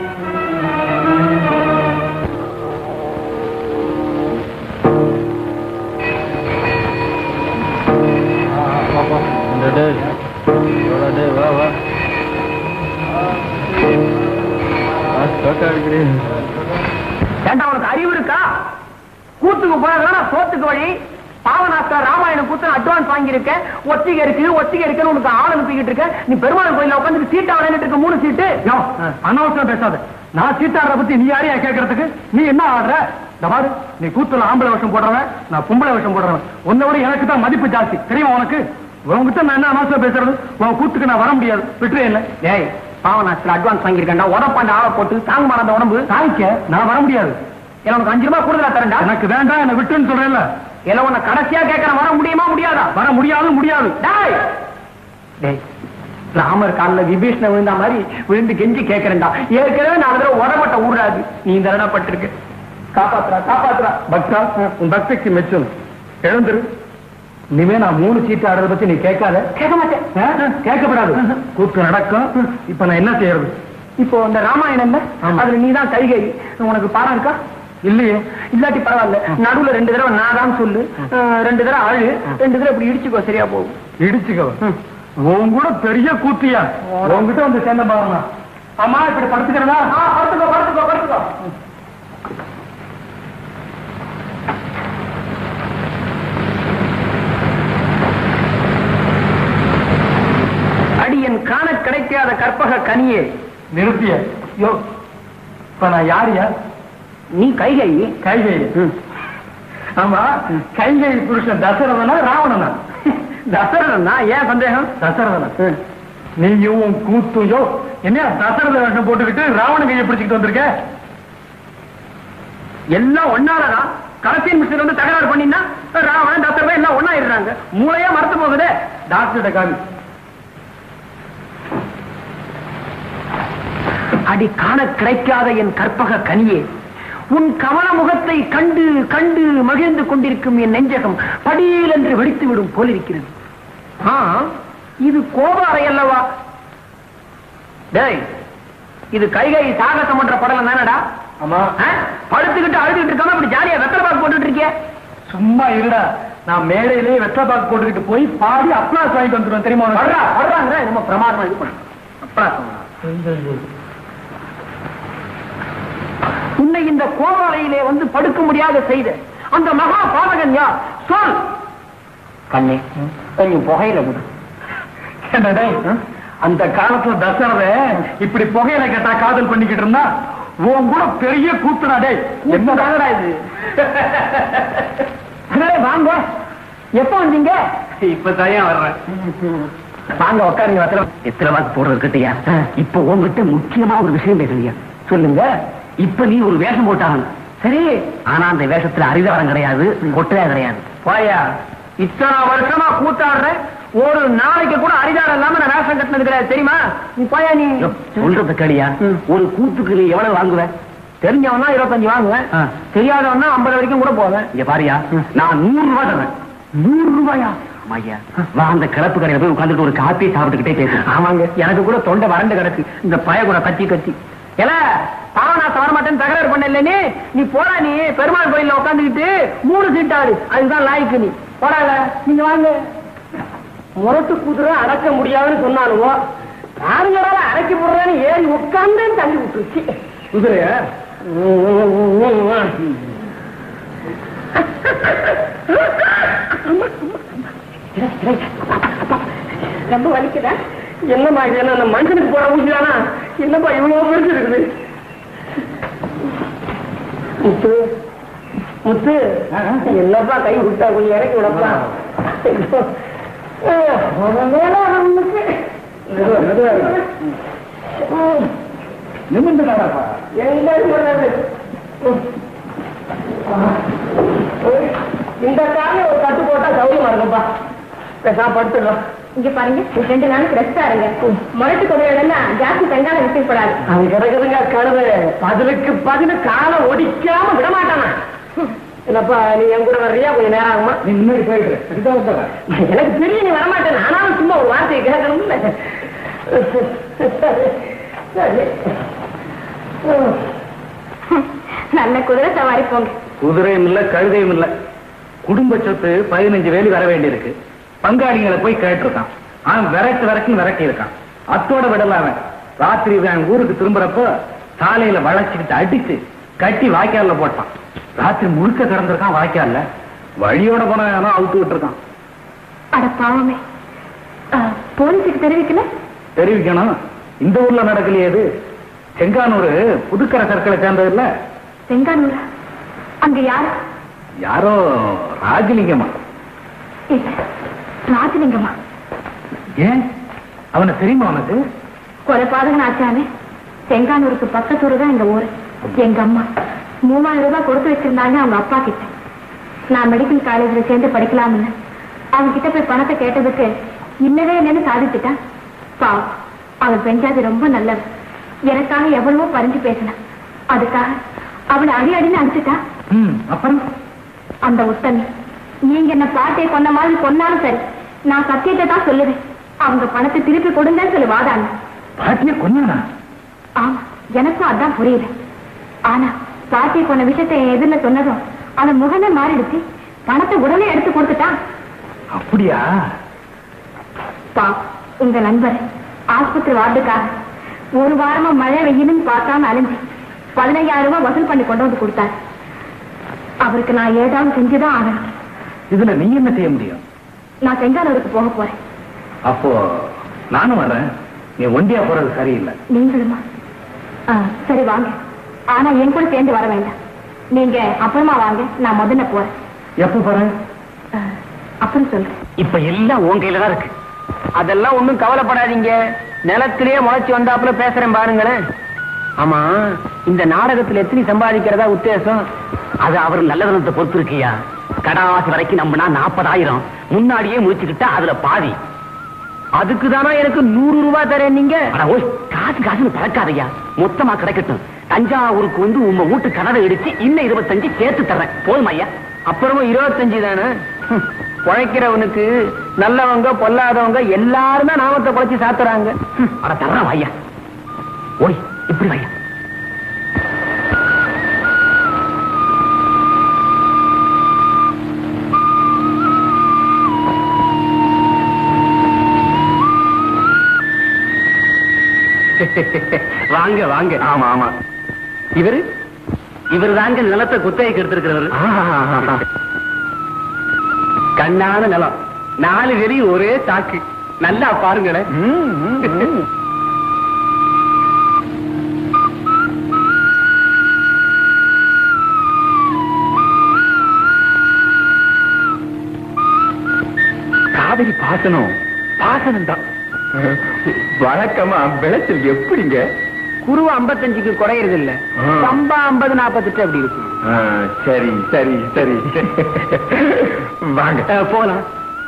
ஏண்டா உனக்கு அறிவு இருக்கா கூத்துக்கு போறதுனா சோத்துக்கு வழி பாவனாஸ்தா ராமாயணம் கூத்து அட்வான்ஸ் வாங்கியிருக்க ஒத்திகை இருக்கு ஒத்திகை இருக்குன்னு உனக்கு ஆள் அனுப்பிக்கிட்டு இருக்க நீ பெருமாள் கோயில்ல உட்காந்து சீட்டா விளையாண்டுட்டு இருக்க மூணு சீட்டு அனவசரம் பேசாத நான் சீட்டாடுற பத்தி நீ யாரையா கேட்கறதுக்கு நீ என்ன ஆடுற இந்த பாரு நீ கூத்துல ஆம்பளை வேஷம் போடுறவன் நான் பொம்பளை வேஷம் போடுறவன் உன்னை விட எனக்கு தான் மதிப்பு ஜாஸ்தி தெரியுமா உனக்கு உன்கிட்ட நான் என்ன அனவசரம் பேசுறது உன் கூத்துக்கு நான் வர முடியாது விட்டுறே இல்லை ஏய் பாவனாஸ்திர அட்வான்ஸ் வாங்கியிருக்கேன்டா உடப்பாண்ட ஆளை போட்டு தாங்க மாறாத உடம்பு தாய்க்க நான் வர முடியாது இல்ல உனக்கு அஞ்சு ரூபாய் கூடுதலா தரேன்டா எனக்கு வேண்டாம் என்ன விட்டுன்னு சொல்றேன்ல இல்ல உன்னை கடைசியா கேட்கறேன் வர முடியுமா முடியாதா வர முடியாது முடியாது டேய் டேய் ராமர் காலில் விபீஷ்ண விழுந்த மாதிரி விழுந்து கெஞ்சி கேட்கறேன்டா ஏற்கனவே நாலு தடவை உடம்பட்ட ஊடாது நீ இந்த இடம் பட்டிருக்கு காப்பாத்துறா காப்பாத்துறா பக்தா உன் பக்திக்கு மெச்சம் எழுந்துரு இனிமே நான் மூணு சீட்டு ஆடுறத பத்தி நீ கேட்காத கேட்க மாட்டேன் ஆ? கேட்கப்படாது கூத்து நடக்கும் இப்ப நான் என்ன செய்யறது இப்போ இந்த ராமாயணம் ஆமா. அதுல நீ தான் கைகை உனக்கு பாடம் இருக்கா இல்லையே இல்லாட்டி பரவாயில்ல நடுவுல ரெண்டு தடவை நான் தான் சொல்லு அஹ், ரெண்டு தடவை அழு ரெண்டு தடவை இப்படி இடிச்சுக்கோ சரியா போகும் இடிச்சுக்கவ உன் கூட பெரிய கூத்தியா உன்கிட்ட வந்து சேர்ந்த பாருங்க அம்மா இப்படி படுத்துக்கிறதா ஆ, படுத்துக்கோ படுத்துக்கோ படுத்துக்கோ அடியன் காண கிடைக்காத கற்பக கனியே நிறுத்திய யோ இப்ப நான் யாரியா நீ கைகை கைகை ஆமா கைகை புருஷன் தசரதனா ராவணனா தசரதன் ஏன் சந்தேகம் தசரதனா நீயும் உன் கூத்தும் யோ என்ன தசரத வேஷம் போட்டுக்கிட்டு ராவண கையை பிடிச்சிக்கிட்டு வந்திருக்க எல்லாம் ஒன்னாலதான் கலத்தின் மிஸ்டர் வந்து தகராறு பண்ணினா ராவணன் தசரதன் எல்லாம் ஒன்னாயிடுறாங்க மூளையா மறந்து போகுதே டாக்டர்கிட்ட காமி அடி காண கிடைக்காத என் கற்பக கனியே உன் கமல முகத்தை கண்டு கண்டு மகிழ்ந்து கொண்டிருக்கும் என் நெஞ்சகம் படியில் என்று வெடித்து விடும் போலிருக்கிறது ஆ, இது கோபாறை அல்லவா டேய் இது கைகை சாகசம் பண்ற படலம் தானடா ஆமா ஆ? படுத்துக்கிட்டு அழுதுகிட்டு இருக்காம இப்படி ஜாலியா வெத்தலை பாக்கு போட்டுட்டு இருக்கிய சும்மா இருடா நான் மேடையிலேயே வெற்ற பாக்கு போட்டுக்கிட்டு போய் பாடி அப்ளாஸ் வாங்கிட்டு வந்துடுவேன் தெரியுமா உனக்கு? வர்றா வர்றாங்க நம்ம பிரமாதமா இது பண்ணு அப்ராசம். உன்னை இந்த கோமாலையிலே வந்து படுக்க முடியாத செய்த அந்த மகா பாதகன் யார் சொல் கண்ணே கொஞ்சம் புகையில விடு என்ன டேய், அந்த காலத்துல தசரத இப்படி புகையில கேட்டா காதல் பண்ணிக்கிட்டு இருந்தா உன் கூட பெரிய கூத்துடா டேய் என்னடா இது அண்ணே, வாங்க எப்ப வந்தீங்க இப்ப தயா வர்றேன் வாங்க உட்காருங்க வத்தல எத்தனை வாக்கு போடுறது இருக்கட்டையா இப்ப உங்ககிட்ட முக்கியமா ஒரு விஷயம் பேசலையா சொல்லுங்க இப்ப நீ ஒரு வேஷம் போட்டாகணும் சரி ஆனா அந்த வேஷத்துல அரிதாரம் கிடையாது கொட்டையா கிடையாது போயா இத்தனை வருஷமா கூத்தாடுற ஒரு நாளைக்கு கூட அரிதாரம் இல்லாம நான் வேஷம் கட்டினது கிடையாது தெரியுமா நீ போயா நீ சொல்றத கேளியா ஒரு கூத்துக்கு நீ எவ்வளவு வாங்குவ தெரிஞ்சவனா இருபத்தஞ்சு வாங்குவேன் தெரியாதவனா ஐம்பது வரைக்கும் கூட போவேன் இங்க பாரியா நான் நூறு ரூபாய் தரேன் நூறு ரூபாயா ஐயா வா அந்த கிளப்பு கடையில போய் உட்காந்துட்டு ஒரு காப்பி சாப்பிட்டுக்கிட்டே பேசு ஆமாங்க எனக்கு கூட தொண்டை வறண்டு கிடக்கு இந்த பய கூட கத்தி கத்தி ஏல பாவநாசம் வரமாட்டேன்னு தகராறு பண்ண நீ நீ போடா நீ பெருமாள் கோயில்ல உட்காந்துக்கிட்டு மூணு சீட்டாரு அதுதான் லாய்க்கு நீ போடாத நீங்க வாங்க முரட்டு குதிரை அடக்க முடியாதுன்னு சொன்னாலுவோ பாருங்கடா அடக்கி போடுறேன்னு ஏறி உட்காந்து தள்ளி விட்டுருச்சு குதிரைய ரொம்ப வலிக்குதா என்னம்மா இது என்ன நம்ம மனுஷனுக்கு போற ஊசிதானா என்னப்பா இவ்வளவு பெருசு இருக்குது முத்து முத்து என்னப்பா கை விட்டா கொஞ்சம் இறக்கி விடப்பா நிமிந்து நடப்பா எங்க போறது இந்த காலையும் ஒரு கட்டு போட்டா சௌரியமா இருக்கும்பா பேசாம படுத்துடலாம் இங்க பாருங்க ரெண்டு நாளைக்கு ரெஸ்டா இருங்க முரட்டு குதிரையோடலாம் ஜாஸ்தி பெங்கால விட்டுப்படாது அவன் கிடக்குதுங்க கழுது பதிலுக்கு பதிலு காலை ஒடிக்காம விட மாட்டானா என்னப்பா நீ என் கூட வர்றியா கொஞ்சம் நேரம் ஆகுமா நீ முன்னாடி போயிட்டு இதுதான் வந்துடுறேன். எனக்கு தெரியும் நீ வரமாட்டேன் ஆனாலும் சும்மா ஒரு வார்த்தையை கேட்கணும்ல சரி, சரி. நல்ல குதிரை சவாரி போங்க குதிரையும் இல்ல கழுதையும் இல்ல குடும்ப சொத்து பதினஞ்சு வேலி வர வேண்டியிருக்கு பங்காளிகளை போய் கேட்டிருக்கான் அவன் விரட்டு விரட்டுன்னு விரட்டி இருக்கான் அத்தோட விடல அவன் ராத்திரி அவன் ஊருக்கு திரும்புறப்ப சாலையில வளைச்சுக்கிட்டு அடிச்சு கட்டி வாய்க்கால்ல போட்டான் ராத்திரி முழுக்க கிடந்திருக்கான் வாய்க்கால்ல வழியோட போன அவுத்து விட்டுருக்கான் அட பாவமே ஆ, போலீஸுக்கு தெரிவிக்கல தெரிவிக்கணும் இந்த ஊர்ல நடக்கலையே இது செங்கானூர் புதுக்கரை சர்க்கிளை சேர்ந்தது இல்ல செங்கானூரா அங்க யாரு யாரோ ராஜலிங்கம்மா இல்ல ராஜலிங்கம்மா ஏன் அவனை தெரியுமா உனக்கு கொலைபாதகன் ஆச்சானே செங்கானூருக்கு பக்கத்தூர் தான் எங்க ஊரு எங்க அம்மா மூவாயிரம் ரூபாய் கொடுத்து வச்சிருந்தாங்க அவங்க அப்பா கிட்ட நான் மெடிக்கல் காலேஜ்ல சேர்ந்து படிக்கலாம்னு அவங்க கிட்ட போய் பணத்தை கேட்டதுக்கு இல்லவே இல்லைன்னு சாதிச்சுட்டான் பாவம் அவன் பெஞ்சாதி ரொம்ப நல்லது எனக்காக எவ்வளவோ பறிஞ்சு பேசினான் அதுக்காக அவளை அடி அடின்னு அடிச்சுட்டான் ம் அப்புறம் அந்த உத்தமி நீங்க என்ன பாட்டை கொன்ன மாதிரி கொன்னாலும் சரி நான் சத்தியத்தை தான் சொல்லுவேன் அவங்க பணத்தை திருப்பி கொடுங்கன்னு சொல்லி வாதாங்க பாட்டிய கொண்டானா ஆமா எனக்கும் அதான் புரியல ஆனா பாட்டி போன விஷயத்தை என் எதிரில சொன்னதும் அவன் முகமே மாறிடுச்சு பணத்தை உடனே எடுத்து கொடுத்துட்டான் அப்படியா பா உங்க நண்பர் ஆஸ்பத்திரி வார்டுக்காக ஒரு வாரமா மழை வெயிலுன்னு பார்க்காம அலைஞ்சு பதினையாயிரம் ரூபாய் வசூல் பண்ணி கொண்டு வந்து கொடுத்தார் அவருக்கு நான் ஏதாவது செஞ்சுதான் ஆகணும் இதுல நீ என்ன செய்ய முடியும் நான் செங்கானூருக்கு போக போறேன் அப்போ நானும் வர்றேன் நீ ஒண்டியா போறது சரியில்லை நீங்களுமா ஆ, சரி வாங்க ஆனா என் கூட சேர்ந்து வர வேண்டாம் நீங்க அப்புறமா வாங்க நான் முதல்ல போறேன் எப்ப போறேன் ஆ, அப்புறம் சொல்றேன் இப்ப எல்லாம் உன் கையில தான் இருக்கு அதெல்லாம் ஒண்ணும் கவலைப்படாதீங்க நிலத்திலேயே முளைச்சு வந்தாப்புல பேசுறேன் பாருங்களேன் ஆமா இந்த நாடகத்துல எத்தனை சம்பாதிக்கிறதா உத்தேசம் அது அவர் நல்லதனத்தை பொறுத்து இருக்கியா கடாசி வரைக்கும் நம்பினா நாற்பதாயிரம் முன்னாடியே முடிச்சுக்கிட்டா அதுல பாதி அதுக்கு தானா எனக்கு நூறு ரூபாய் தரேன் நீங்க அட ஓய் காசு காசுன்னு பறக்காதையா மொத்தமா கிடைக்கட்டும் தஞ்சாவூருக்கு வந்து உங்க வீட்டு கதவை இடிச்சு இன்னும் இருபத்தஞ்சு சேர்த்து தர்றேன் போதும் ஐயா அப்புறமும் இருபத்தஞ்சு தானே ஹம், உழைக்கிறவனுக்கு நல்லவங்க பொல்லாதவங்க எல்லாரும் தான் நாமத்தை குறைச்சி சாத்துறாங்க ஹம், அட தர்றேன் ஐயா ஓய் இப்படி வையா வாங்க வாங்க ஆமா ஆமா இவரு இவர் தாங்க நிலத்தை குத்தகைக்கு எடுத்திருக்கிறவர் கண்ணான நிலம் நாலு வெளி ஒரே தாக்கு நல்லா பாருங்களேன் காவிரி பாசனம் பாசனம் தான் வழக்கமா விளைச்சல் எப்படிங்க குருவ ஐம்பத்தஞ்சுக்கு குறையறது இல்ல ஆ. சம்பா ஐம்பது நாற்பத்தெட்டு அப்படி இருக்கு ஆ, சரி சரி சரி வாங்க அஹ், போலாம்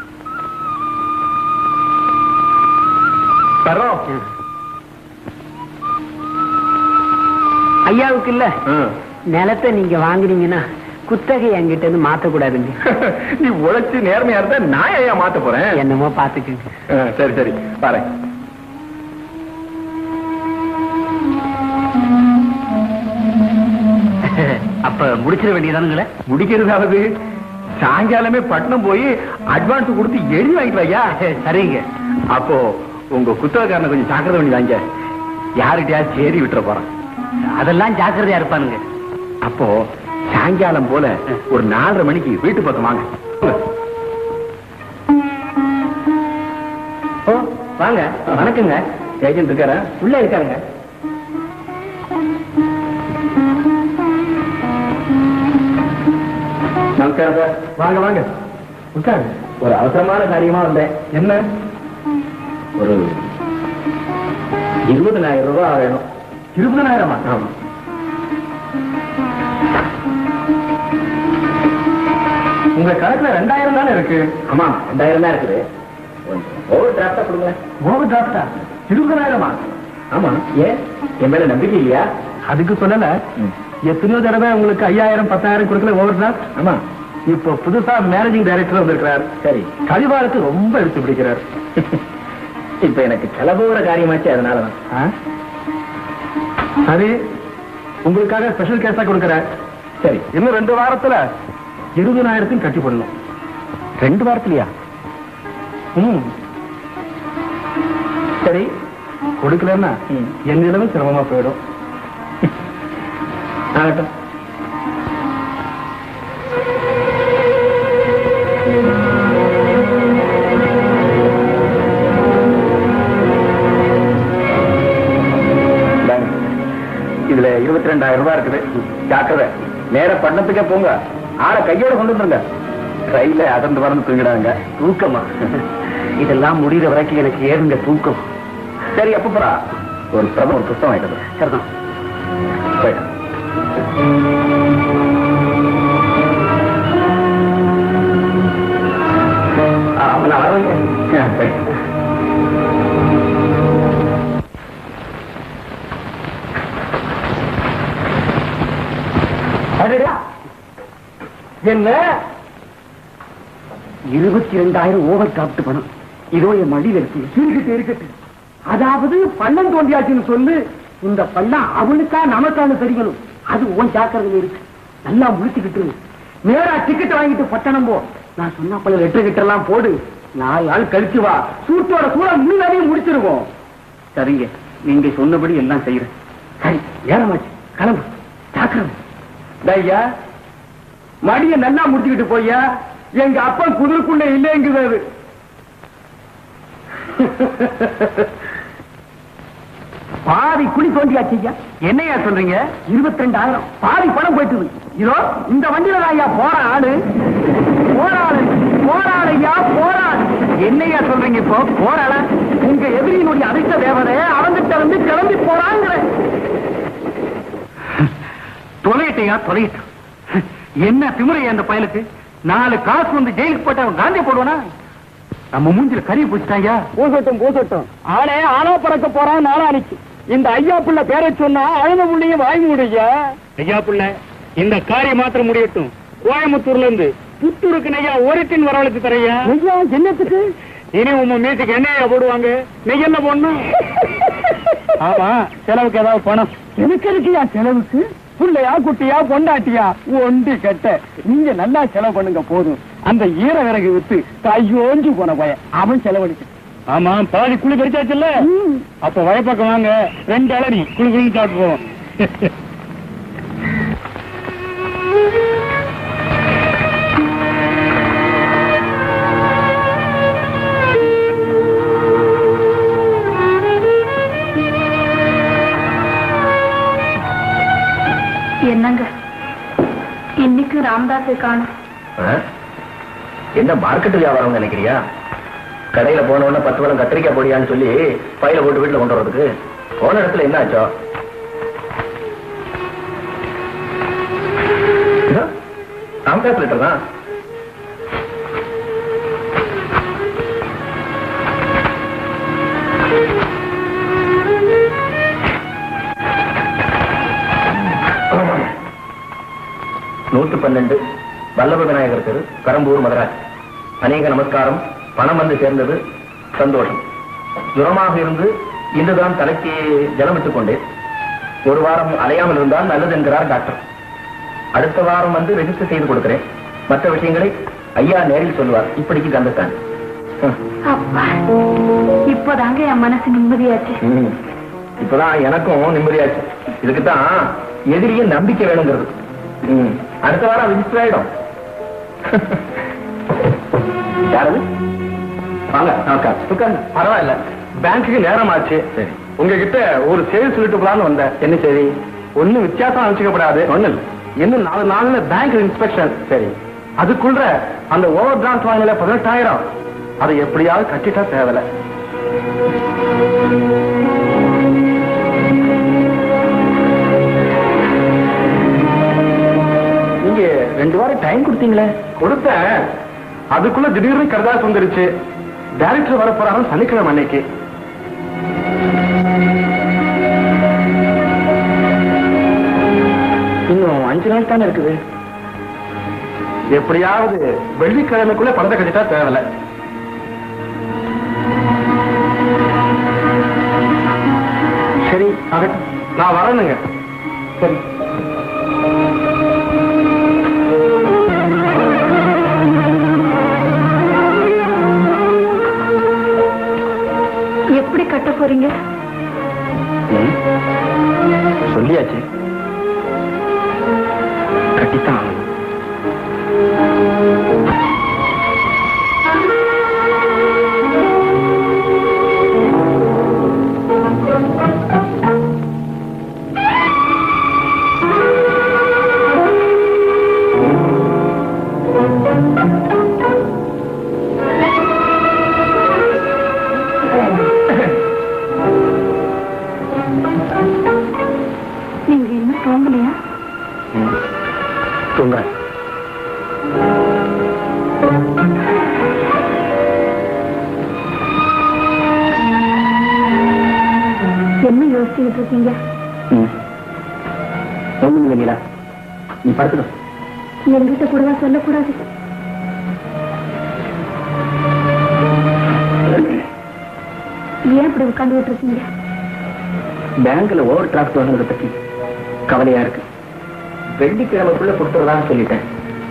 தரோம் ஐயாவுக்கு இல்ல ஆ. நிலத்தை நீங்க வாங்குனீங்கன்னா குத்தகை என்கிட்ட இருந்து மாத்த கூடாதுங்க நீ உழைச்சு நேர்மையா இருந்தா நான் ஏன் மாத்த போறேன் என்னமோ பாத்துக்குங்க ஆ, சரி சரி பாரு அப்ப முடிச்சிட வேண்டியதானுங்களே முடிக்கிறதாவது சாயங்காலமே பட்டணம் போய் அட்வான்ஸ் கொடுத்து எழுதி வாங்கிட்டு ஐயா சரிங்க அப்போ உங்க குத்தகக்காரனை கொஞ்சம் ஜாக்கிரதை பண்ணி வாங்க யாருகிட்டயாவது சேரி விட்டுற போறான் அதெல்லாம் ஜாக்கிரதையா இருப்பானுங்க அப்போ சாயங்காலம் போல ஒரு நாலரை மணிக்கு வீட்டு பக்கம் வாங்க ஓ வாங்க வணக்கங்க ஏஜென்ட் இருக்காரா உள்ள இருக்காருங்க நமஸ்காரம் சார் வாங்க வாங்க உட்காரு ஒரு அவசரமான காரியமா வந்தேன் என்ன ஒரு இருபதனாயிரம் ரூபாய் வேணும் இருபதனாயிரமா ஆமா உங்க கணக்குல ரெண்டாயிரம் தானே இருக்கு ஆமா ரெண்டாயிரம் தான் இருக்குது ஓவர் டிராப்டா கொடுங்க ஓவர் டிராப்டா இருபதனாயிரமா ஆமா ஏன் என் மேல நம்பிக்கை இல்லையா அதுக்கு சொல்லல எத்தனையோ தடவை உங்களுக்கு ஐயாயிரம் பத்தாயிரம் கொடுக்கல ஓவர் டிராப்ட் ஆமா இப்போ புதுசா மேனேஜிங் டைரக்டர் வந்திருக்கிறார் சரி கழிவாரத்து ரொம்ப எடுத்து பிடிக்கிறார் இப்ப எனக்கு செலவோர காரியமாச்சு அதனால சரி உங்களுக்காக ஸ்பெஷல் கேஸா கொடுக்கறேன் சரி இன்னும் ரெண்டு வாரத்துல இருபதாயிரத்தையும் கட்டி போடணும் ரெண்டு வாரத்திலயா ம் சரி கொடுக்கலன்னா என் நிலவும் சிரமமா போயிடும் ஆகட்டும் இந்தாங்க. இதுல இருபத்தி ரெண்டாயிரம் ரூபாய் இருக்குது ஜாக்கிரதை நேர பட்டணத்துக்கே போங்க ஆளை கையோட கொண்டு வந்துருங்க ரயில அதந்து வரந்து தூங்கிடாங்க தூக்கமா இதெல்லாம் முடிகிற வரைக்கும் எனக்கு ஏறுங்க தூக்கம் சரி அப்ப போறா ஒரு பிரதம் ஒரு புத்தகம் ஆயிட்டது சரிதான் போயிட்டேன் ஆ, அவனை வரவைங்க ஆ, போயிட்டேன் அடடா. என்ன இருபத்தி ரெண்டாயிரம் ஓவர் டிராப்ட் பணம் இதோ என் மடியில இருக்கு இருக்கட்டு இருக்கட்டு அதாவது பள்ளம் தோண்டியாச்சுன்னு சொல்லு இந்த பள்ளம் அவனுக்கா நமக்கான தெரியணும் அது உன் ஜாக்கிரதையில இருக்கு நல்லா முடிச்சுக்கிட்டு இரு. நேரா டிக்கெட் வாங்கிட்டு பட்டணம் போ நான் சொன்ன பல லெட்டர் கிட்ட எல்லாம் போடு நாலு நாள் கழிச்சு வா சூட்டோட கூட முன்னாடியே முடிச்சிருவோம் சரிங்க நீங்க சொன்னபடி எல்லாம் செய்யறேன் சரி நேரமாச்சு கிளம்பு ஜாக்கிரதை ஐயா மடிய நல்லா முடிச்சுக்கிட்டு போய்யா எங்க அப்பன் குதிரைக்குள்ள இல்லைங்குது பாதி குழி தோண்டியாச்சு ஐயா என்னையா சொல்றீங்க இருபத்தி ரெண்டாயிரம் பாதி பணம் போயிட்டுது இதோ இந்த வண்டியில தான் ஐயா போற ஆளு போராளு போராளையா போராளு என்னையா சொல்றீங்க இப்போ போராள உங்க எதிரியினுடைய அதிர்ஷ்ட தேவதை அவங்கிட்ட வந்து கிளம்பி போறாங்கிற தொலையிட்டையா தொலையிட்டான் என்ன திமுறையா அந்த பயலுக்கு நாலு காசு வந்து ஜெயிலுக்கு போட்டு அவன் காந்தி போடுவானா நம்ம மூஞ்சில கறி பூச்சிட்டாயா பூசட்டும் பூசட்டும் ஆளே ஆனா பறக்க போறான் நாளானிக்கு இந்த ஐயா புள்ள பேரை சொன்னா அழுத புள்ளையும் வாய் முடிய ஐயா புள்ள இந்த காரியம் மாத்திரம் முடியட்டும் கோயம்புத்தூர்ல இருந்து புத்தூருக்கு நெய்யா ஒரு டின் வரவழைச்சு தரையா ஐயா என்னத்துக்கு இனி உங்க மீட்டுக்கு என்னையா போடுவாங்க நெய் என்ன போடணும் ஆமா செலவுக்கு ஏதாவது பணம் எனக்கு இருக்கியா செலவுக்கு புள்ளையா குட்டியா பொண்டாட்டியா ஒண்டி கட்ட நீங்க நல்லா செலவு பண்ணுங்க போதும் அந்த ஈர விறகு வித்து கையோஞ்சு போன பையன் அவன் செலவழிச்சு ஆமா பாதி குழி பறிச்சாச்சுல்ல அப்ப வயப்பக்கம் வாங்க ரெண்டு இளநி குழி குழி சாப்பிட்டு போவோம் என்னங்க இன்னைக்கு ராமதாஸை காணும் என்ன மார்க்கெட் வியாபாரம் நினைக்கிறியா கடையில போன உடனே பத்து பழம் கத்திரிக்காய் பொடியான்னு சொல்லி பையில போட்டு வீட்டுல கொண்டு வர்றதுக்கு போன இடத்துல என்ன ஆச்சோ இதோ, ராமதாஸ் லிட்டர் தான் நூற்று பன்னெண்டு வல்லப விநாயகர் தெரு பெரம்பூர் மதராஸ் அநேக நமஸ்காரம் பணம் வந்து சேர்ந்தது சந்தோஷம் ஜுரமாக இருந்து இன்றுதான் தலைக்கு ஜலம் விட்டுக் கொண்டேன் ஒரு வாரம் அலையாமல் இருந்தால் நல்லது என்கிறார் டாக்டர் அடுத்த வாரம் வந்து ரெஜிஸ்டர் செய்து கொடுக்கிறேன் மற்ற விஷயங்களை ஐயா நேரில் சொல்லுவார் இப்படிக்கு கந்துட்டான் அப்பா இப்போதாங்க என் மனசு நிம்மதியாச்சு இப்பதான் எனக்கும் நிம்மதியாச்சு இதுக்கு தான் எதிரியே நம்பிக்கை வேணுங்கிறது ம். அடுத்த வாரம் ரிஜிஸ்டர் ஆயிடும் யாரது வாங்க உட்காந்து பரவாயில்ல பேங்க்குக்கு நேரம் ஆச்சு சரி உங்ககிட்ட ஒரு செய்தி சொல்லிட்டு போலான்னு வந்தேன் என்ன சரி ஒண்ணும் வித்தியாசம் நினைச்சுக்கப்படாது ஒண்ணு இல்ல. இன்னும் நாலு நாள்ல பேங்க் இன்ஸ்பெக்ஷன் சரி அதுக்குள்ள அந்த ஓவர் டிராஃப்ட் வாங்கல பதினெட்டாயிரம் அதை எப்படியாவது கட்டிட்டா தேவையில்ல நீங்க ரெண்டு வாரம் டைம் கொடுத்தீங்களே கொடுத்தேன் அதுக்குள்ள திடீர்னு கருதாசு வந்துருச்சு டைரக்டர் வர போறாங்க சனிக்கிழமை அன்னைக்கு இன்னும் அஞ்சு நாள் தானே இருக்குது எப்படியாவது வெள்ளிக்கிழமைக்குள்ள பணத்தை கட்டிட்டா தேவையில்ல சரி ஆகட்டும் நான் வரணுங்க சரி எப்படி கட்ட போறீங்க ம். சொல்லியாச்சு கட்டித்தான் ஆகணும். நீங்க இன்னும் தூங்கலையா ம். தூங்குறேன் என்ன யோசிச்சுட்டு இருக்கீங்க ம். ஒண்ணும் இல்லை நீலா நீ படுத்துடும் என்கிட்ட கூடவா சொல்லக்கூடாது ஏன் இப்படி உட்காந்துட்டு இருக்கீங்க பேங்க்ல ஓவர் டிராஃப்ட் வாங்குறத பத்தி கவலையா இருக்கு வெள்ளிக்கிழமைக்குள்ள கொடுத்துறதான்னு சொல்லிட்டேன்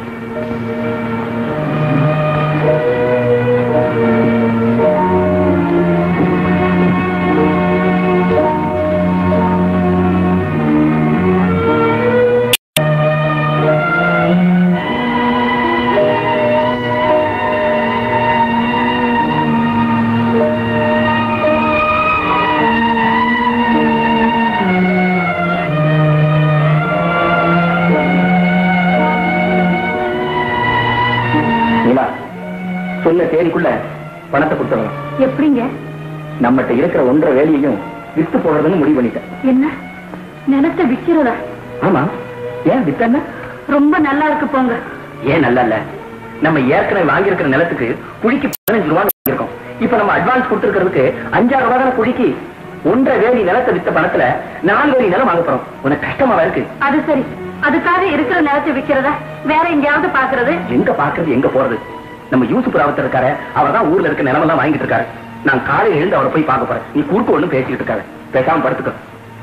நீலா சொன்ன தேதிக்குள்ள பணத்தை கொடுத்துடலாம் எப்படிங்க நம்மகிட்ட இருக்கிற ஒன்றரை வேலையையும் வித்து போடுறதுன்னு முடிவு பண்ணிட்டேன் என்ன நிலத்தை விக்கிறதா ஆமா ஏன் வித்தன்னா ரொம்ப நல்லா இருக்கு போங்க ஏன் நல்லா இல்ல நம்ம ஏற்கனவே வாங்கியிருக்கிற நிலத்துக்கு குழிக்கு பதினஞ்சு ரூபாய் வாங்கியிருக்கோம் இப்ப நம்ம அட்வான்ஸ் கொடுத்துருக்கிறதுக்கு அஞ்சாறு ரூபாய் தானே குழிக்கு ஒன்றரை வேலி நிலத்தை வித்த பணத்துல நாலு வேலி நிலம் வாங்க போறோம் உனக்கு கஷ்டமாவா இருக்கு அது சரி அதுக்காக இருக்கிற நிலத்தை விக்கிறதா வேற எங்கேயாவது பாக்குறது எங்க பாக்குறது எங்க போறது நம்ம யூசுப் ராவத்தர் இருக்காரு அவர் தான் ஊர்ல இருக்க நிலமெல்லாம் வாங்கிட்டு இருக்காரு நான் காலையில எழுந்து அவரை போய் பார்க்க போறேன் நீ குறுக்கு ஒண்ணும் பேசிக்கிட்டு இருக்காரு பேசாம படுத்துக்க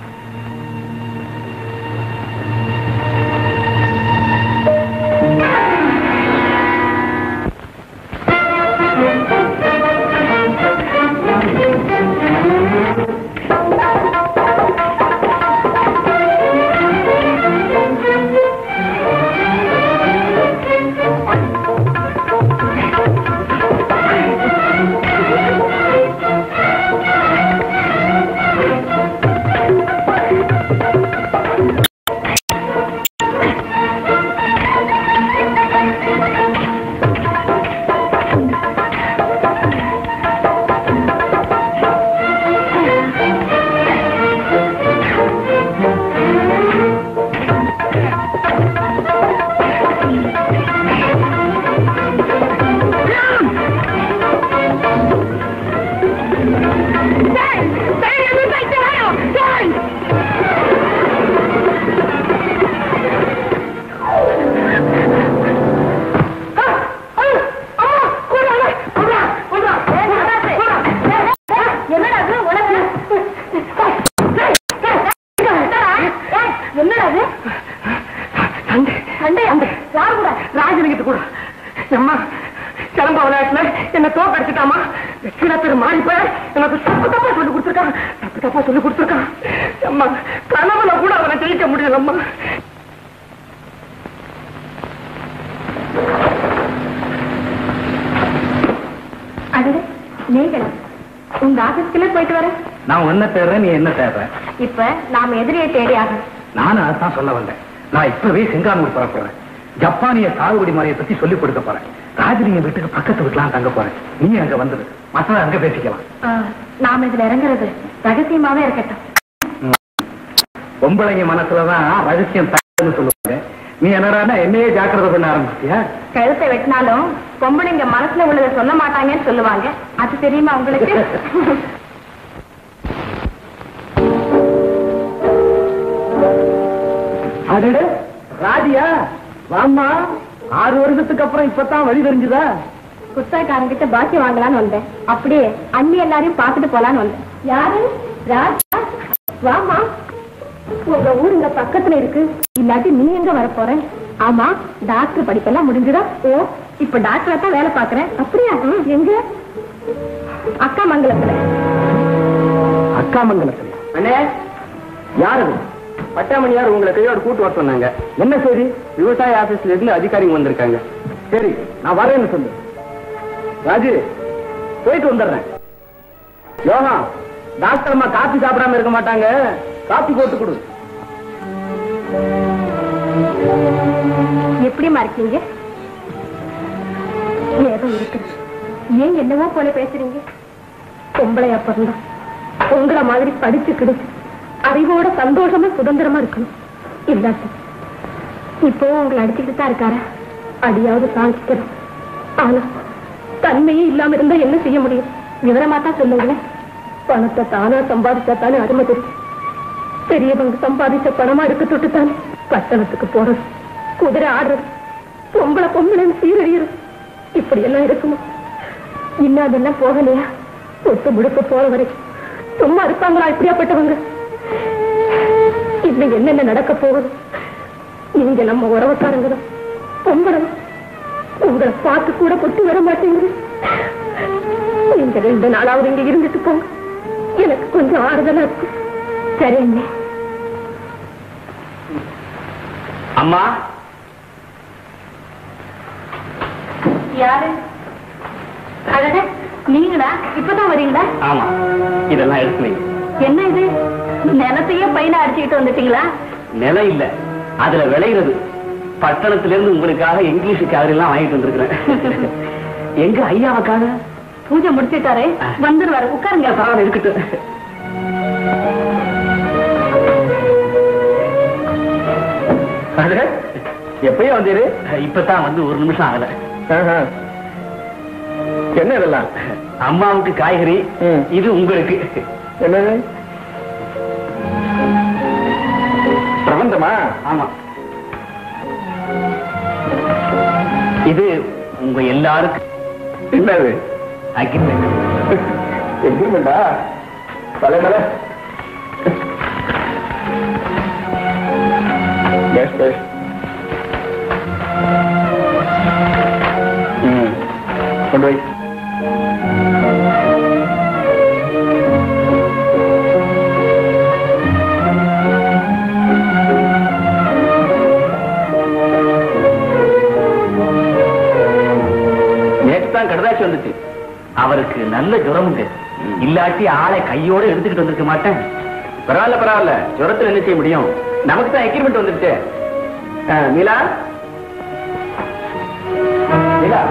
என்னடா அது உனக்கு என்னடா அது சண்டை அந்த யார் கூட ராஜனுக்கிட்ட கூட அம்மா சிலம்ப விளையாட்டுல என்ன தோக்கடிச்சிட்டாமா கீழே பேர் மாறி போய் எனக்கு தப்பு தப்பா சொல்லி கொடுத்துருக்கான் தப்பு தப்பா சொல்லி கொடுத்துருக்கான் அம்மா கனவுல கூட அவனை ஜெயிக்க முடியலம்மா அடடே நீங்கள் உங்க ஆபீஸ்க்குள்ள போயிட்டு வர நான் என்ன தேடுறேன் நீ என்ன தேடுற இப்ப நாம எதிரியை தேடி ஆகும் நானும் அதான் சொல்ல வந்தேன் நான் இப்பவே செங்கானூர் போற போறேன் ஜப்பானிய சாகுபடி முறையை பத்தி சொல்லிக் கொடுக்க போறேன் ராஜினிய வீட்டுக்கு பக்கத்து வீட்டுலாம் தங்க போறேன் நீ அங்க வந்துடு மத்தத அங்க பேசிக்கலாம் நாம இதுல இறங்குறது ரகசியமாவே இருக்கட்டும் பொம்பளைங்க மனசுலதான் ரகசியம் தன்னு சொல்லுவாங்க நீ என்னடா என்னையே ஜாக்கிரதை பண்ண ஆரம்பிச்சியா கழுத்தை வெட்டினாலும் பொம்பளைங்க மனசுல உள்ளதை சொல்ல மாட்டாங்கன்னு சொல்லுவாங்க அது தெரியுமா உங்களுக்கு அடடே ராதியா வாம்மா ஆறு வருஷத்துக்கு அப்புறம் இப்பதான் வழி தெரிஞ்சுதா புத்தகக்காரங்கிட்ட பாக்கி வாங்கலாம்னு வந்தேன் அப்படியே அண்ணி எல்லாரையும் பார்த்துட்டு போலான்னு வந்தேன் யாரு ராஜா வாமா உங்க ஊர் இங்க பக்கத்துல இருக்கு இல்லாட்டி நீ எங்க வர போற ஆமா டாக்டர் படிப்பெல்லாம் முடிஞ்சுதா ஓ இப்ப டாக்டரா தான் வேலை பாக்குறேன் அப்படியா ம், எங்க அக்கா மங்கலத்துல அக்கா மங்கலத்துல அண்ணே யாரு அது? பட்டாமணியார் உங்களை கையோட கூட்டு வர சொன்னாங்க என்ன சரி விவசாய ஆபீஸ்ல இருந்து அதிகாரிங்க வந்திருக்காங்க சரி நான் வரேன்னு சொல்லு ராஜு போயிட்டு வந்துடுறேன் யோகா டாக்டர் அம்மா காப்பி சாப்பிடாம இருக்க மாட்டாங்க காப்பி போட்டு கொடு எப்படிமா இருக்கீங்க ஏதோ இருக்கு ஏன் என்னவோ போல பேசுறீங்க பொம்பளையா பிறந்தா உங்களை மாதிரி படிச்சு கிடைச்சு அறிவோட சந்தோஷமா சுதந்திரமா இருக்கணும் இல்லாட்டி இப்போ உங்களை அடிச்சுக்கிட்டு தான் இருக்காரா அடியாவது தாங்கிக்கிறோம் ஆனா தன்மையே இல்லாம இருந்தா என்ன செய்ய முடியும் விவரமா தான் சொல்லுங்களேன் பணத்தை தானா சம்பாதிச்சா தானே அருமை தெரியும் பெரியவங்க சம்பாதிச்ச பணமா இருக்க தொட்டு தானே பட்டணத்துக்கு போறது குதிரை ஆடுறது பொம்பளை பொம்பளைன்னு சீரழியறது இப்படி எல்லாம் இருக்குமா இன்னும் அதெல்லாம் போகலையா சொத்து முடுக்க போற வரைக்கும் சும்மா இருப்பாங்களா இப்படியாப்பட்டவங்க இன்னும் என்னென்ன நடக்க போகுது நீங்க நம்ம உறவுக்காரங்க தான் பொம்பளை உங்களை பார்த்து கூட பொட்டு வர மாட்டேங்குது நீங்க ரெண்டு நாளாவது இங்க இருந்துட்டு போங்க எனக்கு கொஞ்சம் ஆறுதலா இருக்கு சரி அண்ணே அம்மா யாரு அடடே நீங்களா இப்பதான் வரீங்களா ஆமா இதெல்லாம் எடுத்து வை. என்ன இது நிலத்தையே பையனை அடிச்சுக்கிட்டு வந்துட்டீங்களா நிலம் இல்ல அதுல விளையிறது பட்டணத்துல இருந்து உங்களுக்காக இங்கிலீஷ் காதல் எல்லாம் வாங்கிட்டு வந்திருக்கிறேன் எங்க ஐயாவுக்காக பூஜை முடிச்சிட்டாரே வந்துருவாரு உட்காருங்க பரவாயில்ல இருக்கட்டும் எப்பயும் வந்தீரு இப்பதான் வந்து ஒரு நிமிஷம் ஆகல என்ன இதெல்லாம் அம்மாவுக்கு காய்கறி ம். இது உங்களுக்கு என்னது பிரபந்தமா ஆமா இது உங்க எல்லாருக்கும் என்னது அக்ரிமெண்ட் எக்ரிமெண்டா தலைமல பேஸ் பேஸ் ம் கொண்டு வை நேற்று தான் கடதாசி வந்துச்சு அவருக்கு நல்ல ஜுரமுங்க இல்லாட்டி ஆளை கையோட எடுத்துக்கிட்டு வந்திருக்க மாட்டேன் பரவாயில்ல பரவாயில்ல ஜுரத்துல என்ன செய்ய முடியும் நமக்கு தான் எக்ரிமெண்ட் வந்துருச்சு ஆ, நீலா நீலா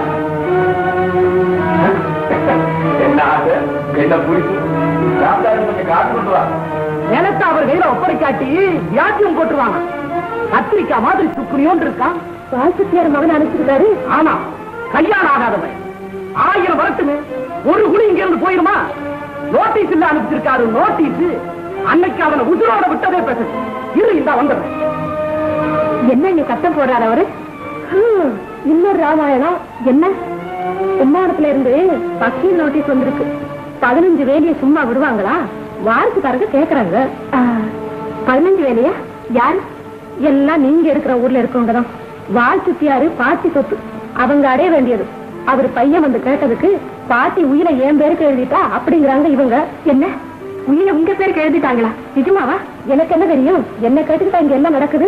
என்ன ஆசை என்ன புரிசு ராமதாஸ் கொஞ்சம் காசு கொண்டு வா நிலத்தை அவர் கையில ஒப்படைக்காட்டி வியாத்தியம் போட்டுருவாங்க கத்திரிக்காய் மாதிரி சுக்குனியோன்னு இருக்கான் வாழ்த்துத்தியார் மகன் அனுப்பிச்சிருக்காரு ஆமா கல்யாணம் ஆகாதவன் ஆயிரம் வரட்டுமே ஒரு குழி இங்க இருந்து போயிருமா நோட்டீஸ் இல்ல அனுப்பிச்சிருக்காரு நோட்டீஸ் அன்னைக்கு அவனை உசுரோட விட்டதே பேச இரு இந்த வந்துடுறேன் என்ன இங்க கட்டம் போடுறாரு அவரு ஹம், இன்னொரு ராமாயணம் என்ன கும்மாடத்துல இருந்து வக்கீல் நோட்டீஸ் வந்திருக்கு பதினஞ்சு வேலையை சும்மா விடுவாங்களா வாரத்துக்காரங்க கேக்குறாங்க பதினஞ்சு வேலையா யாரு எல்லாம் நீங்க இருக்கிற ஊர்ல இருக்கவங்க தான் வாழ் சுத்தியாரு பாட்டி சொத்து அவங்க அடைய வேண்டியது அவர் பையன் வந்து கேட்டதுக்கு பாட்டி உயிரை என் பேருக்கு எழுதிட்டா அப்படிங்கிறாங்க இவங்க என்ன உயிரை உங்க பேருக்கு எழுதிட்டாங்களா நிஜமாவா எனக்கு என்ன தெரியும் என்ன கேட்டுக்கிட்டா இங்க என்ன நடக்குது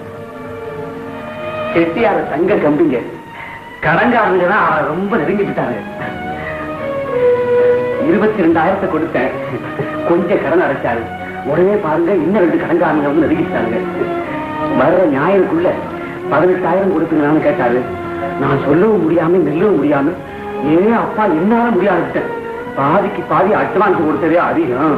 செட்டியார தங்க கம்பிங்க கடங்காரங்க தான் அவரை ரொம்ப நெருங்கிட்டாரு இருபத்தி ரெண்டாயிரத்தை கொடுத்தேன் கொஞ்சம் கடன் அடைச்சாரு உடனே பாருங்க இன்னும் ரெண்டு கடன்காரங்க வந்து நெருங்கிட்டாங்க வர்ற ஞாயிறுக்குள்ள பதினெட்டாயிரம் கொடுப்பீங்களான்னு கேட்டாரு நான் சொல்லவும் முடியாம நெல்லவும் முடியாம ஏன் அப்பா என்னால முடியாதுட்டேன் பாதிக்கு பாதி அட்வான்ஸ் கொடுத்ததே அதிகம்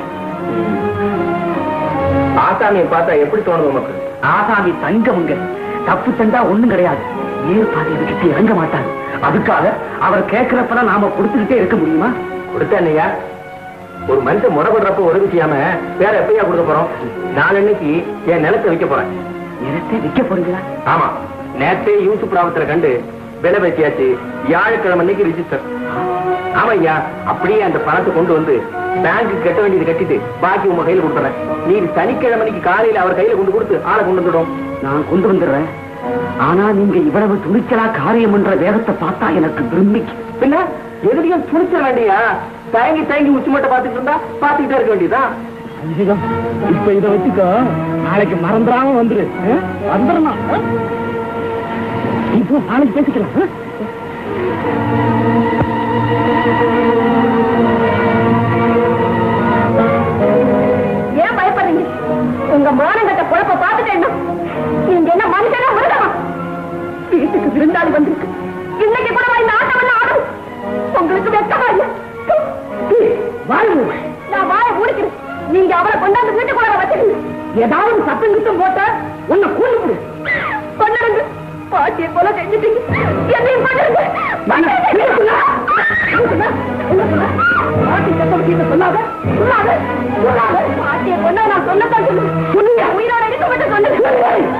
ஆசாமியை பார்த்தா எப்படி தோணுது உனக்கு ஆசாமி தங்கமுங்க தப்பு தண்டா ஒண்ணும் கிடையாது ஏற்பாடு விட்டு இறங்க மாட்டாங்க அதுக்காக அவர் கேட்கிறப்பெல்லாம் நாம கொடுத்துக்கிட்டே இருக்க முடியுமா கொடுத்தேன்னையா ஒரு மனுஷன் முறைப்படுறப்ப உதவி செய்யாம வேற எப்பயா கொடுக்க போறோம் நாளன்னைக்கு என் நிலத்தை விற்க போறேன் நிலத்தை விற்க போறீங்களா ஆமா நேத்தே யூசுப் ராவத்துல கண்டு விலை பேசியாச்சு வியாழக்கிழமை அன்னைக்கு ரிஜிஸ்டர் ஆமா ஐயா அப்படியே அந்த பணத்தை கொண்டு வந்து பேங்க்கு கட்ட வேண்டியது கட்டிட்டு பாக்கி உங்க கையில கொடுத்துறேன் நீ சனிக்கிழமை அன்னைக்கு காலையில அவர் கையில கொண்டு கொடுத்து ஆளை கொண்டு வந்துடும் நான் கொண்டு வந்துடுறேன் ஆனா நீங்க இவ்வளவு துணிச்சலா காரியம் என்ற வேகத்தை பார்த்தா எனக்கு பிரமிக்கு பின்ன எதுலையும் துணிச்ச வேண்டியா தயங்கி தயங்கி உச்சி மட்டும் பாத்துட்டு இருந்தா பாத்துக்கிட்டே இருக்க வேண்டியதுதான் இப்ப இத வச்சுக்கோ நாளைக்கு மறந்துடாம வந்துரு வந்துடணும் இப்போ நாளைக்கு பேசிக்கலாம் ஏன் பயப்படுறீங்க உங்க மானங்கட்ட குழப்ப பார்த்துட்டேன் நீங்க என்ன மனுஷனா மிருகமா வீட்டுக்கு விருந்தாளி வந்திருக்கு இன்னைக்கு கூட இந்த ஆட்டம் எல்லாம் ஆடும் உங்களுக்கு வெக்கமா இல்ல வாழ்வு நான் வாய மூடிக்கிறேன் நீங்க அவரை கொண்டாந்து வீட்டுக்குள்ள வச்சிருங்க ஏதாவது சத்தம் கிட்டம் போட்ட உன்னை கூண்டு கொண்டாடுங்க பாட்டியை போல செஞ்சுட்டீங்க என்னையும் கொண்டாடுங்க பாட்டி சத்தம் கீழே சொல்லாத சொல்லாத சொல்லாத பாட்டியை கொண்டா நான் சொல்லத்தான் சொல்லுங்க சொல்லுங்க உயிரோட இருக்க மட்டும் சொல்லுங்க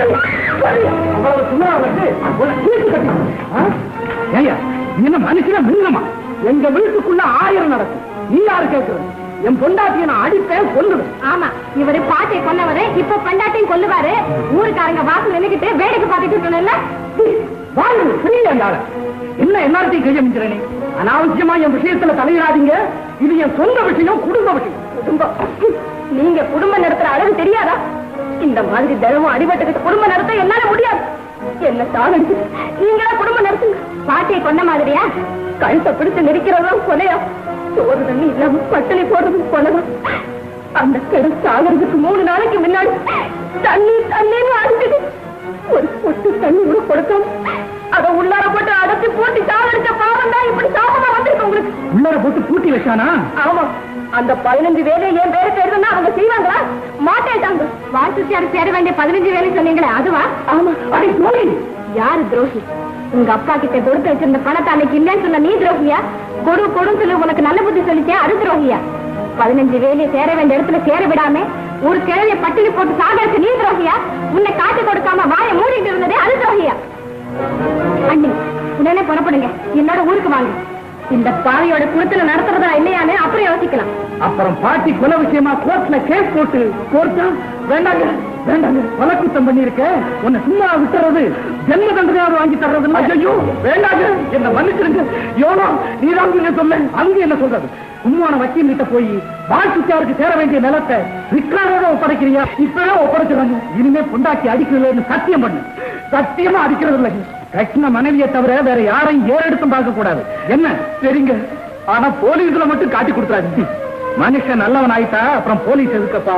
அவ்வளவு சுண்ணாவது உன்னை தீர்த்து கட்டி ஏய்யா நீ என்ன மனுஷன மிருகமா எங்க வீட்டுக்குள்ள ஆயிரம் நடக்கும் நீ யாரு கேட்கறது என் பொண்டாட்டியை நான் அடிப்பேன் கொல்லுவேன் ஆமா இவரு பாட்டியை கொன்னவரு இப்ப பண்டாட்டையும் கொல்லுவாரு ஊருக்காரங்க வாசல் நின்னுக்கிட்டு வேடிக்கை பார்த்துட்டு இருக்கணும்ல வாழ்வு புரியல என்ன எல்லாத்தையும் கைய மிஞ்சிற நீ அனாவசியமா என் விஷயத்துல தலையிடாதீங்க இது என் சொந்த விஷயம் குடும்ப விஷயம் குடும்பம் நீங்க குடும்பம் நடத்துற அழகு தெரியாதா இந்த மாதிரி தினமும் அடிபட்டுக்கிட்டு குடும்பம் நடத்த என்னால முடியாது என்ன சாகடிச்சு நீங்களா குடும்பம் நடத்துங்க பாட்டியை கொண்ட மாதிரியா கழுத்தை பிடிச்சு நெரிக்கிறதும் கொலையா சோறு தண்ணி இல்லாம பட்டினி போடுறது கொலைதான் அந்த கிட சாகிறதுக்கு மூணு நாளைக்கு முன்னாடி தண்ணி தண்ணின்னு அடிச்சது ஒரு பொட்டு தண்ணி கூட கொடுக்காம அத உள்ளார போட்டு அடைச்சு போட்டு சாகடிச்ச பாவம் தான் இப்படி சாபமா வந்திருக்கு உங்களுக்கு உள்ளர போட்டு பூட்டி வச்சானா ஆமா அந்த பதினஞ்சு வேலை என் பேரு தேர்தல்னா அவங்க செய்வாங்களா மாட்டேட்டாங்க வாசுச்சியார் சேர வேண்டிய பதினஞ்சு வேலை சொன்னீங்களே அதுவா ஆமா அடி துரோகி யாரு துரோகி உங்க அப்பா கிட்ட கொடுத்து வச்சிருந்த பணத்தை அன்னைக்கு இல்லைன்னு சொன்ன நீ துரோகியா கொடு கொடுன்னு சொல்லி உனக்கு நல்ல புத்தி சொல்லிச்சே அது துரோகியா பதினஞ்சு வேலையை சேர வேண்டிய இடத்துல சேர விடாம ஒரு கிழவிய பட்டினி போட்டு சாகரிச்சு நீ துரோகியா உன்னை காட்டி கொடுக்காம வாயை மூடிட்டு இருந்ததே அது துரோகியா அண்ணி உடனே புறப்படுங்க என்னோட ஊருக்கு வாங்க இந்த பாவியோட குடுத்துல நடத்துறதா இல்லையான்னு அப்புறம் யோசிக்கலாம் அப்புறம் பாட்டி கொலை விஷயமா கோர்ட்ல கேஸ் போட்டு கோர்ட்டா வேண்டாங்க வேண்டாங்க கொலை குத்தம் பண்ணிருக்க உன்னை சும்மா விட்டுறது ஜென்ம தண்டனையாவது வாங்கி தர்றது ஐயோ வேண்டாங்க என்ன மன்னிச்சிருங்க யோனோ நீதான் நீங்க சொல்ல அங்க என்ன சொல்றது உண்மையான வக்கீல் கிட்ட போய் வாழ்த்துச்சாருக்கு சேர வேண்டிய நிலத்தை விக்ராரோட ஒப்படைக்கிறியா இப்பவே ஒப்படைச்சிடறாங்க இனிமே பொண்டாக்கி அடிக்கிறதுன்னு சத்தியம் பண்ணு சத்தியமா அடிக்கிறது இல்லை கட்டின மனைவியை தவிர வேற யாரையும் ஏறெடுத்தும் பார்க்க கூடாது என்ன சரிங்க ஆனா போலீஸ்ல மட்டும் காட்டி கொடுத்துறாங்க மனுஷன் நல்லவன் ஆயிட்டா அப்புறம் போலீஸ் எதுக்கப்பா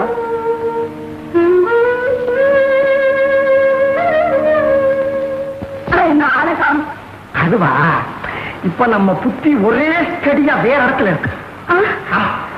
அதுவா இப்ப நம்ம புத்தி ஒரே ஸ்டடியா வேற இடத்துல இருக்கு ஆ.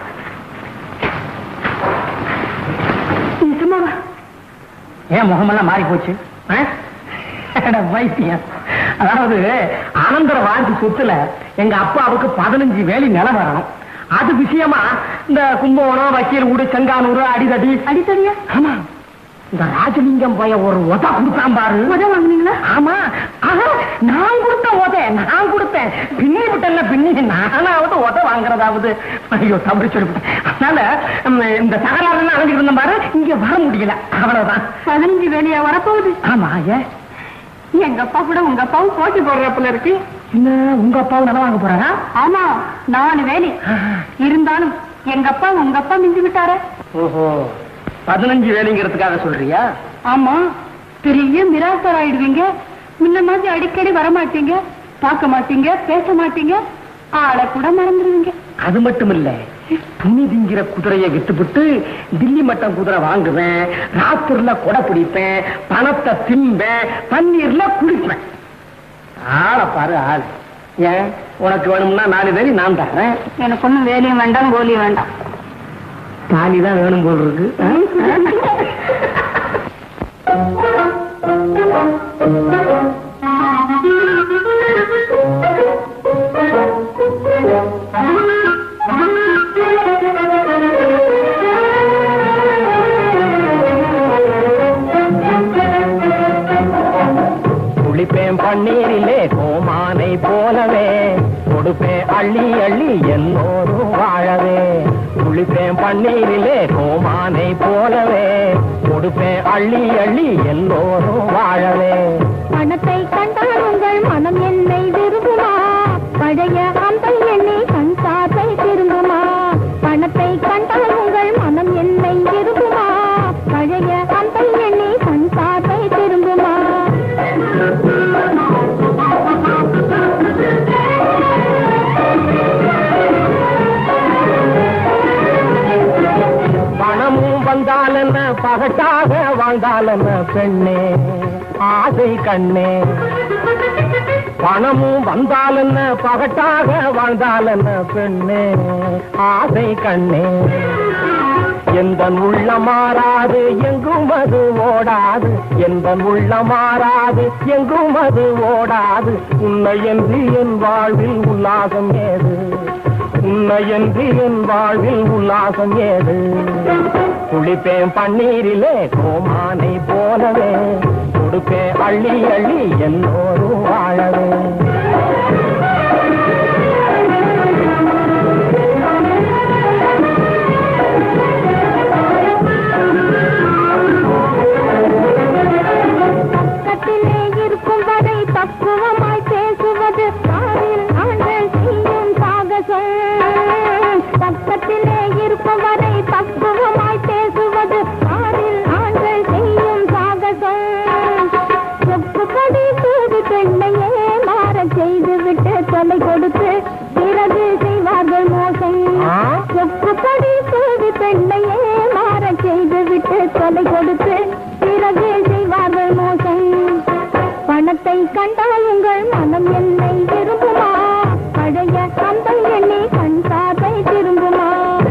நிஜமாவா ஏன் முகமெல்லாம் மாறி போச்சு ஆ? அட வைத்தியம் அதாவது அனந்தர வாழ்க்கை சொத்துல எங்க அப்பாவுக்கு பதினஞ்சு வேலி நிலம் வரணும் அது விஷயமா இந்த கும்பகோணம் வக்கீல் வீடு செங்கானூர் அடிதடி அடித்தடியா ஆமா இந்த ராஜலிங்கம் பையன் ஒரு உத கொடுத்தான் பாரு உத வாங்குனீங்களா ஆமா ஆஹா நான் கொடுத்த உத நான் கொடுத்தேன் பின்னி விட்டல பின்னி நானாவது உத வாங்குறதாவது ஐயோ தவறு சொல்லிவிட்டேன் அதனால ம், இந்த தகராறு அணைஞ்சிட்டு இருந்தேன் பாரு இங்க வர முடியல அவ்வளவுதான் பதினஞ்சு வேலையா வரப்போகுது ஆமா ஏன் எங்க அப்பா கூட உங்க அப்பாவும் போட்டி போடுறப்பல இருக்கு என்ன உங்க அப்பாவும் நல்லா வாங்க போறாரா ஆமா நாலு வேலி இருந்தாலும் எங்க அப்பா உங்க அப்பா மிஞ்சி விட்டாரே ஓஹோ பதினஞ்சு வேலைங்கிறதுக்காக சொல்றியா ஆமா பெரிய மிராசர் ஆயிடுவீங்க முன்ன மாதிரி அடிக்கடி வரமாட்டீங்க பார்க்க மாட்டீங்க பேச மாட்டீங்க ஆளை கூட மறந்துடுவீங்க அது மட்டும் இல்ல துணி திங்கிற குதிரையை விட்டுவிட்டு தில்லி மட்டம் குதிரை வாங்குவேன் ராத்திரில கொடை பிடிப்பேன் பணத்தை திம்பேன் பன்னீர்ல குளிப்பேன் ஆளை பாரு ஆள் ஏன் உனக்கு வேணும்னா நாலு வேலி நான் தரேன் எனக்கு ஒண்ணும் வேலையும் வேண்டாம் கோலியும் வேண்டாம் தாலி தான் வேணும் போல் இருக்கு ஆ? குளிப்பேன் பன்னீரிலே கோமானை போலவே கொடுப்பேன் அள்ளி அள்ளி எல்லோரும் வாழவே குளிப்பேன் பன்னீரிலே கோமானை போலவே கொடுப்பேன் அள்ளி அள்ளி எல்லோரும் வாழவே பணத்தை கண்டால் உங்கள் மனம் என்னை விரும்புமா பழைய அந்த எண்ணி கண் சாத்தை திரும்புமா பணத்தை கண்டால் உங்கள் மனம் என்னை விரும்புமா பழைய அந்த எண்ணி கண் சாத்தை திரும்புமா பணமும் வந்தால் என்ன பகட்டாக வாழ்ந்தால் என்ன பெண்ணே ஆசை கண்ணே பணமும் வந்தால் என்ன பகட்டாக வாழ்ந்தால் என்ன பெண்ணே ஆசை கண்ணே எந்த உள்ள மாறாது எங்கும் அது ஓடாது எந்த உள்ள மாறாது எங்கும் அது ஓடாது உன்னை என்று என் வாழ்வில் உல்லாசம் ஏது உன்னை என்று என் வாழ்வில் உல்லாசம் ஏது குளிப்பேன் பன்னீரிலே கோமானை போலவே கொடுப்பேன் அள்ளி அள்ளி எல்லோரும் வாழவே பக்கத்திலே இருக்கும் வரை பக்குவமாய் பேசுவது காரில் ஆண்கள் செய்யும் சாகசம் பக்கத்திலே இருக்கும் வரை பக்குவமாய் பேசுவது காரில் ஆண்கள் செய்யும் சாகசம் சொப்புப்படி தூது பெண்ணையே மாறச் செய்துவிட்டு தொலை கொடுத்து பிறகு செய்வார்கள் மோசம் ஆ? சொப்புப்படி தூது பெண்ணையே மாறச் செய்துவிட்டு தொலை கொடுத்து பிறகு செய்வார்கள் மோசம் பணத்தை கண்டால் உங்கள் மனம் என்னை விரும்புமா பழைய அந்த எண்ணி கண் சாதை திரும்புமா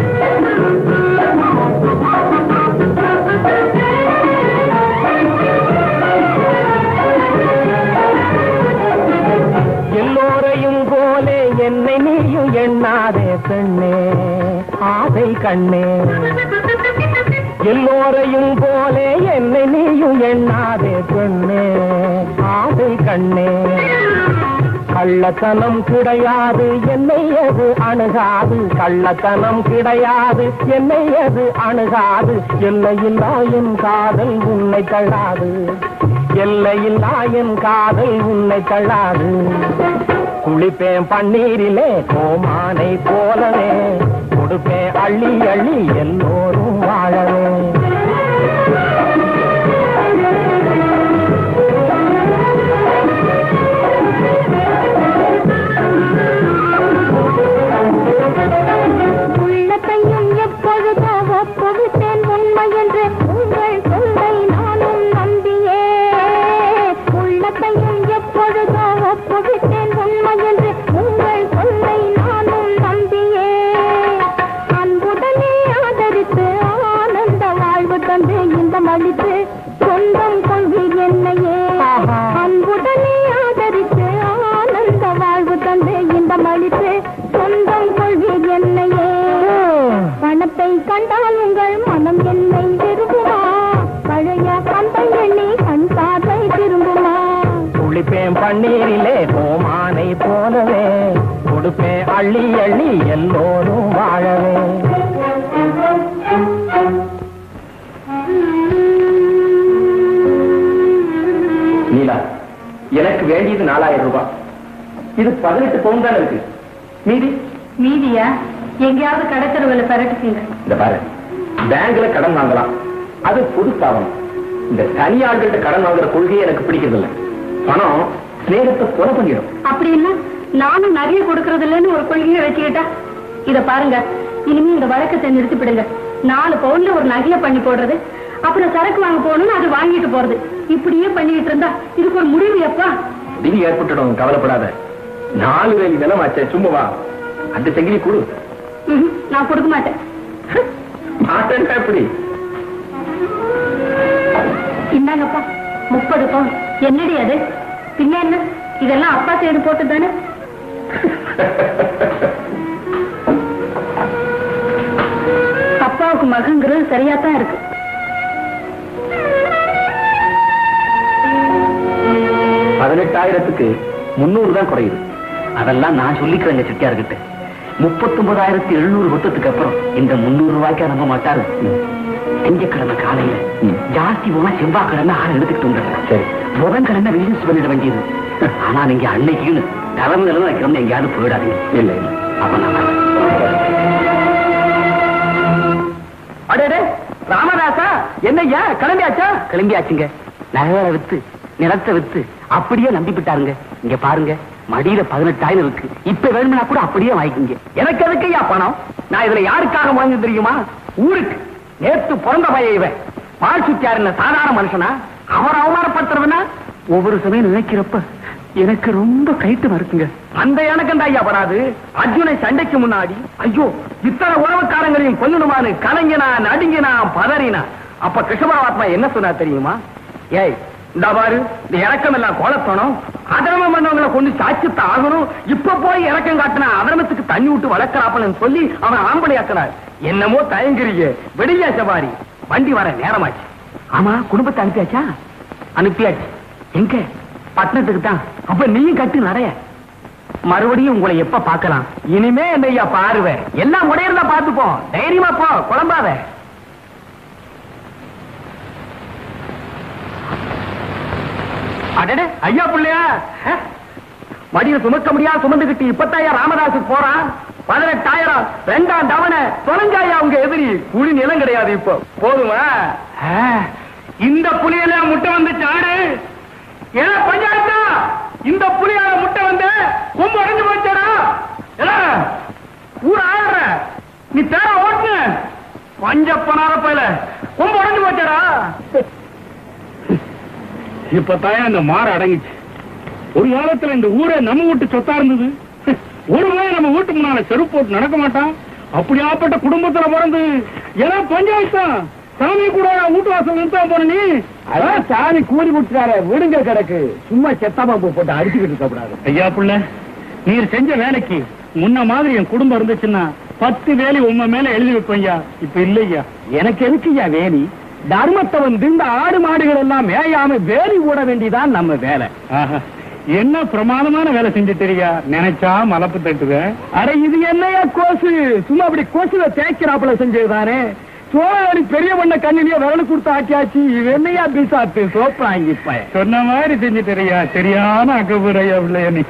எல்லோரையும் போலே என்னை நீயும் எண்ணாதே பெண்ணே ஆசை கண்ணே எல்லோரையும் போலே என்னை நீயும் எண்ணாதே பெண்ணே ஆசை கண்ணே கள்ளத்தனம் கிடையாது என்னை அது அணுகாது கள்ளத்தனம் கிடையாது என்னை அது அணுகாது எல்லையில்லா என் காதல் உன்னை தள்ளாது எல்லையில்லா என் காதல் உன்னை தள்ளாது குளிப்பேன் பன்னீரிலே கோமானை போலவே கொடுப்பேன் அள்ளி அள்ளி எல்லோரும் வாழவே உள்ளத்தையும் எப்பொழுதோ ஒப்புவித்தேன் உண்மை என்று உங்கள் சொல்லை நானும் நம்பியே உள்ளத்தையும் எப்பொழுதோ ஒப்புவித்தேன் உண்மை என்று உங்கள் சொல்லை நானும் நம்பியே அன்புடனே ஆதரித்து ஆனந்த வாழ்வு தந்து இன்பம் அளித்து சொந்தம் கொள்வீர் என்னையே அன்புடனே ஆதரித்து ஆனந்த வாழ்வு தந்து இன்பம் அளித்து சொந்தம் கொள்வீர் என்னையே பணத்தை கண்டால் உங்கள் மனம் என்னை விரும்புமா பழைய அந்த எண்ணி கண் பார்வை திரும்புமா குளிப்பேன் பன்னீரிலே கோமானை போலவே கொடுப்பேன் அள்ளி அள்ளி எல்லோரும் வாழவே நீலா எனக்கு வேண்டியது நாலாயிரம் ரூபாய் இது பதினெட்டு பவுன் தான் இருக்கு மீதி மீதியா எங்கேயாவது கடைத்தருவில் பெரட்டுக்குங்க இந்த பாரு பேங்க்ல கடன் வாங்கலாம் அது பொது ஸ்தாபனம் இந்த தனியாள்கிட்ட கடன் வாங்குற கொள்கையே எனக்கு பிடிக்கிறது இல்ல பணம் ஸ்நேகத்தை கொலை பண்ணிடும் அப்படின்னா நானும் நிறைய கொடுக்கறது இல்லைன்னு ஒரு கொள்கையை வச்சுக்கிட்டா இத பாருங்க இனிமே இந்த வழக்கத்தை நிறுத்திப்பிடுங்க நாலு பவுன்ல ஒரு நகையை பண்ணி போடுறது அப்புறம் சரக்கு வாங்க போகணும்னு அது வாங்கிட்டு போறது இப்படியே பண்ணிட்டு இருந்தா இதுக்கு ஒரு முடிவு எப்பா விதி ஏற்பட்டுடும் கவலைப்படாத நாலு வேலி நிலம் ஆச்சே சும்மா வா அந்த செங்கிலி கொடு ம்ஹும், நான் கொடுக்க மாட்டேன் மாட்டேன் எப்படி இந்தாங்கப்பா முப்பது பவுன் என்னடி அது பின்ன என்ன இதெல்லாம் அப்பா செய்து போட்டு தானே அப்பாவுக்கு மகங்கிறது சரியா தான் இருக்கு பதினெட்டாயிரத்துக்கு முன்னூறு தான் குறையுது அதெல்லாம் நான் சொல்லிக்கிறேங்க செட்டியார்கிட்ட முப்பத்தொன்பதாயிரத்தி எழுநூறு மொத்தத்துக்கு அப்புறம் இந்த முன்னூறு ரூபாய்க்கு நம்ப மாட்டாரு திங்கக்கிழமை காலையில ஜாஸ்தி போனா செவ்வாய்க்கிழமை ஆள் எடுத்துக்கிட்டு வந்துடுறேன் சரி புதன்கிழமை ரிலீஸ் பண்ணிட வேண்டியது ஆனா நீங்க அன்னைக்குன்னு தலைமை நிலம் வைக்கிறோம்னு எங்கேயாவது போயிடாதீங்க இல்ல இல்ல அப்ப நான் வரேன். அடே ராமதாசா என்னய்யா கிளம்பியாச்சா கிளம்பியாச்சுங்க நகைகளை வித்து நிலத்தை வித்து அப்படியே நம்பிவிட்டாருங்க இங்க பாருங்க மடியில பதினெட்டாயிரம் இருக்கு இப்ப வேணும்னா கூட அப்படியே வாங்கிக்கங்க எனக்கு எதுக்குய்யா பணம் நான் இதுல யாருக்காக வாங்கி தெரியுமா ஊருக்கு நேத்து பிறந்த பையன் இவன் பால் சுத்தியார் என்ன சாதாரண மனுஷனா அவர் அவமானப்படுத்துறவனா ஒவ்வொரு சமயம் நினைக்கிறப்ப எனக்கு ரொம்ப கைட்டு மறுக்குங்க அந்த எனக்கு தான் ஐயா வராது அர்ஜுனை சண்டைக்கு முன்னாடி ஐயோ இத்தனை உறவுக்காரங்களையும் கொல்லணுமான்னு கலங்கினா நடுங்கினா பதறினா அப்ப கிருஷ்ணபரமாத்மா என்ன சொன்னா தெரியுமா ஏய் இந்த பாரு இந்த இறக்கம் எல்லாம் கோலத்தணும் அதர்மம் பண்ணவங்களை கொண்டு சாட்சித்த ஆகணும் இப்ப போய் இறக்கம் காட்டினா அதர்மத்துக்கு தண்ணி விட்டு வளர்க்கறாப்பன்னு சொல்லி அவன் ஆம்பளையாக்கினார் என்னமோ தயங்குறீங்க வெடியா சவாரி வண்டி வர நேரமாச்சு ஆமா குடும்பத்தை அனுப்பியாச்சா அனுப்பியாச்சு எங்க பட்டணத்துக்கு தான் அப்ப நீயும் கட்டு நடைய மறுபடியும் உங்களை எப்ப பார்க்கலாம் இனிமே என்னையா பாருவேன் எல்லாம் உடையறதா பார்த்துப்போம் தைரியமா போ குழம்பாத அடடே ஐயா புள்ளையா அஹ், மடியில சுமக்க முடியாது சுமந்துகிட்டு இப்பத்தாயா ராமதாஸுக்கு போறான் பதினெட்டாயிரம் ரெண்டாம் தவணை தொலைஞ்சாயா உங்க எதிரி குழி நிலம் கிடையாது இப்போ போதுமா அஹ், இந்த புலியெல்லாம் முட்டை வந்து சாடு ஏ பஞ்சாயத்தா இந்த புலியால முட்டை வந்து கொம்பு அடைஞ்சு போச்சாடா ஏடா, ஊர் ஆடுற நீ தேர ஓட்டுன பஞ்சப்பனார பயில கொம்பு அடைஞ்சு போச்சாடா இப்பதான் இந்த மாற அடங்கிச்சு ஒரு காலத்துல இந்த ஊரே நம்ம வீட்டு சொத்தா இருந்தது ஒரு முறை நம்ம வீட்டு முன்னால செருப்பு போட்டு நடக்க மாட்டான் அப்படியாப்பட்ட குடும்பத்துல பிறந்து ஏன்னா பஞ்சாயத்து தான் சாமி கூட வீட்டு வாசல் நிறுத்தா போன நீ அதான் சாமி கூலி கொடுத்துறாரு விடுங்க கிடக்கு சும்மா செத்தாம போட்டு அடிச்சுக்கிட்டு இருக்கக்கூடாது ஐயா புள்ள நீர் செஞ்ச வேலைக்கு முன்ன மாதிரி என் குடும்பம் இருந்துச்சுன்னா பத்து வேலை உங்க மேல எழுதி வைப்பையா இப்ப இல்லையா எனக்கு எதுக்குய்யா வேலி தர்மத்தை வந்து இந்த ஆடு மாடுகள் எல்லாம் மேயாம வேலி ஓட வேண்டியதான் நம்ம வேலை ஆஹா. என்ன பிரமாதமான வேலை செஞ்சு தெரியா நினைச்சா மலப்பு தட்டுவ அட இது என்னையா கோசு சும்மா அப்படி கோசுல தேய்க்கிறாப்புல செஞ்சதுதானே சோழி பெரிய பண்ண கண்ணிலேயே விரல் கொடுத்து ஆக்கியாச்சு இது என்னையா பிசாத்து சோப்பாங்கி பையன் சொன்ன மாதிரி செஞ்சு தெரியா சரியான அக்கபுரையா பிள்ளைய நீ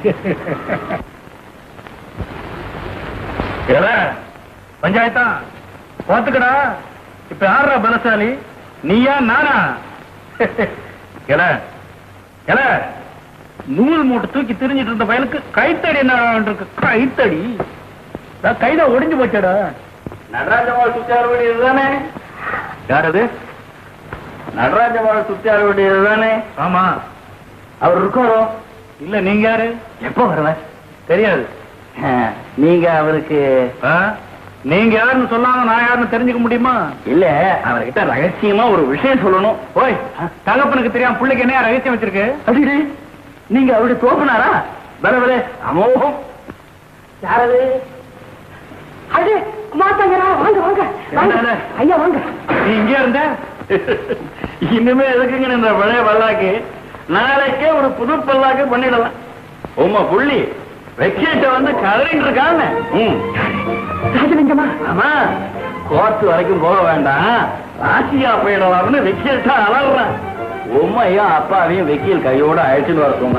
பஞ்சாயத்தா பாத்துக்கடா இப்ப யாரா பலசாலி நீயா நானா எல எல நூல் மூட்டை தூக்கி திரிஞ்சிட்டு இருந்த பயலுக்கு கைத்தடி என்ன இருக்கு கைத்தடி நான் கைதான் ஒடிஞ்சு போச்சடா நடராஜவாள் சுத்தியார் வீடு இதுதானே யார் அது நடராஜவாள் சுத்தியார் வீடு இதுதானே ஆமா அவர் இருக்காரோ இல்ல நீங்க யாரு எப்போ வருவார் தெரியாது நீங்க அவருக்கு நீங்க யாருன்னு சொல்லாம நான் யாருன்னு தெரிஞ்சுக்க முடியுமா இல்ல அவர்கிட்ட ரகசியமா ஒரு விஷயம் சொல்லணும் ஓய் தகப்பனுக்கு தெரியாம பிள்ளைக்கு என்ன ரகசியம் வச்சிருக்கு அடிடி நீங்க அவருடைய தோப்பினாரா வர வர அமோகம் யாரது அது மாத்தாங்கடா வாங்க வாங்க வாங்க என்னது? ஐயா வாங்க நீ இங்க இருந்த இனிமே எதுக்குங்க இந்த பழைய பல்லாக்கு நாளைக்கே ஒரு புது பல்லாக்கு பண்ணிடலாம் உமா புள்ளி வெக்கேட்ட வந்து கதறிட்டு இருக்காங்க ம். ராஜலிங்கமா ஆமா கோர்ட் வரைக்கும் போக வேண்டாம் ராசியா போயிடலாம்னு வெக்கேட்டா அலறான் உண்மையும் அப்பாவையும் வெக்கியில் கையோட அழைச்சிட்டு வர சொன்ன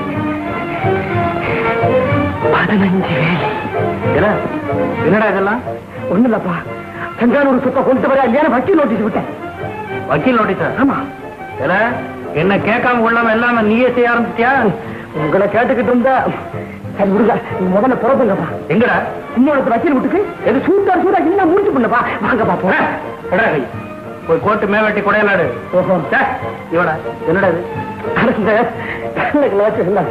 பதினஞ்சு வேலை என்ன என்னடா இதெல்லாம் ஒண்ணு இல்லப்பா செங்கானூர் சுத்த கொண்டு வர இல்லையான வக்கீல் நோட்டீஸ் விட்டேன் வக்கீல் நோட்டீஸா ஆமா ஏல, என்ன கேட்காம கொள்ளாம எல்லாம நீயே செய்ய ஆரம்பிச்சியா உங்களை கேட்டுக்கிட்டு இருந்தா சரி விடுங்க நீ முதல்ல புறப்புங்கப்பா எங்கடா இன்னொரு வக்கீல் வீட்டுக்கு எது சூட்டா சூடா என்ன முடிச்சு பண்ணப்பா வாங்கப்பா போ எடா கை. போய் கோட்டு மேவட்டி குடையலாடு ஓஹோ சே, இவடா என்னடா இது இந்த நல்ல கிளாஸ் இல்லை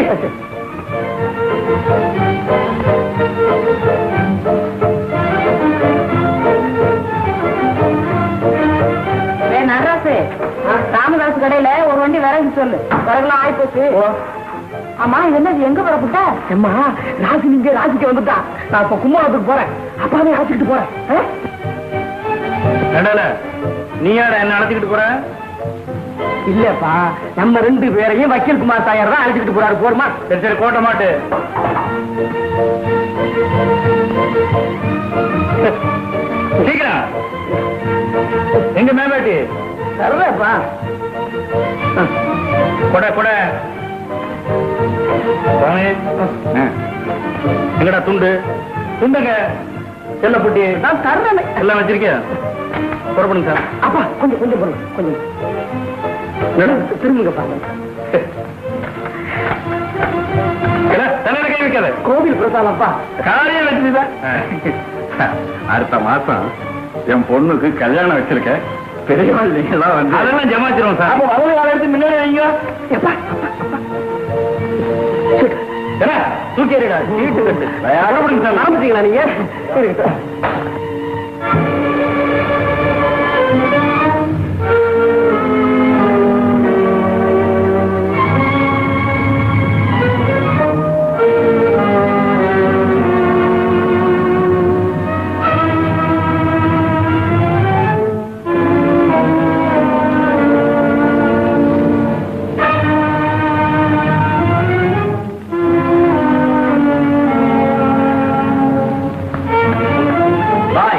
ஏ நடராசு ராமதாஸ் கடையில ஒரு வண்டி விறகு சொல்லு விறகுலாம் ஆயிப்போச்சு ஆமா இது என்னது எங்க வரப்பட்ட அம்மா ராசி நீங்க ராசிக்கு வந்துட்டா நான் இப்ப கும்பகோணத்துக்கு போறேன் அப்பாவே ராசிக்கிட்டு போறேன் ஆ? நடல நீ யாரா என்ன அழைச்சிக்கிட்டு போற இல்லப்பா நம்ம ரெண்டு பேரையும் வக்கீல் குமார் தாயார் தான் அழைச்சிட்டு போறாரு போருமா சரி சரி கோட்டை மாட்டு சீக்கிரம் எங்க மேம்பேட்டி சரவேப்பா கொடை கொடை சாமி. எங்கடா துண்டு துண்டுங்க செல்லப்பட்டி நான் தர்றேன் எல்லாம் வச்சிருக்கியா புறப்படுங்க சார் அப்பா கொஞ்சம் கொஞ்சம் போடுங்க கொஞ்சம் திரும்புங்க பாருங்க தலையில கை வைக்காத கோவில் பிரசாதம்ப்பா காரியம் வச்சுதான் அடுத்த மாசம் என் பொண்ணுக்கு கல்யாணம் வச்சிருக்கேன் பெரியவாள் நீங்களாம் வந்து அதெல்லாம் ஜமாச்சிருவோம் சார் அப்ப வலது கால எடுத்து முன்னாடி வைங்க எப்பா என்ன தூக்கி எறிடா வீட்டு கட்டு புறப்படுங்க சார் ஆரம்பிச்சீங்களா நீங்க இருக்கட்டும். பாய்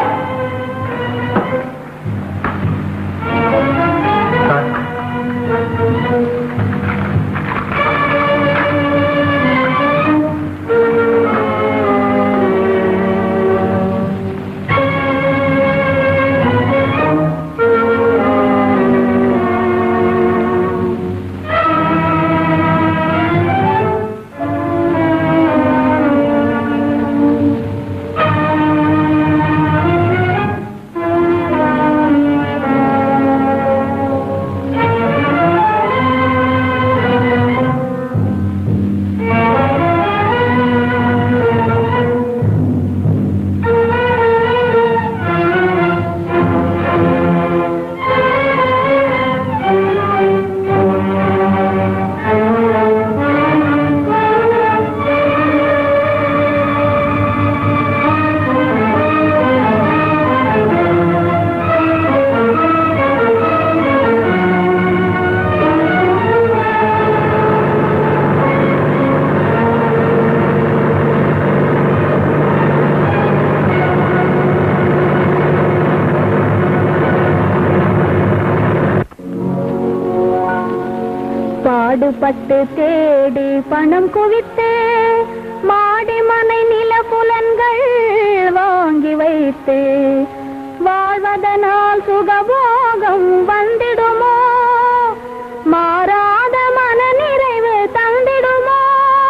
பாடுபட்டு தேடி பணம் குவித்து மாடி மனை நில புலன்கள் வாங்கி வைத்து வாழ்வதனால் சுகபோகம் வந்திடுமோ மாறாத மன நிறைவு தந்திடுமோ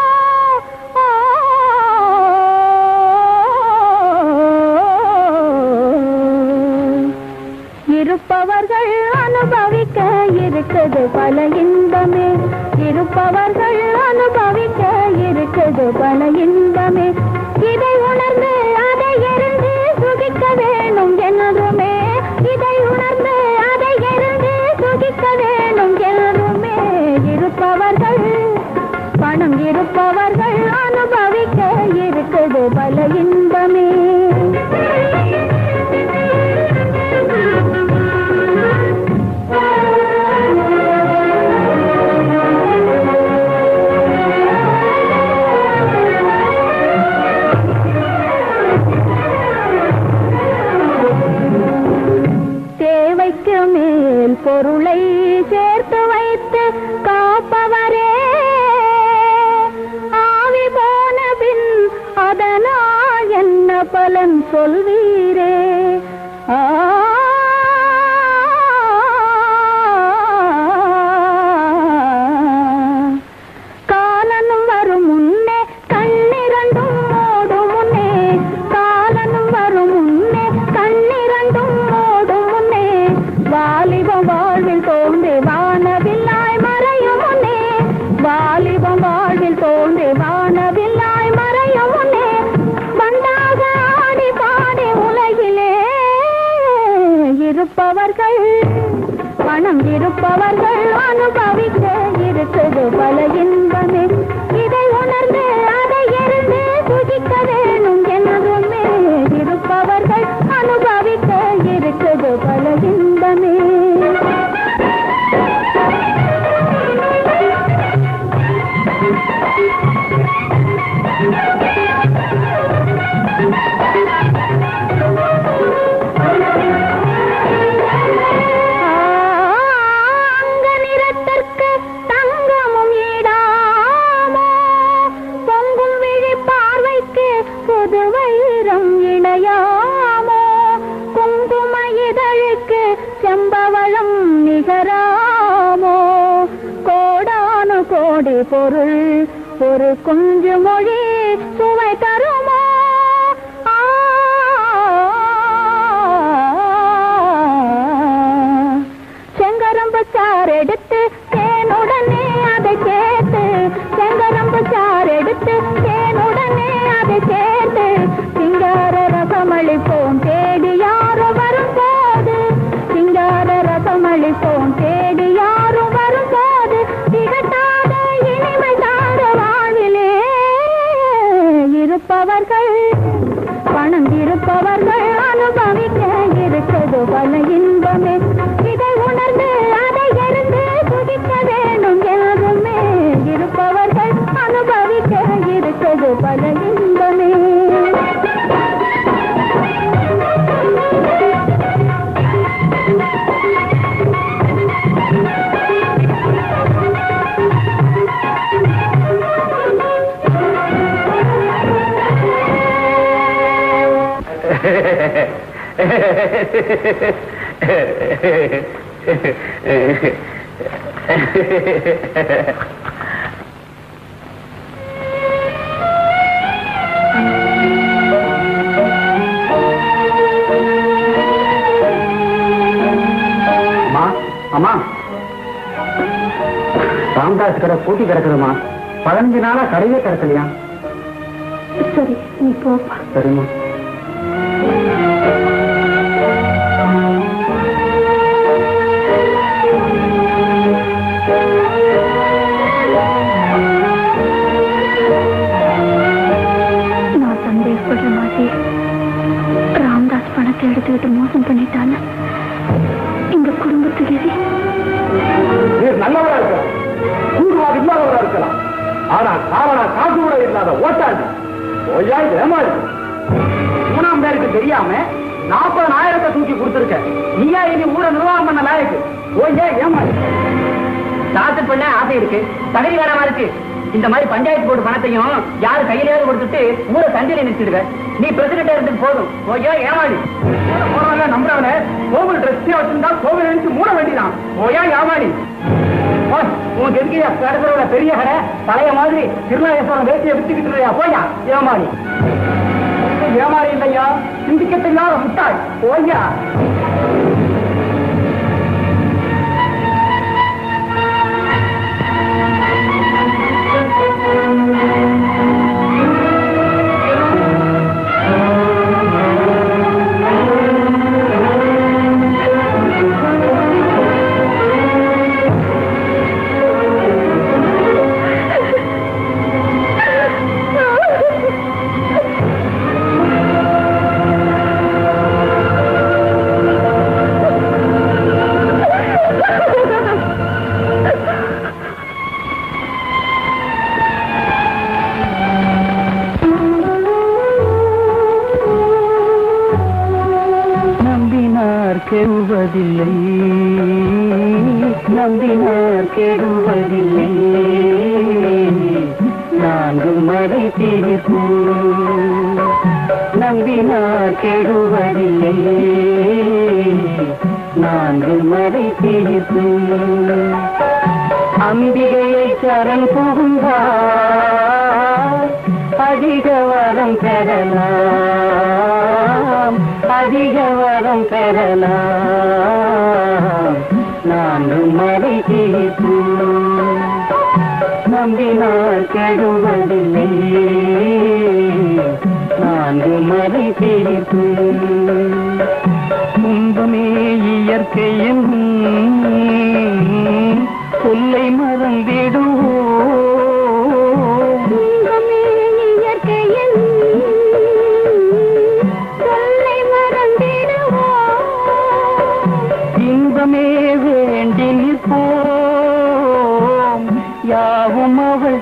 இருப்பவர்கள் அனுபவிக்க இருக்குது பல இன்பமே இருப்பவர்கள் அனுபவிக்க இருக்குது பல இன்பமே இதை உணர்ந்து அதை எரிந்து சுகிக்க வேணும் என்றுமே இதை உணர்ந்து அதை எரிந்து சுகிக்க வேணும் என்றுமே இருப்பவர்கள் பணம் இருப்பவர்கள் அனுபவிக்க இருக்குது பல இன்பமே தேவைக்கு மேல் பொருளை சேர்த்து சொல்வீரே ஆ காலனும் வரும் முன்னே கண்ணிரண்டும் ஓடும் முன்னே காலனும் வரும் முன்னே கண்ணிரண்டும் ஓடும் முன்னே வாலிபம் வாழ்வில் தோன்றி வானவில்லாய் மறையும் முன்னே வாலிபம் வாழ்வில் தோன்றி வானவில்லாய் மறையும் முன்னே வந்தாக ஆடி பாடி உலகிலே இருப்பவர்கள் பணம் இருப்பவர்கள் அனுபவிக்க இருக்குது பல இன்பமே இதை உணர்ந்து அதை எரிந்து சுகிக்க வேணும் எனதுமே இருப்பவர்கள் அனுபவிக்க இருக்குது பல இன்பமே அங்க நிறத்திற்கு தங்கமும் ஈடாமோ பொங்கும் விழி பார்வைக்கு புது வைரம் இணையாமோ குங்கும இதழுக்கு செம்பவளம் நிகராமோ கோடானு கோடி பொருள் ஒரு குஞ்சு மொழி சுவை தருமோ ஆ செங்கரம்பு சாறு எடுத்து தேனுடனே அதை சேர்த்து செங்கரம்பு சாறு எடுத்து தேனுடனே அதை சேர்த்து சிங்கார ரசமளிப்போம் தேடி யாரும் வரும்போது சிங்கார ரசமளிப்போம் தேடி யாரும் வரும்போது திகட்டாத இனிமை தார வாழ்விலே இருப்பவர்கள் பணம் இருப்பவர்கள் அனுபவிக்க இருக்குது பல இன்பமே இதை உணர்ந்து அதை எரிந்து துதிக்க வேண்டும் எனதுமே இருப்பவர்கள் அனுபவிக்க இருக்குது பல இன்பமே அம்மா அம்மா ராமதாஸ் கடை பூட்டி கிடக்குதுமா பதினஞ்சு நாளா கடையே திறக்கலையா சரி நீ போப்பா சரிம்மா நான் சந்தேகப்படுற மாதிரி ராம்தாஸ் பணத்தை எடுத்துக்கிட்டு மோசம் பண்ணிட்டான்னு எங்க குடும்பத்து விதி நீர் நல்லவரா இருக்கலாம் கூடுவாது இல்லாதவரா இருக்கலாம் ஆனா காரணா காசு கூட இல்லாத ஓட்டாண்டி ஓயா ஏமாறு மூணாம் பேருக்கு தெரியாம நாற்பதனாயிரத்தை தூக்கி கொடுத்துருக்க நீயா இனி ஊரை நிர்வாகம் பண்ண லாயக்கு ஓயா ஏமாறு சாத்து பண்ண ஆசை இருக்கு தகுதி வேணாமா இருக்கு இந்த மாதிரி பஞ்சாயத்து போர்டு பணத்தையும் யாரு கையிலேயாவது கொடுத்துட்டு ஊரை சந்தையில நிறுத்திடுவ நீ பிரசிடண்டா இருந்துட்டு போதும் ஓய்யோ ஏமாடி போறவங்க நம்புறவன கோவில் ட்ரெஸ்ஸியா வச்சிருந்தா கோவில் நினைச்சு மூட வேண்டியதான் ஓயா ஏமாடி ஓய், உனக்கு எதுக்கு கடற்கரை பெரிய கடை பழைய மாதிரி திருநாகேஸ்வரம் வேட்டியை வித்துக்கிட்டு இருக்கியா? போயா ஏமாடி ஏமாறி இல்லையா சிந்திக்கத்து இல்லாத முட்டாள் போய்யா நம்பினார் கெடுவதில்லை நம்பினார் கெடுவதில்லை நான்கு மறை தீர்ப்பு நம்பினார் கெடுவதில்லை நான்கு மறை தீர்க்கும் அம்பிகையை சரண் புகுந்தார் அதிக வரம் பெறலாம் அதிக வரம் பெறலாம் நான்கு மறை தீர்க்கும் நம்பினார் கெடுவதில்லை நான்கு மறை தீர்க்கும் துன்பமே இயற்கையின் சொல்லை மறந்திடுவோம் துன்பமே இயற்கையின் சொல்லை மறந்திடுவோம் இன்பமே வேண்டி நிற்போம் யாவும் அவள்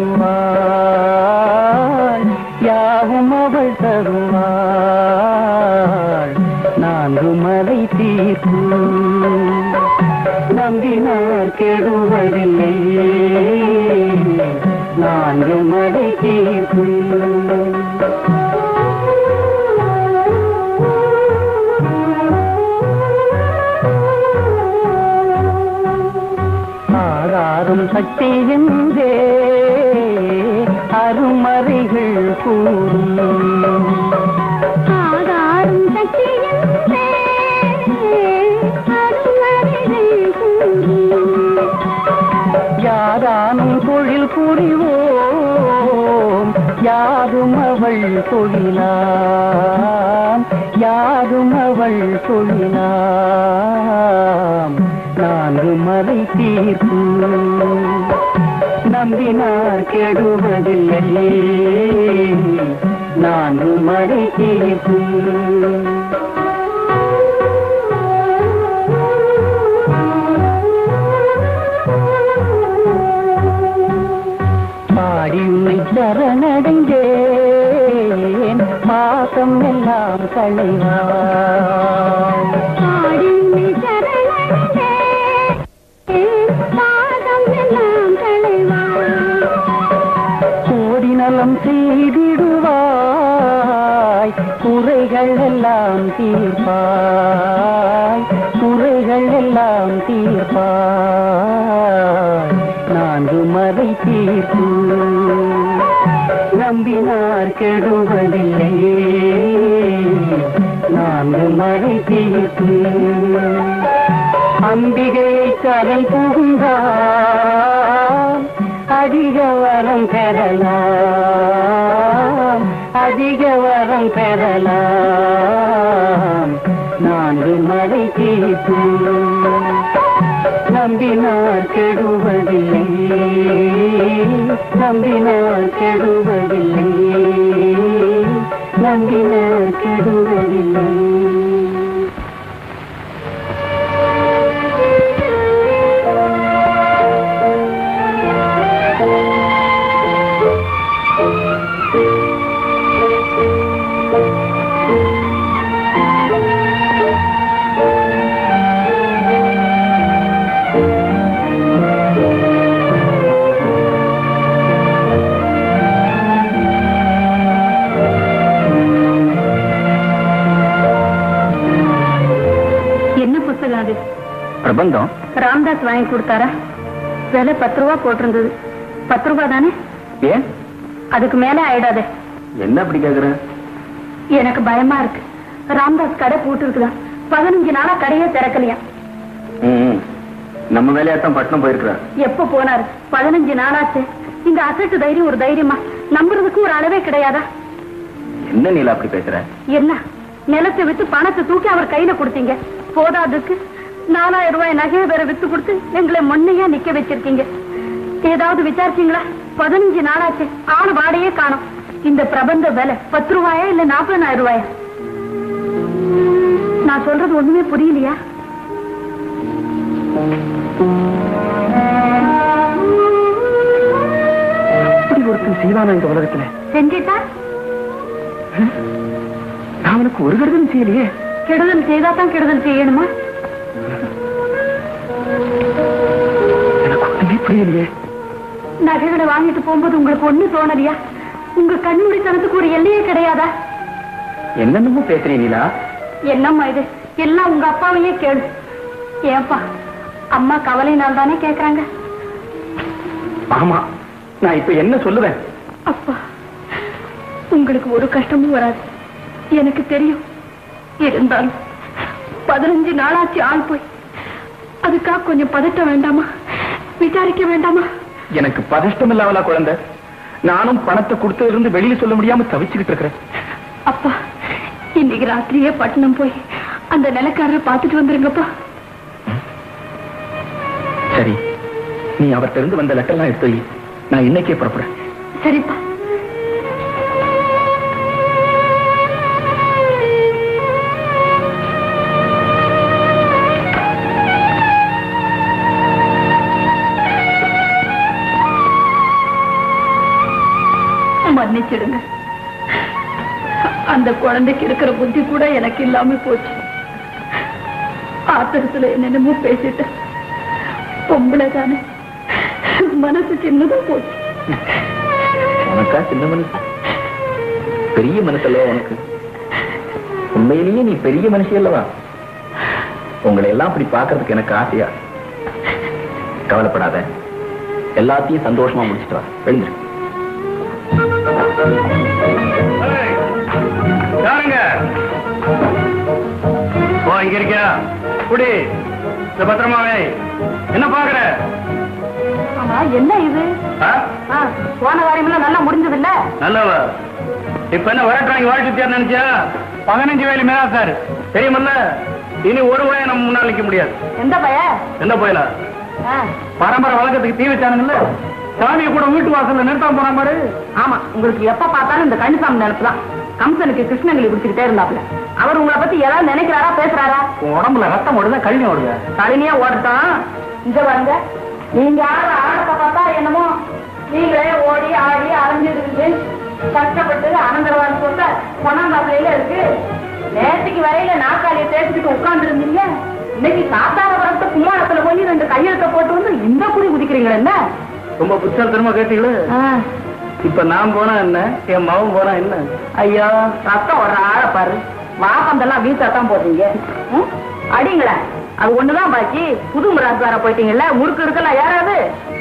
தருவாள் யாவும் அவள் தருவாள் நான்கு மலை தீர்க்கும் நம்பினார் கெடுவதில்லை நான்கு மலை தீர்க்கும் ஆறாரும் சக்தி என்றே அருமறைகள் கூறும் ஆதாரும் சக்தியன்றே அருமறைகள் கூறி யாரானும் தொழில் புரிவோம் யாரும் அவள் தொழிலாம் யாரும் அவள் தொழிலாம் நான்கு மறை தீர்க்கும் நம்பினார் கெடுவதில்லை நான்கு மறை தீர்க்கும் பாடி உன்னை சரணடைந்தேன் பாசம் எல்லாம் களைவாய் பாடி நீ சரணடைந்தே பாதம் எல்லாம் களைவாய் கோடி நலம் செய்திடுவாய் குறைகள் எல்லாம் தீர்ப்பாய் குறைகள் எல்லாம் தீர்ப்பாய் நான்கு மறை தீர்க்கும் நம்பினார் கெடுவதில்லை நான்கு மறை தீர்க்கும் அம்பிகையை சரண் புகுந்தார் அதிக வரம் பெறலாம் அதிக வரம் பெறலாம் நான்கு மறை தீர்க்கும் நம்பினார் கெடுவதில்லை நம்பினார் கெடுவதில்லை நம்பினார் கெடுவதில்லை என்ன புஸ்தகம் அது பிரபந்தம் ராம்தாஸ் வாங்கி கொடுத்தாரா விலை பத்து ரூபா போட்டிருந்தது பத்து ரூபா தானே ஏன் அதுக்கு மேலே ஆயிடாதே என்ன அப்படி கேக்குற எனக்கு பயமா இருக்கு ராம்தாஸ் கடை போட்டு இருக்குதான் பதினஞ்சு நாளா கடையே திறக்கலையா ம் நம்ம வேலையாத்தான் பட்டணம் போயிருக்கிறேன் எப்ப போனாரு பதினஞ்சு நாளாச்சு இந்த அசட்டு தைரியம் ஒரு தைரியமா நம்புறதுக்கு ஒரு அளவே கிடையாதா என்ன நீலா அப்படி பேசுற என்ன நிலத்தை வித்து பணத்தை தூக்கி அவர் கையில கொடுத்தீங்க போதாதுக்கு நாலாயிரம் ரூபாய் நகையை வேற வித்து கொடுத்து எங்களை மொன்னையா நிக்க வச்சிருக்கீங்க ஏதாவது விசாரிச்சீங்களா பதினஞ்சு நாளாச்சு ஆளு வாடையே காணும் இந்த பிரபந்த விலை பத்து ரூபாயா இல்ல நாற்பதாயிரம் ரூபாயா நான் சொல்றது ஒண்ணுமே புரியலையா இப்படி ஒருத்தன் செய்வானா இந்த உலகத்துல செஞ்சிட்டா நான் அவனுக்கு ஒரு கருதம் செய்யலையே கெடுதல் செய்தா தான் கெடுதல் செய்யணுமா எனக்கு ஒண்ணுமே புரியலையே நகைகளை வாங்கிட்டு போகும்போது உங்களுக்கு ஒண்ணு தோணலையா உங்க கண்மூடித்தனத்துக்கு ஒரு எல்லையே கிடையாதா என்னென்னமோ பேசுறீ நீலா என்னம்மா இது எல்லாம் உங்க அப்பாவையே கேளு ஏன்பா அம்மா கவலையினால் தானே கேக்குறாங்க ஆமா நான் இப்ப என்ன சொல்லுவேன் அப்பா உங்களுக்கு ஒரு கஷ்டமும் வராது எனக்கு தெரியும் இருந்தாலும் பதினஞ்சு நாளாச்சு ஆள் போய் அதுக்காக கொஞ்சம் பதட்ட வேண்டாமா விசாரிக்க வேண்டாமா எனக்கு பதஷ்டம் இல்லாமலா குழந்தை நானும் பணத்தை கொடுத்ததுல இருந்து வெளியில சொல்ல முடியாம தவிச்சுக்கிட்டு இருக்கிறேன் அப்பா இன்னைக்கு ராத்திரியே பட்டணம் போய் அந்த நிலக்காரரை பார்த்துட்டு வந்துருங்கப்பா சரி நீ அவர்கிட்ட இருந்து வந்த லெட்டர்லாம் எடுத்து வை. நான் இன்னைக்கே புறப்படுறேன் சரிப்பா மன்னிச்சிடுங்க அந்த குழந்தைக்கு இருக்கிற புத்தி கூட எனக்கு இல்லாம போச்சு ஆத்திரத்துல என்னென்னமோ பேசிட்டேன் பொம்பளை தானே மனசு சின்னதா போச்சு உனக்கா சின்ன மனசு பெரிய மனசல்லவா உனக்கு உண்மையிலேயே நீ பெரிய மனுஷி அல்லவா உங்களை எல்லாம் அப்படி பார்க்கறதுக்கு எனக்கு ஆசையா கவலைப்படாத எல்லாத்தையும் சந்தோஷமா முடிச்சிட்டு வா எழுந்துரு ஏய், யாருங்க ஓ இங்க இருக்கியா குடி இந்த பத்திரமாவே என்ன பாக்குற ஆமா என்ன இது ஆ? ஆ, போன காரியமெல்லாம் நல்லா முடிஞ்சது இல்ல நல்லவ இப்ப என்ன வரட்டாங்க வாழ்த்து நினைச்சியா பதினஞ்சு வேலி மேலா சார் தெரியுமல்ல இனி ஒரு வய நம்ம முன்னால் நிக்க முடியாது எந்த பைய என்ன போயில பரம்பரை வழக்கத்துக்கு தீ வச்சானுங்கல்ல சாமியை கூட வீட்டு வாசல்ல நிறுத்தாம போன மாதிரி ஆமா உங்களுக்கு எப்ப பார்த்தாலும் இந்த கணிசாமி நினைப்புதான் கம்சனுக்கு கிருஷ்ணகிரி குடிச்சுக்கிட்டே இருந்தாப்ல அவர் உங்களை பத்தி ஏதாவது நினைக்கிறாரா பேசுறாரா உன் உடம்புல ரத்தம் ஓடுதா கழிவு ஓடுதா தனிமையா ஓடட்டும் இங்க வாங்க நீங்க ஆடுற ஆடத்தை பார்த்தா என்னமோ நீங்களே ஓடி ஆடி அலைஞ்சிருந்து கஷ்டப்பட்டு அனந்தரவான் சொல்ல பொன்னாந்தாப்பிலையில இருக்கு நேற்றுக்கு வரையில நாற்காலியை தேய்ச்சிக்கிட்டு உட்கார்ந்து இருந்தீங்க இன்னைக்கு சாத்தாரபுரத்து கும்மாளத்துல போய் ரெண்டு கையெழுத்த போட்டு வந்து இந்த குடி குதிக்கிறீங்களா என்ன ரொம்ப புத்தாலத்தனமா கேட்டீங்களே இப்ப நான் போனா என்ன என் மகன் போனா என்ன ஐயோ ரத்தம் ஒரு ஆள பாரு வாப்பந்தெல்லாம் வீசா தான் போடுறீங்க ம்? அடிங்களேன் அது ஒண்ணுதான் பாக்கி புது முராஸ் வேற போயிட்டீங்கல்ல முறுக்கு இருக்கலாம் யாராவது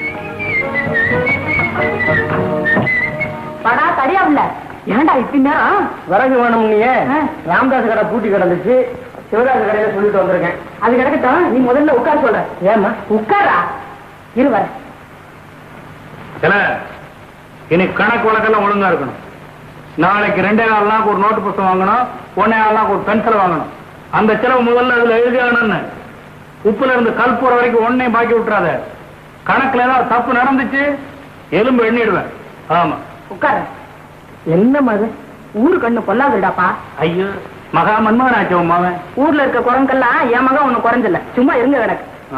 படா தடியாவில்ல ஏன்டா இப்படி நேரம் விறகு வேணும் நீ ஆ. ராமதாஸ் கடை பூட்டி கிடந்துச்சு சிவதாஸ் கடையில சொல்லிட்டு வந்திருக்கேன் அது கிடக்கட்டும் நீ முதல்ல உட்கார் சொல்ற ஏமா உட்காரா இரு வர இல்ல இனி கணக்கு வழக்கெல்லாம் ஒழுங்கா இருக்கணும் நாளைக்கு ரெண்டே நாலு நாளுக்கு ஒரு நோட்டு புத்தகம் வாங்கணும் ஒன்னே நாலு நாளுக்கு ஒரு பென்சில் வாங்கணும் அந்த செலவு முதல்ல அதுல எழுதி ஆகணும்னு உப்புல இருந்து கல் போற வரைக்கும் ஒன்னையும் பாக்கி விட்டுறாத கணக்குல ஏதாவது தப்பு நடந்துச்சு எலும்பு எண்ணிடுவேன் ஆமா உட்கார என்ன மது ஊரு கண்ணு பொல்லாதுடாப்பா ஐயோ மகா மன்மகன் ஆச்சு உன் மகன் ஊர்ல இருக்க குரங்கெல்லாம் என் மகன் ஒண்ணு குறைஞ்சல சும்மா இருங்க எனக்கு ஆ.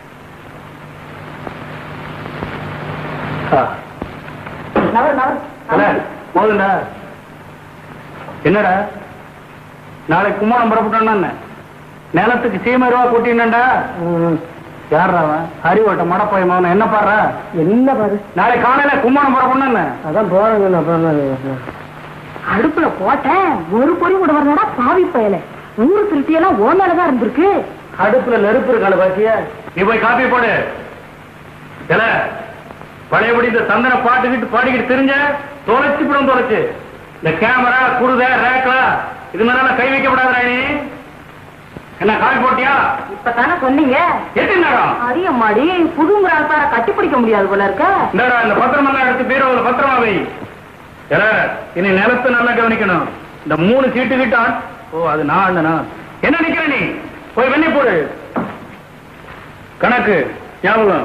ஆ. நவர் நவர் அண்ணா, போதுண்டா என்னடா நாளைக்கு கும்மாளம் புறப்பட்டோம்னா என்ன நிலத்துக்கு சீமை ரூபா கொட்டினண்டா யாரா அவன் அறிவோட்ட மடப்பாய் மகன் என்ன பாடுறா என்ன பாரு நாளைக்கு காலையில கும்மாளம் புறப்படணும் என்ன அதான் போறேங்க அப்புறம் அடுப்புல போட்டேன் ஒரு பொறி கூட வரலடா பாவி பயல ஊரு திருட்டி எல்லாம் ஓ மேலதான் இருந்திருக்கு அடுப்புல நெருப்பு இருக்கான பாத்தியா நீ போய் காப்பி போடு இல்ல பழையபடி இந்த சந்தன பாட்டுக்கிட்டு பாடிக்கிட்டு தெரிஞ்ச தொலைச்சு விடும் தொலைச்சு இந்த கேமரா குருத ரேக்லா இது மேல கை வைக்கப்படாதா நீ என்ன காப்பி போட்டியா இப்பதானே சொன்னீங்க எட்டு நேரம் அரியம்மாடி புது முறாசார கட்டி பிடிக்க முடியாது போல இருக்க இந்தாடா இந்த பத்திரமெல்லாம் எடுத்து பீரோவில் பத்திரமா வை ஏல, இனி நிலத்தை நல்லா கவனிக்கணும் இந்த மூணு சீட்டு கிட்ட ஓ அது நான் அண்ணனா என்ன நிக்கிற நீ போய் வெண்ணி போடு கணக்கு ஞாபகம்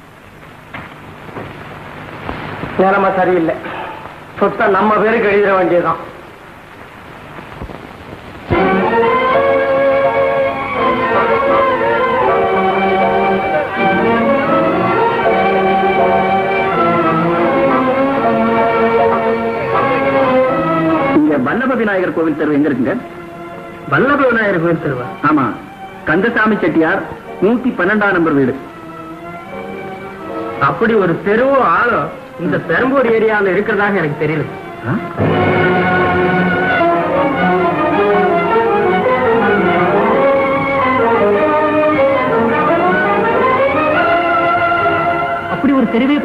நிலைமை சரியில்லை சொத்தை நம்ம பேருக்கு எழுதிட வேண்டியதுதான் இங்க வல்லப விநாயகர் கோவில் தெரு எங்க இருக்குங்க வல்லப விநாயகர் கோவில் தெருவா ஆமா கந்தசாமி செட்டியார் நூத்தி பன்னெண்டாம் நம்பர் வீடு அப்படி ஒரு தெருவோ ஆளோ இந்த பெரம்பூர் ஏரியாவில் இருக்கிறதாக எனக்கு தெரியல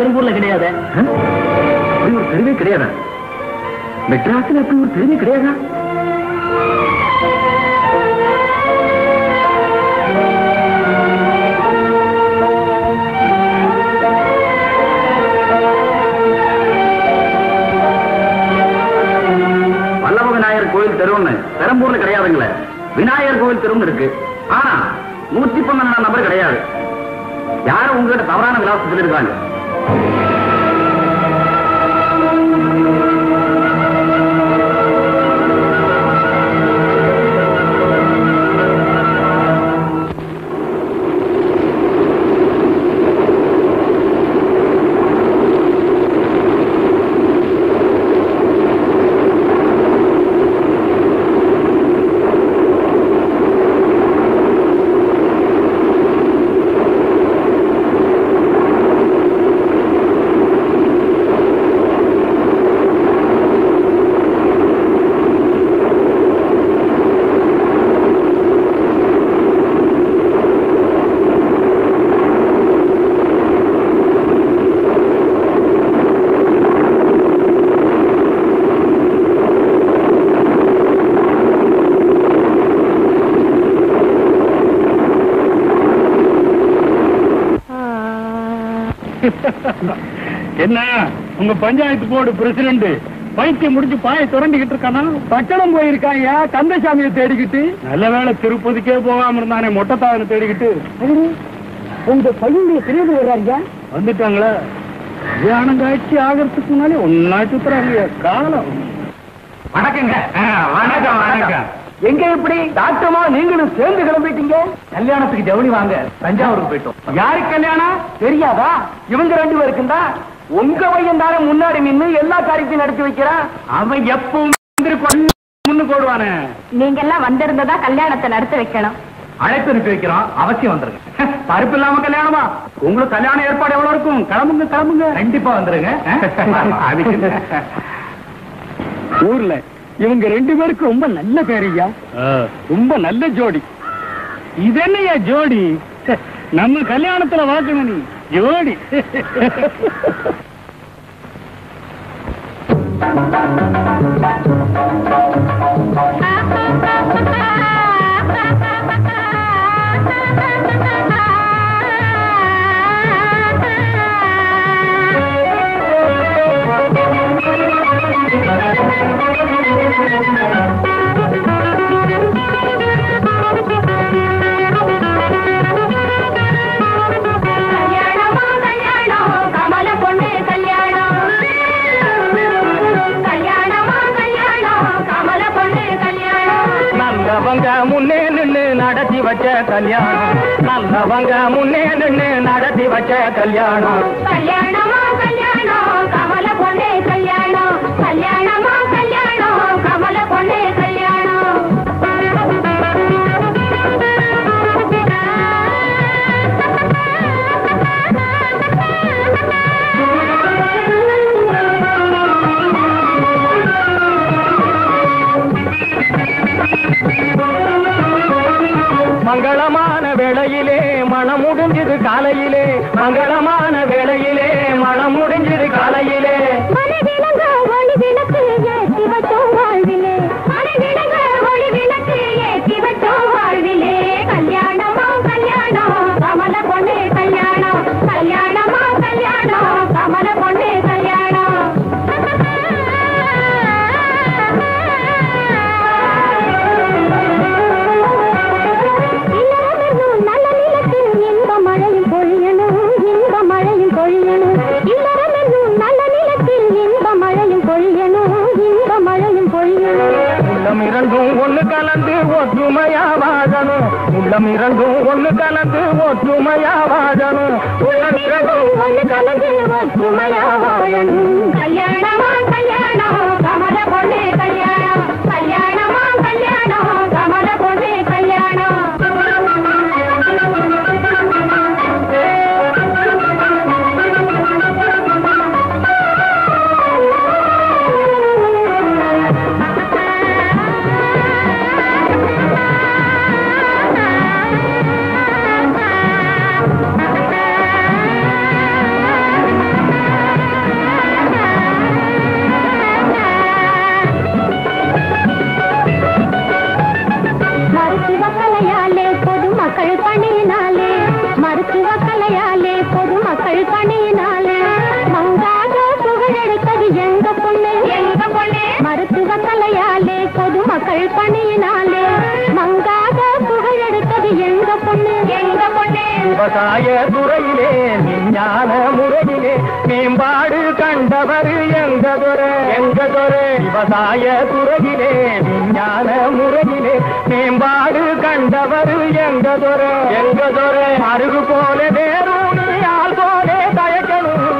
பெரும்பூர்ல கிடையாது அப்படி ஒரு தெருவே கிடையாதா மெட்ராஸ்ல அப்படி ஒரு தெருவே கிடையாதா வல்லப விநாயகர் கோயில் தெருவுன்னு பெரம்பூர்ல கிடையாதுங்களே விநாயகர் கோயில் தெருவுன்னு இருக்கு ஆனா நூத்தி பன்னெண்டாம் நம்பர் கிடையாது யாரும் உங்ககிட்ட தவறான விலாசம் சொல்லியிருக்காங்க என்ன உங்க பஞ்சாயத்து போர்டு பிரசிடண்ட் பைத்தியம் முடிஞ்சு பாய திரண்டிக்கிட்டு இருக்கானா பட்டணம் போயிருக்காங்க கந்தசாமியை தேடிக்கிட்டு நல்ல வேளை திருப்பதிக்கே போகாம இருந்தானே மொட்டைத்தாவனை தேடிக்கிட்டு உங்க பையனுடைய பெரியது வர்றாங்க வந்துட்டாங்களா கல்யாணம் காட்சி ஆகிறதுக்கு முன்னாலே ஒன்னா சுத்துறாங்க காலம் வணக்கங்க வணக்கம் வணக்கம் எங்க இப்படி டாக்டர்மா நீங்களும் சேர்ந்து கிளம்பிட்டீங்க கல்யாணத்துக்கு ஜவுளி வாங்க தஞ்சாவூருக்கு போயிட்டோம் யாருக்கு கல்யாணம் தெரியாதா இவங்க ரெண்டு பேருக்கும் தான் உங்க பையன் தானே முன்னாடி நின்னு எல்லா காரியத்தையும் நடத்தி வைக்கிறான் அவன் எப்பவும் முன்னுக்கு ஓடுவானே நீங்க எல்லாம் வந்திருந்ததா கல்யாணத்தை நடத்த வைக்கணும் அழைப்பு அனுப்பி வைக்கிறோம் அவசியம் வந்துருங்க பருப்பு இல்லாம கல்யாணமா உங்களுக்கு கல்யாண ஏற்பாடு எவ்வளவு இருக்கும் கிளம்புங்க கிளம்புங்க கண்டிப்பா வந்துருங்க அதுக்கு ஊர்ல இவங்க ரெண்டு பேருக்கு ரொம்ப நல்ல பேரையா ரொம்ப நல்ல ஜோடி இது என்னையா ஜோடி நம்ம கல்யாணத்துல வாக்கணும் நீ ஜோடி கல்யாணமா கல்யாணம் கமல பொண்ணு கல்யாணம் கல்யாணமா கல்யாணம் கமல பொண்ணு கல்யாணம் நல்லவங்க முன்னே நின்னு நடத்தி வச்ச கல்யாணம் நல்லவங்க முன்னே நின்னு நடத்தி வச்ச கல்யாணம் கல்யாணமா கல்யாணம் கமல பொண்ணு கல்யாணம் கல்யாணமா கல்யாணம் கமல பொண்ணு மங்களமான வேளையிலே மனம் முடிஞ்சது காலையிலே மங்களமான வேளையிலே மனம் முடிஞ்சது காலையிலே மனவிளங்க ஒளி விளக்கு ஏற்றி வச்சோம் வாழ்விலே மனவிளங்க ஒளி விளக்கு ஏற்றி வச்சோம் வாழ்விலே கல்யாணமா கல்யாணம் கமல பொண்ணு கல்யாணம் கல்யாணமா கல்யாணம் கமல பொண்ணு கல்யாணம் நல்ல நிலத்தில் இன்ப மழையும் பொழியணும் இன்ப மழையும் பொழியணும் இல்லறமென்னும் நல்ல நிலத்தில் இன்ப மழையும் பொழியணும் இன்ப மழையும் பொழியணும் உள்ளம் இரண்டும் ஒண்ணு கலந்து ஒற்றுமையா வாழணும் உள்ளம் இரண்டும் ஒண்ணு கலந்து ஒற்றுமையா வாழணும் உள்ளம் இரண்டும் ஒன்று கலந்து ஒற்றுமையா வாழணும் கல்யாணமா கல்யாணம் கமல பொண்ணு கல்யாணம் கல்யாணமா கல்யாணம் கமல பொண்ணு கல்யாணம் பொண்ணு எங்க பொண்ணு விவசாய துறையிலே விஞ்ஞான முறையிலே மேம்பாடு கண்டவர் எங்க துறை எங்க துறை விவசாய துறையிலே விஞ்ஞான முறையிலே மேம்பாடு கண்டவர் எங்க துறை எங்க துறை அருகு போல வேறூனி ஆள் போலே தயக்கணும்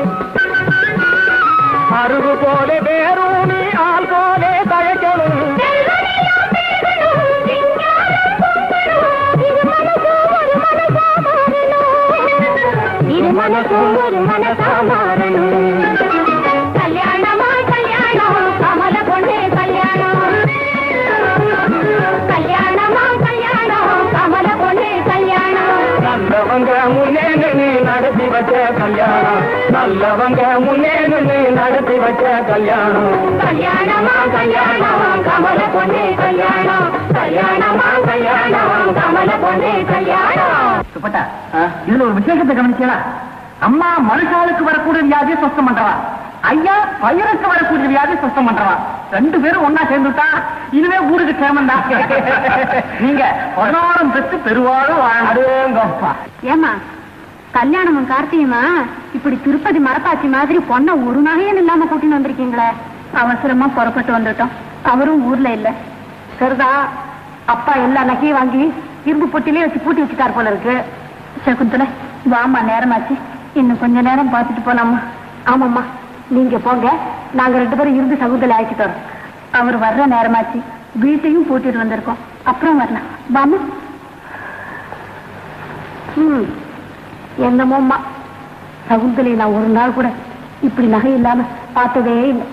அருகு போல வேறூனி ஆள் போலே தயக்கணும் இது மனசும் ஒரு மனசா மாறணும் கல்யாணமா கல்யாணம் கமல பொண்ணு கல்யாணம் கல்யாணமா கல்யாணம் கமல பொண்ணு கல்யாணம் நல்லவங்க முன்னே நின்னு நடத்தி வச்ச கல்யாணம் நல்லவங்க முன்னே நின்னு நடத்தி வச்ச கல்யாணம் கல்யாணமா கல்யாணம் கமல பொண்ணு கல்யாணம் கல்யாணமா கல்யாணம் கமல பொண்ணு கல்யாணம் சுப்பட்டா இதுல ஒரு விசேஷத்தை கவனிச்சா அம்மா மனுஷாளுக்கு வரக்கூடிய வியாதியை சுத்தம் பண்றவா ஐயா பயிருக்கு வரக்கூடிய வியாதி சுத்தம் பண்றவா ரெண்டு பேரும் ஒன்னா சேர்ந்துட்டா இதுவே ஊருக்கு சேமம் தான் நீங்க பதினாறும் பெற்று பெருவாழும் வாழப்பா ஏமா கல்யாணமும் கார்த்தியுமா இப்படி திருப்பதி மரப்பாச்சி மாதிரி பொண்ணை ஒரு நகையும் இல்லாம கூட்டின்னு வந்திருக்கீங்களே அவசரமா புறப்பட்டு வந்துட்டோம் அவரும் ஊர்ல இல்ல சரிதா அப்பா எல்லா நகையும் வாங்கி இரும்பு பொட்டிலே வச்சு பூட்டி வச்சுட்டார் போல இருக்கு சகுந்தல வாமா நேரமாச்சு இன்னும் கொஞ்ச நேரம் பார்த்துட்டு போலாமா ஆமாம்மா நீங்க போங்க நாங்க ரெண்டு பேரும் இருந்து சகுந்தலை அழைச்சிட்டு வரோம் அவர் வர்ற நேரமாச்சு வீட்டையும் பூட்டிட்டு வந்திருக்கோம் அப்புறம் வரலாம் வாமா ம் என்னமோம்மா சகுந்தலை நான் ஒரு நாள் கூட இப்படி நகை இல்லாம பார்த்ததே இல்லை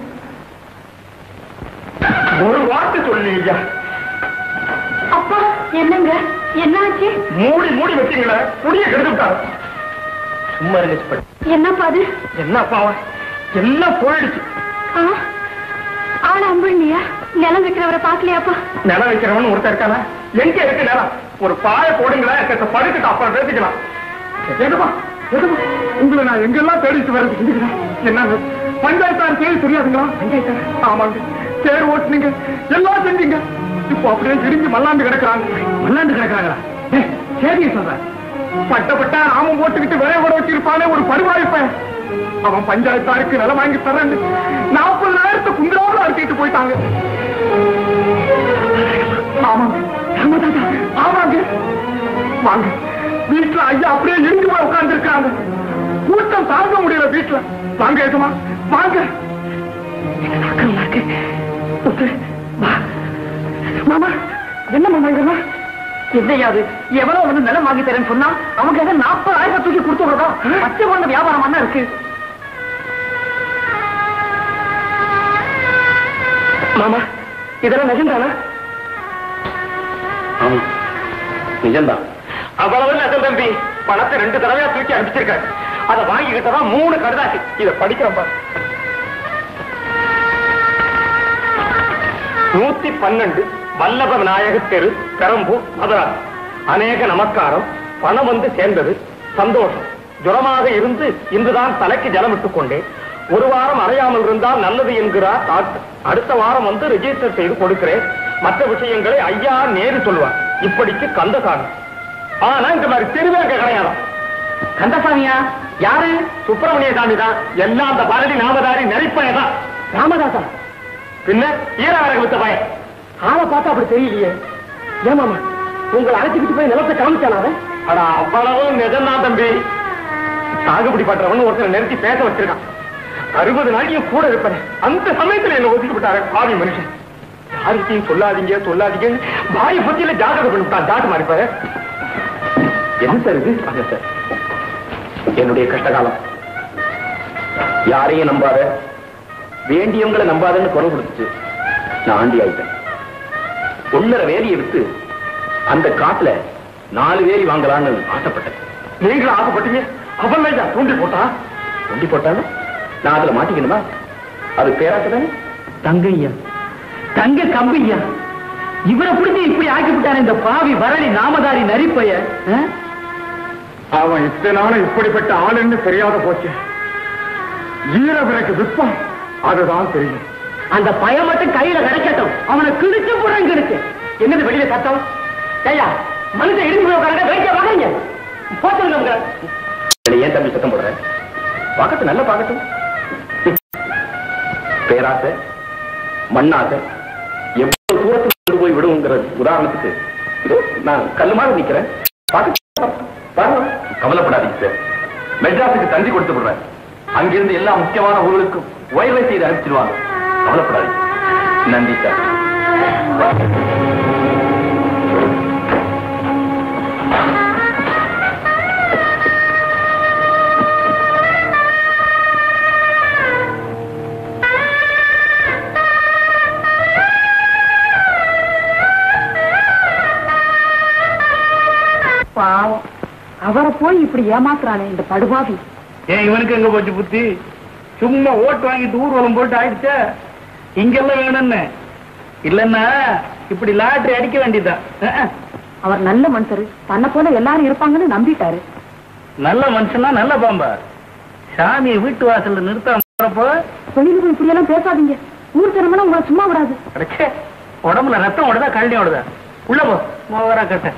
ஒரு வார்த்தை சொல்லி ஐயா அப்பா என்னங்க என்னாச்சு மூடி மூடி வச்சீங்களே புடிய கெடுத்துட்டாரு சும்மா இருங்க சுப்பட்டா. என்னப்பா அது என்னப்பா எல்லாம் போயிடுச்சு ஆ? ஆள் அம்பிள்ளையா நிலம் விற்கிறவரை பார்க்கலையாப்பா நிலம் வைக்கிறவன் ஒருத்தர் இருக்கானா எங்க இருக்கு நிலம் ஒரு பாய போடுங்களேன் செத்த படுத்துட்டு அப்புறம் பேசிக்கலாம் எதுமா எதுமா உங்களை நான் எங்கெல்லாம் தேடிட்டு வரது செஞ்சுக்கிறேன் என்ன பஞ்சாயத்தார் தேடி தெரியாதுங்களா பஞ்சாயத்தார் ஆமாங்க தேர் ஓட்டுனீங்க எல்லாம் செஞ்சீங்க இப்போ அப்படியே இடிஞ்சு மல்லாண்டு கிடக்குறாங்க மல்லாண்டு கிடக்குறாங்களா ஏய், சரியா சொல்றேன் பட்ட பட்டா நாமும் போட்டுக்கிட்டு விளைய கூட வச்சிருப்பானே ஒரு பருவாய்ப்பேன் அவன் பஞ்சாயத்தாருக்கு நிலம் வாங்கி தரேன் நாற்பதாயிரத்து குந்திராவில் அறுத்திட்டு போயிட்டாங்க ஆமாங்க ஆமாதாங்க ஆமாங்க வாங்க வீட்டுல ஐயா அப்படியே இருந்து போய் உட்கார்ந்து இருக்காங்க கூட்டம் தாங்க முடியல வீட்டுல வாங்க எதுமா வாங்க மாமா என்ன மாமா இதெல்லாம் என்னையாது எவ்வளவு வந்து நிலம் வாங்கி தரேன்னு சொன்னா அவங்க ஏதோ நாற்பதாயிரம் தூக்கி கொடுத்து விடுறதா பச்சை குழந்தை வியாபாரம் என்ன இருக்கு மாமா இதெல்லாம் நிஜம்தானா ஆமா நிஜம்தான் அவ்வளவு நகல் தம்பி பணத்தை ரெண்டு தடவையா தூக்கி அனுப்பிச்சிருக்காரு அதை வாங்கிக்கிட்டதான் மூணு கடுதாசி இதை படிக்கிறேன் பாரு நூத்தி பன்னெண்டு வல்லப விநாயக தெரு பெரம்பூர் மதுராஸ் அநேக நமஸ்காரம் பணம் வந்து சேர்ந்தது சந்தோஷம் ஜுரமாக இருந்து இன்றுதான் தலைக்கு ஜலம் விட்டுக் கொண்டேன் ஒரு வாரம் அறையாமல் இருந்தால் நல்லது என்கிறார் டாக்டர் அடுத்த வாரம் வந்து ரெஜிஸ்டர் செய்து கொடுக்கிறேன் மற்ற விஷயங்களை ஐயா நேரு சொல்லுவார் இப்படிக்கு கந்தசாமி ஆனா இந்த மாதிரி திருவேங்க கிடையாதான் கந்தசாமியா யாரு சுப்பிரமணிய சாமி தான் எல்லாம் அந்த பரடி நாமதாரி நெறிப்பைய தான் ராமதாசா பின்ன ஈரவரகு வித்த பையன் ஆளை பார்த்தா அப்படி தெரியலையே ஏமாமா உங்களை அழைச்சிக்கிட்டு போய் நிலத்தை காமிச்சானா அவன் அடா அவ்வளவு நிஜம்தான் தம்பி சாகுபடி பண்றவன் ஒருத்தரை நிறுத்தி பேச வச்சிருக்கான் அறுபது நாளைக்கு கூட இருப்பேன் அந்த சமயத்துல என்ன ஒதுக்கி விட்டாரு பாவி மனுஷன் யாருக்கையும் சொல்லாதீங்க சொல்லாதீங்க பாய பத்தியில ஜாதகம் பண்ணிவிட்டான் ஜாட்டு மாறிப்பாரு என்ன சார் இது வாங்க சார் என்னுடைய கஷ்டகாலம் யாரையும் நம்பாத வேண்டியவங்களை நம்பாதன்னு குரல் கொடுத்துச்சு நான் ஆண்டி ஆயிட்டேன் ஒன்னரை வேலியை வித்து அந்த காட்டுல நாலு வேலி வாங்கலாம்னு ஆசைப்பட்டேன் நீங்களும் ஆசைப்பட்டீங்க அவன் ஐயா தூண்டி போட்டான் ஒண்டி போட்டாலும் நான் அதுல மாட்டிக்கணுமா அது பேராட்டு தானே தங்கையா தங்க கம்பியா இவரை பிடிச்சி இப்படி ஆக்கி விட்டானே இந்த பாவி வரளி நாமதாரி நரிப்பைய ஆ? அவன் இத்தனை நாளும் இப்படிப்பட்ட ஆளுன்னு தெரியாத போச்சு ஈர விலைக்கு விற்பான் அதுதான் தெரியும் அந்த பையன் மட்டும் கையில கிடைக்கட்டும் அவனை கிழிச்சு போடுறேன் கிழிச்சு என்னது வெளியில சத்தம் ஐயா மனுஷன் இடிஞ்சு உட்கார வேடிக்கை ஏன் தம்பி சத்தம் போடுற பார்க்கட்டும் நல்லா பார்க்கட்டும் பேராசை மண்ணாசை எவ்வளவு தூரத்தில் கொண்டு போய் விடுங்கிற உதாரணத்துக்கு இதோ நான் கல்லு மாதிரி நிக்கிறேன் பார்க்க பாருங்க கவலைப்படாதீங்க சார் மெட்ராஸுக்கு தந்தி கொடுத்து விடுறேன் அங்கிருந்து எல்லா முக்கியமான ஊர்களுக்கும் ஒயர்வை செய்து அனுப்பிச்சிடுவாங்க கவலைப்படாதீங்க நன்றி சார் பாவம் அவரை போய் இப்படி ஏமாத்துறானே இந்த படுபாவி ஏன் இவனுக்கு எங்க போச்சு புத்தி சும்மா ஓட்டு வாங்கிட்டு ஊர்வலம் போட்டு ஆயிடுச்சா இங்கெல்லாம் வேணும்னு இல்லன்னா இப்படி லாட்டரி அடிக்க வேண்டியதுதான் அஹ், அஹ். அவர் நல்ல மனுஷரு தன்னை போல எல்லாரும் இருப்பாங்கன்னு நம்பிட்டாரு நல்ல மனுஷனா நல்ல பாம்பா சாமியை வீட்டு வாசல்ல நிறுத்தாம போறப்போ வெளியில இப்படி எல்லாம் பேசாதீங்க ஊர் திறமனா உங்களை சும்மா விடாது அடச்சே உடம்புல ரத்தம் ஓடுதா கழனி ஓடுதா உள்ள போ மோகரா கட்ட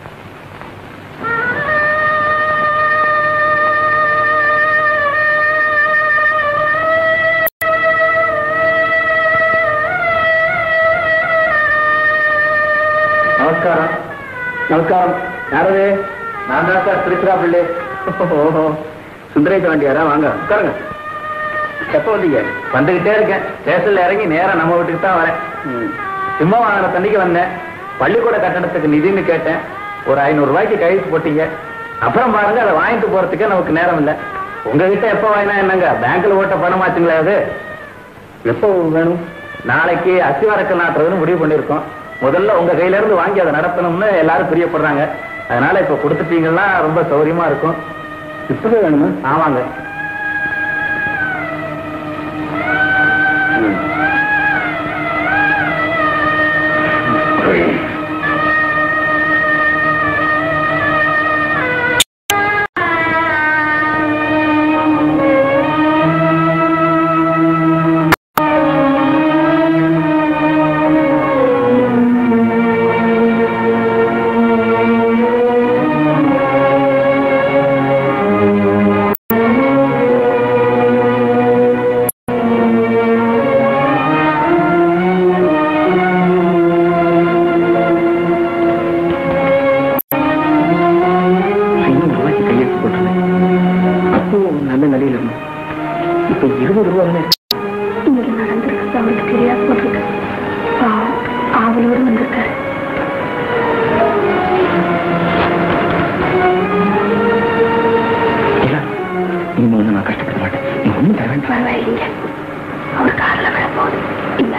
நமஸ்காரம் நமஸ்காரம் யாரது நான் தான் சார் திருச்சிரா பிள்ளை ஓஹோ சுந்தரேச வண்டியாரா வாங்க உட்காருங்க எப்போ வந்தீங்க வந்துகிட்டே இருக்கேன் ஸ்டேஷன்ல இறங்கி நேரா நம்ம வீட்டுக்கு தான் வரேன் சிம்ம வாங்கின தண்ணிக்கு வந்தேன் பள்ளிக்கூட கட்டணத்துக்கு நிதின்னு கேட்டேன் ஒரு ஐநூறு ரூபாய்க்கு கையெழுத்து போட்டீங்க அப்புறம் பாருங்க அதை வாங்கிட்டு போறதுக்கே நமக்கு நேரம் இல்லை உங்ககிட்ட எப்போ வாங்கினா என்னங்க பேங்க்ல ஓட்ட பணமாச்சுங்களா அது எப்போ வேணும் நாளைக்கு அசிவாரக்கல் நாட்டுறதுன்னு முடிவு பண்ணிருக்கோம் முதல்ல உங்க கையில இருந்து வாங்கி அதை நடத்தணும்னு எல்லாரும் பிரியப்படுறாங்க அதனால இப்ப கொடுத்துட்டீங்கன்னா ரொம்ப சௌரியமா இருக்கும் இப்பவே வேணுமா ஆமாங்க ம். ஐநூறு ரூபாய்க்கு கையெழுத்து போட்டுருந்தேன் அப்போ நல்ல நிலையில இருந்தோம் இப்போ இருபது ரூபா தானே இங்க நடந்திருக்கு அவருக்கு தெரியாது போட்டிருக்கு பாவம் ஆவலோடு வந்திருக்காரு இல்ல இனிமே வந்து நான் கஷ்டப்பட மாட்டேன் நீ ஒண்ணும் தர வேண்டாம் பரவாயில்லைங்க அவர் காரில் விழ போகுது இல்ல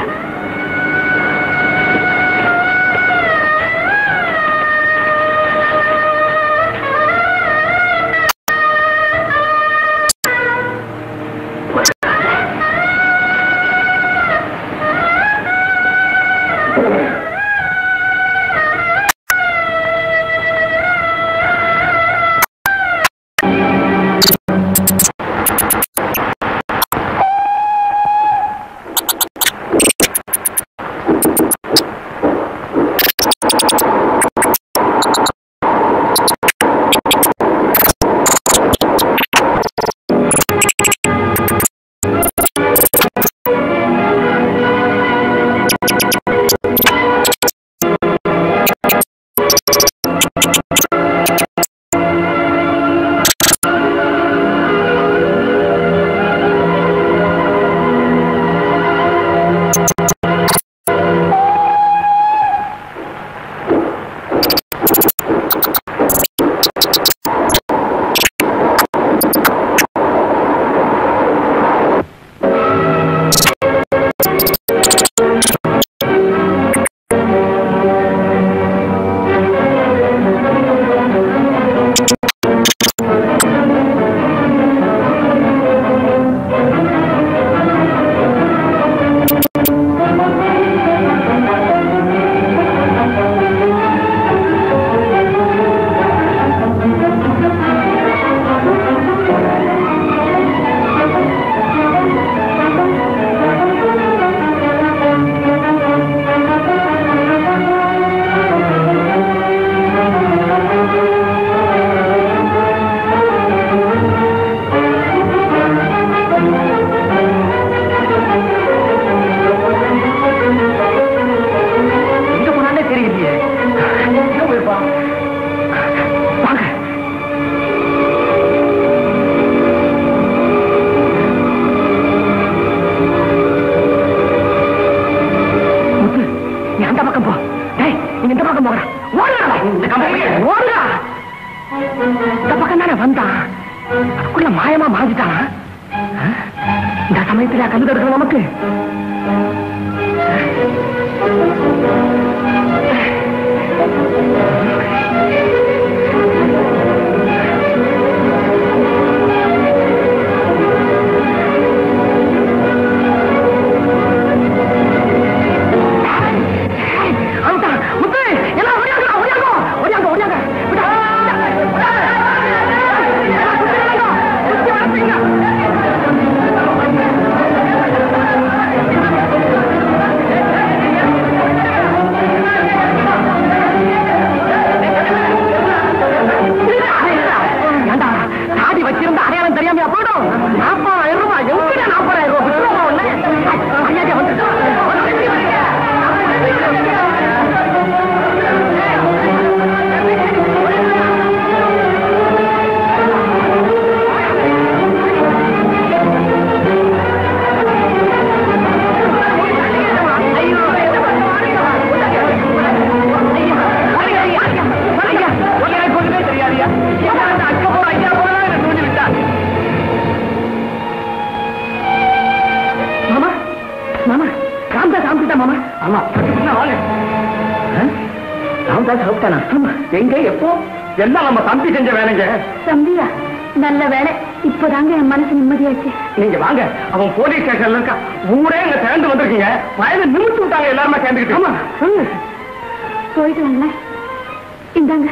வந்தான் அதுக்குள்ள மாயமா மாறிட்டான் இந்த சமயத்துல கண்டு தடுக்கணும் நமக்கு அவன்தான் முத்து எல்லாம் ஓடியாங்க ஓடியாங்க ஓடியாங்க ஓடியாங்க விடா, விடா, விடா. எல்லாம் சுத்தி வளைங்க, சுத்தி வளைப்பீங்க. ஏண்டா, தாடி வச்சிருந்த அடையாளம் தெரியாமையா போயிடும் நாற்பதாயிரம் ரூபாய் எங்க நாற்பதாயிரம் ரூபாய் விட்டுருவோமா ஒண்ணு ஐயா வந்துட்டு மாமா மாமா ராம்தாஸ் சாப்பிட்டா மாமா ஆமா ராம்தாஸ் சாப்பிட்டானா ஆமா எங்க எப்போ எல்லாம் நம்ம தம்பி செஞ்ச வேலைங்க தம்பியா நல்ல வேலை இப்போதாங்க என் மனசு நிம்மதியாச்சு நீங்க வாங்க அவன் போலீஸ் ஸ்டேஷன்ல இருக்கா ஊரே இங்க சேர்ந்து வந்திருக்கீங்க வயது நிமித்து விட்டாங்க எல்லாருமே சேர்ந்துக்கிட்டு ஆமா சொல்லு போயிட்டு வாங்களேன் இந்தாங்க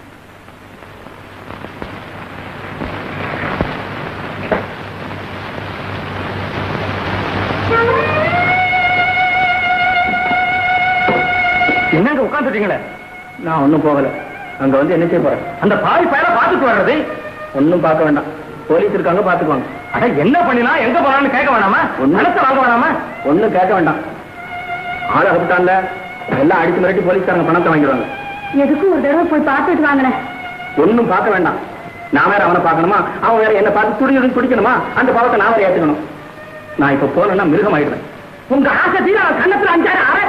என்னங்க உட்காந்துட்டீங்களே நான் ஒண்ணும் போகல அங்க வந்து என்ன செய்ய போறேன் அந்த பாவி பயல பாத்துட்டு வர்றது ஒண்ணும் பார்க்க வேண்டாம் போலீஸ் இருக்காங்க பாத்துக்குவாங்க அட என்ன பண்ணினா எங்க போனான்னு கேட்க வேணாமா ஒண்ணு. நிலத்தை வாங்க வேணாமா ஒண்ணும் கேட்க வேண்டாம் ஆளை விட்டான்ல எல்லாம் அடிச்சு மிரட்டி போலீஸ்காரங்க பணத்தை வாங்கிடுவாங்க எதுக்கும் ஒரு தடவை போய் பார்த்துட்டு வாங்கினேன் ஒண்ணும் பார்க்க வேண்டாம் நான் வேற அவனை பார்க்கணுமா அவன் வேற என்ன பார்த்து துடியுடன் துடிக்கணுமா அந்த பாவத்தை நான் வேற ஏத்துக்கணும் நான் இப்ப போனேன்னா மிருகம் ஆயிடுவேன் உங்க ஆசை தீர அவன் கண்ணத்துல அஞ்சாயிரம் அரை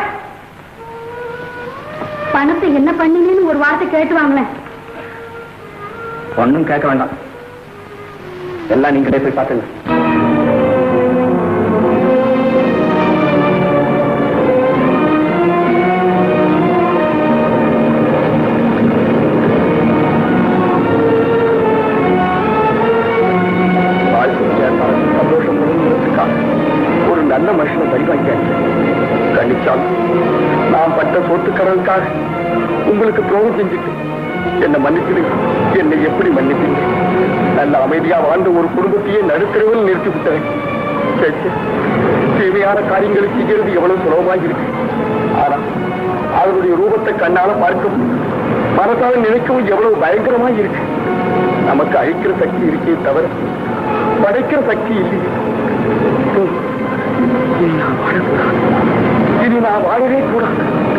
பணத்தை என்ன பண்ணீங்கன்னு ஒரு வார்த்தை கேட்டு வாங்கினேன் ஒண்ணும் கேட்க வேண்டாம் எல்லாம் நீங்களே போய் பார்த்துங்க சந்தோஷம் ஒரு நல்ல மனுஷனை வழிவாங்கியாச்சு கண்டிச்சாலும் நான் பட்ட சொத்துக்கடலுக்காக உங்களுக்கு துரோகம் செஞ்சுட்டு என்ன மன்னிச்சிடுங்க என்னை எப்படி மன்னிப்பீங்க நல்ல அமைதியா வாழ்ந்த ஒரு குடும்பத்தையே நடுத்தரவில் நிறுத்தி விட்டேன் சரி, சரி. தீமையான காரியங்களை செய்கிறது எவ்வளவு சுலபமாக இருக்கு ஆனா அவருடைய ரூபத்தை கண்ணால பார்க்கவும் மனசால நினைக்கவும் எவ்வளவு பயங்கரமா இருக்கு நமக்கு அழிக்கிற சக்தி இருக்கே தவிர படைக்கிற சக்தி இல்லையே ஹம். இனி நான் வாழக்கூடாது இனி நான் வாழவே கூடாது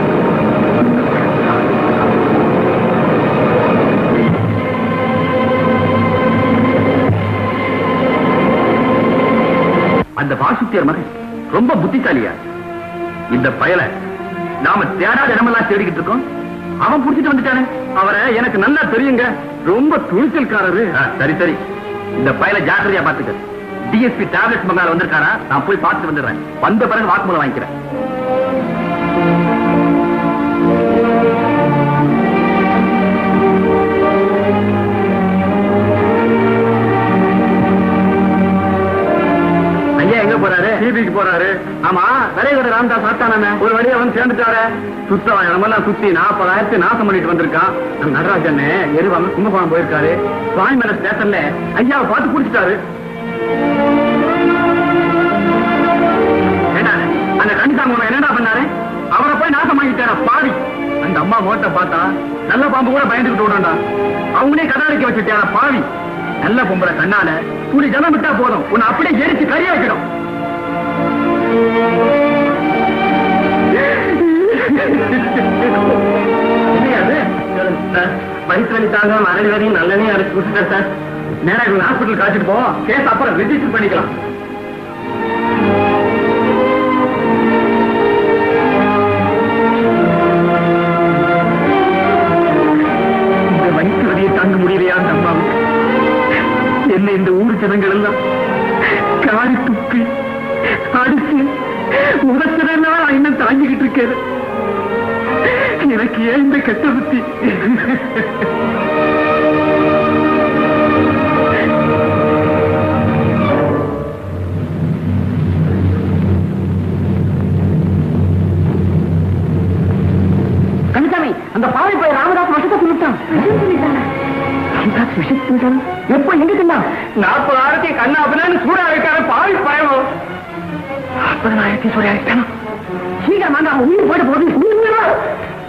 அந்த வாசுத்தியர் மகன் ரொம்ப புத்திசாலியா இந்த பயலை நாம தேடாத இடமெல்லாம் தேடிக்கிட்டு இருக்கோம் அவன் புடிச்சிட்டு வந்துட்டானே அவரை எனக்கு நல்லா தெரியுங்க ரொம்ப துணிச்சல்காரரு ஆ, சரி சரி இந்த பயலை ஜாக்கிரதையா பாத்துக்க டிஎஸ்பி டேப்லெட் மங்கால வந்திருக்காரா நான் போய் பார்த்துட்டு வந்துடுறேன் வந்த பிறகு வாக்குமூலம் வாங்கிக்கிறேன் ஐயா எங்க போறாரு டிவிக்கு போறாரு ஆமா விரைவுட ராமதாஸ் சாத்தானே ஒரு வழியா வந்து சேர்ந்துட்டாரு சுத்தவா இடமெல்லாம் சுத்தி நாற்பதாயிரத்தி நாசம் பண்ணிட்டு வந்திருக்கான் நம்ம நடராஜன் எருவாங்க கும்பகோணம் போயிருக்காரு சுவாமி மேல ஸ்டேஷன்ல ஐயாவை பார்த்து குடிச்சிட்டாரு ஏண்டா அந்த கணிசாமி உன்னை என்னடா பண்ணாரு அவரை போய் நாசம் வாங்கிட்டாரா பாவி அந்த அம்மா மோட்டை பார்த்தா நல்ல பாம்பு கூட பயந்துகிட்டு விடண்டா அவங்களே கதாளிக்க வச்சுட்டாரா பாவி நல்ல பொம்பளை கண்ணால துளி ஜலம் விட்டா போதும் உன்னை அப்படியே எரிச்சு கறிய வைக்கணும் என்னையாது வயிற்று வலி தாங்க மரணி வரையும் நல்லனே அரைச்சு கொடுத்துட்டேன் சார் நேரா இவங்க ஹாஸ்பிட்டல் காய்ச்சிட்டு போவோம் கேஸ் அப்புறம் ரிஜிஸ்டர் பண்ணிக்கலாம் இந்த வயிற்று வலியை தாங்க முடியலையா அந்த அம்மாவுக்கு என்ன இந்த ஊர் ஜனங்கள் எல்லாம் காரி துப்பி அடிச்சு உதச்சதெல்லாம் நான் இன்னும் தாங்கிக்கிட்டு இருக்கேன் எனக்கு ஏன் இந்த கெட்ட புத்தி கணிசாமி அந்த பாவை போய் ராமதாஸ் விஷத்தை சொல்லிட்டான் ராமதாஸ் விஷத்தை சொல்லிட்டான் எப்ப எங்க தின்னான் நாற்பது ஆயிரத்தி கண்ணா அப்படின்னு சூடா வைக்காத பாவி பயணம் நாற்பதாயிரத்தி சூரிய ஆயிட்டானா சீக்கிரம் வாங்க அவன் உயிர் போயிட்டு போகுது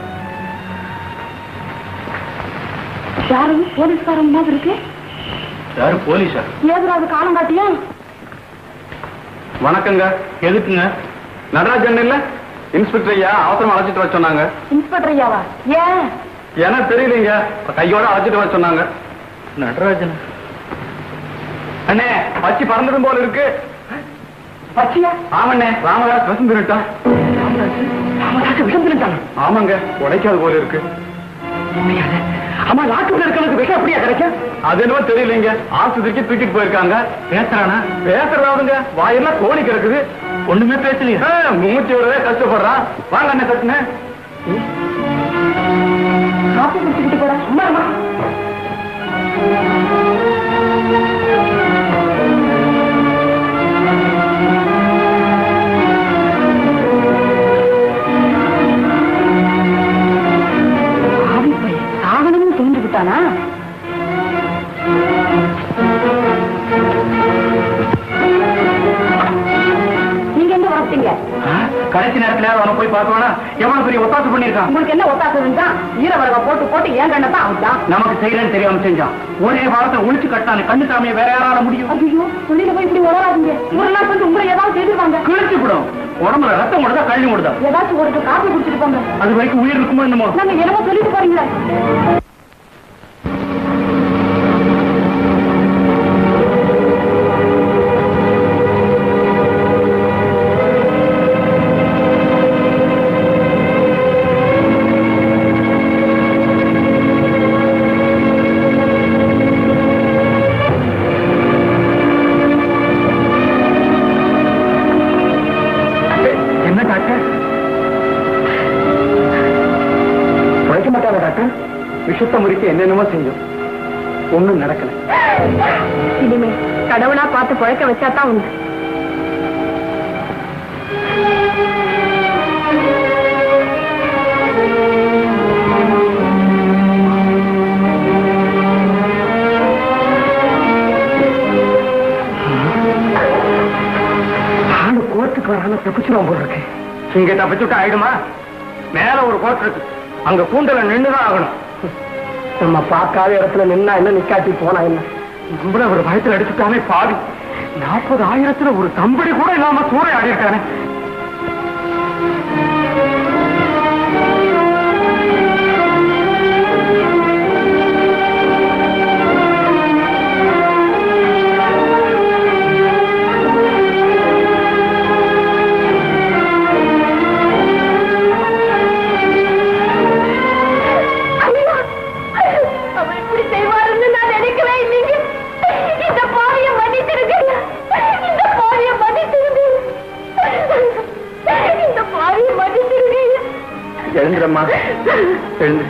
யாரு போலீஸ்காரன் மாதிரி இருக்கு யாரு போலீஸா ஏதுராது காலம் காட்டியா வணக்கங்க எதுக்குங்க நடராஜன் இல்ல இன்ஸ்பெக்டர் ஐயா அவசரமா அழைச்சிட்டு வர சொன்னாங்க இன்ஸ்பெக்டர் ஐயாவா ஏன் எனக்கு தெரியலீங்க கையோட அழைச்சிட்டு வர சொன்னாங்க நடராஜன் அண்ணே பச்சி பறந்துடும் போல இருக்கு பச்சியா ஆமண்ணே ராமதாஸ் விஷம் திருட்டான் ராமதாஸ் விஷம் தின்னுட்டான் ஆமாங்க உடைக்காது போல இருக்கு அம்மா நாட்டுல இருக்கிறதுக்கு விஷம் அப்படியா கிடைக்கும் அது என்னவோ தெரியலீங்க ஆஸ்பத்திரிக்கு தூக்கிட்டு போயிருக்காங்க பேசுறானா பேசுறதாவதுங்க வாயெல்லாம் கோழி கிடக்குது ஒண்ணுமே பேசலையா ஆ, மூச்சு விடவே கஷ்டப்படுறான் வாங்க அண்ணே சட்டுன்னு காப்பி குடிச்சுக்கிட்டு போட அம்மா ஆவி போய் சாகனம்னு தெரிஞ்சுக்கிட்டானா நீங்க எங்க வரப்பீங்க கடைசி நேரத்துல அவனை போய் பார்க்கவானா எவ்வளவு பெரிய ஒத்தாசு பண்ணிருக்கான் உங்களுக்கு என்ன ஒத்தாசம் இருந்தா ஈரவரக போட்டு போட்டு ஏன் கண்ணை தான் அவன்தான் நமக்கு செய்யறேன்னு தெரியாம செஞ்சான் ஒரே வாரத்தை ஒழிச்சு கட்டான கண்ணு சாமியை வேற யாரால முடியும் ஐயோ சொல்லிட்டு போய் இப்படி உளராதீங்க ஒரு நாள் வந்து உங்களை ஏதாவது செய்திருவாங்க கிழிச்சு விடும் உடம்புல ரத்தம் முடுதா கழுவி முடுதா ஏதாச்சும் ஒரு காப்பி குடிச்சிட்டு போங்க அது வரைக்கும் உயிர் இருக்குமோ என்னமோ நாங்க என்னமோ சொல்லிட்டு போறீங்களே என்ன டாக்டர் உழைக்க மாட்டாங்க டாக்டர் விஷத்தை முறிக்க என்னென்னமோ செஞ்சோம் ஒண்ணும் நடக்கல இனிமே கடவுளா பார்த்து பழக்க வச்சா தான் உண்டு ஆளு கோர்ட்டுக்கு வராம தப்பிச்சிருவான் போல இருக்கு இங்க தப்பிச்சுட்டா ஆயிடுமா மேல ஒரு கோட் இருக்கு அங்க கூண்டல நின்னுதான் ஆகணும் நம்ம பார்க்காத இடத்துல நின்னா என்ன நிக்காட்டி போனா என்ன நம்மள ஒரு பயத்துல அடிச்சுட்டானே பாவி நாற்பது ஆயிரத்துல ஒரு தம்படி கூட இல்லாம சூறை ஆடி இருக்கானே அவன் இப்படி செய்வாருன்னு நான் நினைக்கவே இல்லைங்க இந்த பாவிய மன்னிச்சிருங்க இந்த பாவிய மன்னிச்சிருங்க இந்த பாவிய மன்னிச்சிருங்க எழுந்துறம்மா எழுந்து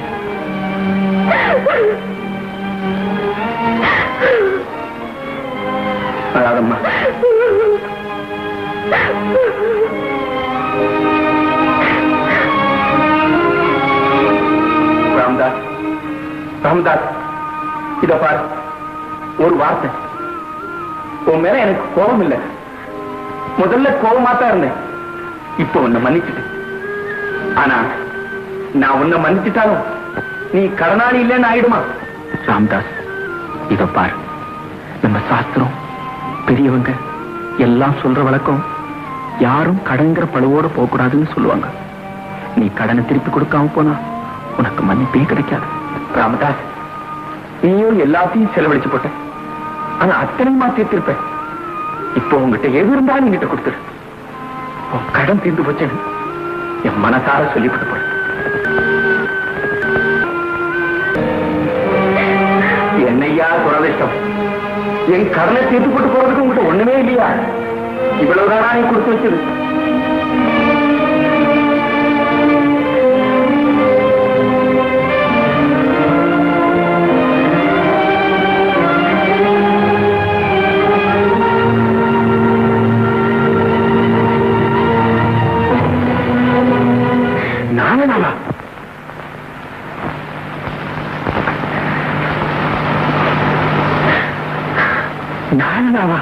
அழாதம்மா ராம்தாஸ் ராம்தாஸ் இத பாரு ஒரு வார்த்தை உன் மேல எனக்கு கோபம் இல்லை முதல்ல கோபமா தான் இருந்தேன் இப்ப உன்னை மன்னிச்சுட்டேன் ஆனா நான் உன்னை மன்னிச்சுட்டாலும் நீ கடனாளி இல்லைன்னு ஆயிடுமா ராம்தாஸ் இத பாரு நம்ம சாஸ்திரம் பெரியவங்க எல்லாம் சொல்ற வழக்கம் யாரும் கடங்கிற பழுவோட போக கூடாதுன்னு சொல்லுவாங்க நீ கடனை திருப்பி கொடுக்காம போனா உனக்கு மன்னிப்பே கிடைக்காது ராமதாஸ் நீயும் எல்லாத்தையும் செலவழிச்சு போட்ட ஆனா அத்தனையுமா தீர்த்திருப்ப இப்போ உங்ககிட்ட எது இருந்தாலும் என்கிட்ட கொடுத்துரு உன் கடன் தீர்ந்து போச்சுன்னு என் மனசார சொல்லிவிட்டு போறேன் என்னையா துரதிஷ்டம் என் கடனை தீர்த்து போட்டு போறதுக்கு உங்ககிட்ட ஒண்ணுமே இல்லையா இவ்வளவுதானா நீ கொடுத்து வச்சது நானா நானாவா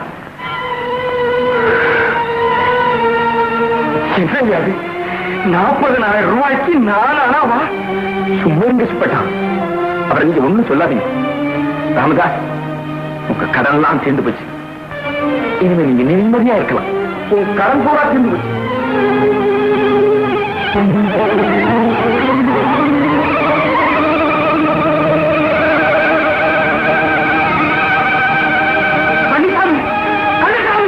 என்னங்க அது நாற்பதனாயிரம் ரூபாய்க்கு நாலானாவா சும்மா இங்கிட்டான் அப்புறம் நீங்க ஒண்ணும் சொல்லாதீங்க ராமதாஸ் உங்க கடன் எல்லாம் சேர்ந்து போச்சு இனிமே நீங்க நிம்மதியா இருக்கலாம் உங்க கடன் பூரா சேர்ந்து போச்சு கண்டிப்பாங்க கண்டிப்பாங்க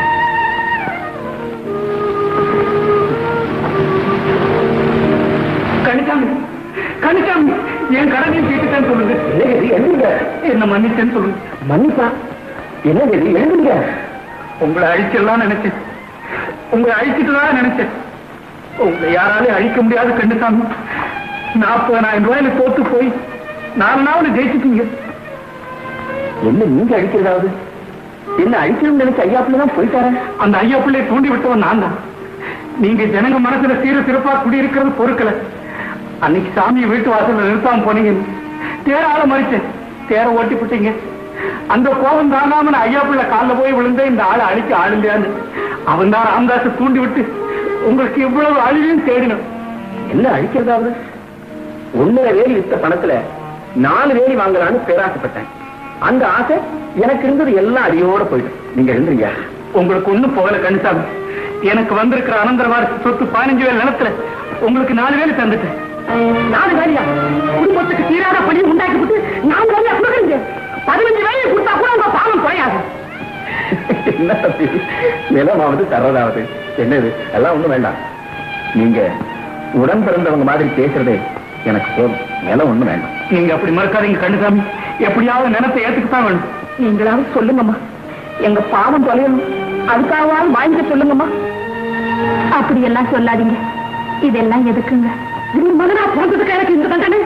கணிச்சாமி கணிச்சாமி என் கடனையும் கேட்டுட்டேன்னு சொல்லுங்க எழுதுங்க என்ன மன்னிச்சேன்னு சொல்லுங்க மன்னிப்பா என்ன எழுதுங்க உங்களை அழிச்சிடலாம் நினைச்சேன் உங்களை அழிச்சிட்டு தான் நினைச்சேன் உங்களை யாராலையும் அழிக்க முடியாது கண்டுசாமி நாற்பதாயிரம் ரூபாயில தோத்து போய் நாலு நாள் ஜெயிச்சிட்டீங்க என்ன நீங்க அழிக்கிறதாவது என்ன அழிக்கணும்னு நினைச்ச ஐயா பிள்ளை தான் போயிட்டாரு அந்த ஐயா பிள்ளையை தூண்டி விட்டவன் நான் தான் நீங்க ஜனங்க மனசுல சீர சிறப்பா குடியிருக்கிறது பொறுக்கல அன்னைக்கு சாமியை வீட்டு வாசல்ல நிறுத்தாம போனீங்க தேரால மறிச்சேன் தேர ஓட்டி விட்டீங்க அந்த கோபம் தாங்காம நான் ஐயா பிள்ளை காலில் போய் விழுந்தேன் இந்த ஆளை அழிக்க ஆளுலையான்னு அவன் தான் ராமதாஸை தூண்டி விட்டு உங்களுக்கு இவ்வளவு அழிவையும் தேடினோம் என்ன அழிக்கிறதாவது ஒன்னரை வேலி வித்த பணத்துல நாலு வேலி வாங்கலாம்னு பேராசைப்பட்டேன் அந்த ஆசை எனக்கு இருந்தது எல்லாம் அடியோட போயிடும் நீங்க எழுந்துறீங்க உங்களுக்கு ஒண்ணும் போகல கணிசாமி எனக்கு வந்திருக்கிற அனந்தர வாரிசு சொத்து பதினஞ்சு வேலை நிலத்துல உங்களுக்கு நாலு வேலை தந்துட்டேன் நாலு வேலையா குடும்பத்துக்கு தீராத படி உண்டாக்கி விட்டு நாலு வேலையா கொடுக்குறீங்க பதினஞ்சு வேலையை கொடுத்தா கூட உங்க பாவம் குறையாது என்ன தம்பி நிலமாவது தர்றதாவது என்னது எல்லாம் ஒண்ணும் வேண்டாம் நீங்க உடன் பிறந்தவங்க மாதிரி பேசுறதே எனக்கு போதும் நிலம் ஒண்ணும் வேண்டாம் நீங்க அப்படி மறக்காதீங்க கண்ணுசாமி எப்படியாவது நிலத்தை ஏத்துக்கத்தான் வேணும் நீங்களாவது சொல்லுங்கம்மா எங்க பாவம் தொலையணும் அதுக்காகவாவது வாங்கிக்க சொல்லுங்கம்மா அப்படியெல்லாம் சொல்லாதீங்க இதெல்லாம் எதுக்குங்க இது மகனா பிறந்ததுக்கு எனக்கு இந்த தண்டனை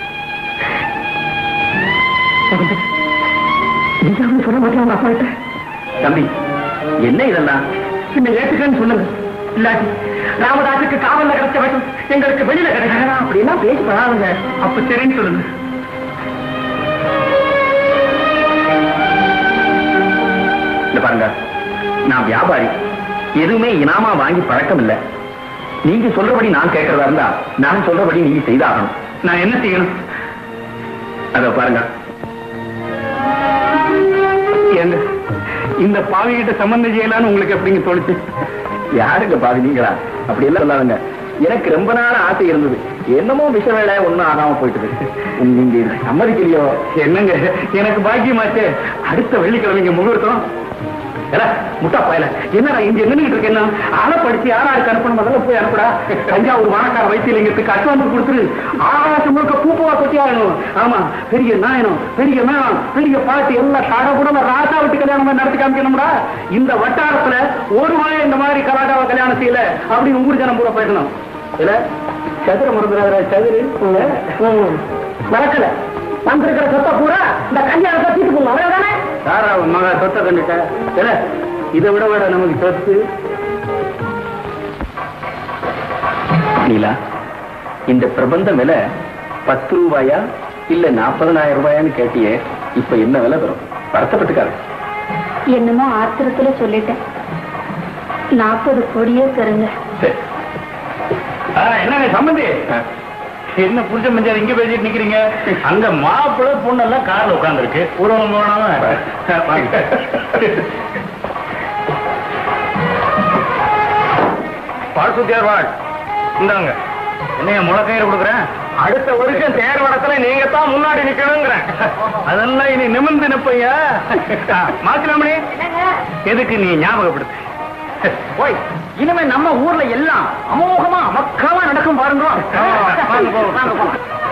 நீங்க சொல்ல மாட்டேன் உங்க அப்பா கிட்ட தம்பி என்ன இதெல்லாம் என்ன ஏத்துக்கன்னு சொல்லுங்க இல்லாட்டி ராமதாசுக்கு காவல்ல கிடைச்ச வேண்டும் எங்களுக்கு வெளியில கிடைக்கணும் அப்படின்னா பேசி பழாதுங்க அப்ப சரின்னு சொல்லுங்க இந்த பாருங்க நான் வியாபாரி எதுவுமே இனாமா வாங்கி பழக்கம் இல்ல நீங்க சொல்றபடி நான் கேட்கறதா இருந்தா நான் சொல்றபடி நீங்க செய்தாகணும் நான் என்ன செய்யணும் அத பாருங்க ஏங்க இந்த பாவிகிட்ட சம்பந்தம் செய்யலான்னு உங்களுக்கு எப்படிங்க தோணுச்சு யாருங்க பாதி நீங்களா அப்படி எல்லாம் சொல்லாதுங்க எனக்கு ரொம்ப நாள் ஆசை இருந்தது என்னமோ விஷ வேலை ஒண்ணும் ஆகாம போயிட்டுது நீங்க இதுக்கு சம்மதிக்கலையோ என்னங்க எனக்கு பாக்கியமாச்சே அடுத்த வெள்ளிக்கிழமைங்க முகூர்த்தம் ஏல, முட்டா பயல என்னடா இங்க நின்னுகிட்டு இருக்கேன்னா ஆளை படிச்சு யாராருக்கு அனுப்பணும் முதல்ல போய் அனுப்புடா தஞ்சாவூர் வானக்கார வைத்தியலிங்கத்துக்கு அட்வான்ஸ் கொடுத்துரு ஆகாசம் முழுக்க பூப்பவா கொட்டி ஆகணும் ஆமா பெரிய நாயனம் பெரிய மேளம் பெரிய பாட்டு எல்லாம் கடவுட ராசா விட்டு கல்யாணம் மாதிரி நடத்தி காமிக்கணும்டா இந்த வட்டாரத்துல ஒரு வாய இந்த மாதிரி கலாட்டாவை கல்யாணம் செய்யல அப்படின்னு ஊர் ஜனம் பூரா போயிடணும் இல்ல சதுர மறந்துடாத சதுரு ம். மறக்கல வந்திருக்கிற சொத்தை பூரா இந்த கல்யாணத்தை தீட்டு போங்க அவ்வளவுதானே யாரா உன் மகா சொத்தை கண்டுட்ட இல்ல இதை விட விட நமக்கு சொத்து நீலா இந்த பிரபந்தம் விலை பத்து ரூபாயா இல்ல நாற்பதனாயிரம் ரூபாயான்னு கேட்டியே இப்ப என்ன விலை வரும் வருத்தப்பட்டுக்காரு என்னமோ ஆத்திரத்துல சொல்லிட்டேன் நாற்பது கோடியே தருங்க சரி என்ன சம்பந்தி என்ன புரிஞ்ச மஞ்சாது இங்க பேசிட்டு நிக்கிறீங்க அங்க மாப்பிள்ளை பொண்ணெல்லாம் கார்ல உட்கார்ந்துருக்கு ஊர்வலம் போனாம வாங்க. பால் சுத்தியார் வாழ் இந்தாங்க என்னைய முளக்கயிறு கொடுக்குறேன் அடுத்த வருஷம் தேர் வடத்துல நீங்க தான் முன்னாடி நிக்கணுங்கிறேன் அதெல்லாம் இனி நிமிர்ந்து நிப்பையா மாசிலாமணி எதுக்கு நீ ஞாபகப்படுத்து போய் இனிமே நம்ம ஊர்ல எல்லாம் அமோகமா அமக்கமா நடக்கும் பாருங்க ஆ, வாங்க போவோம். வாங்க போலாம்.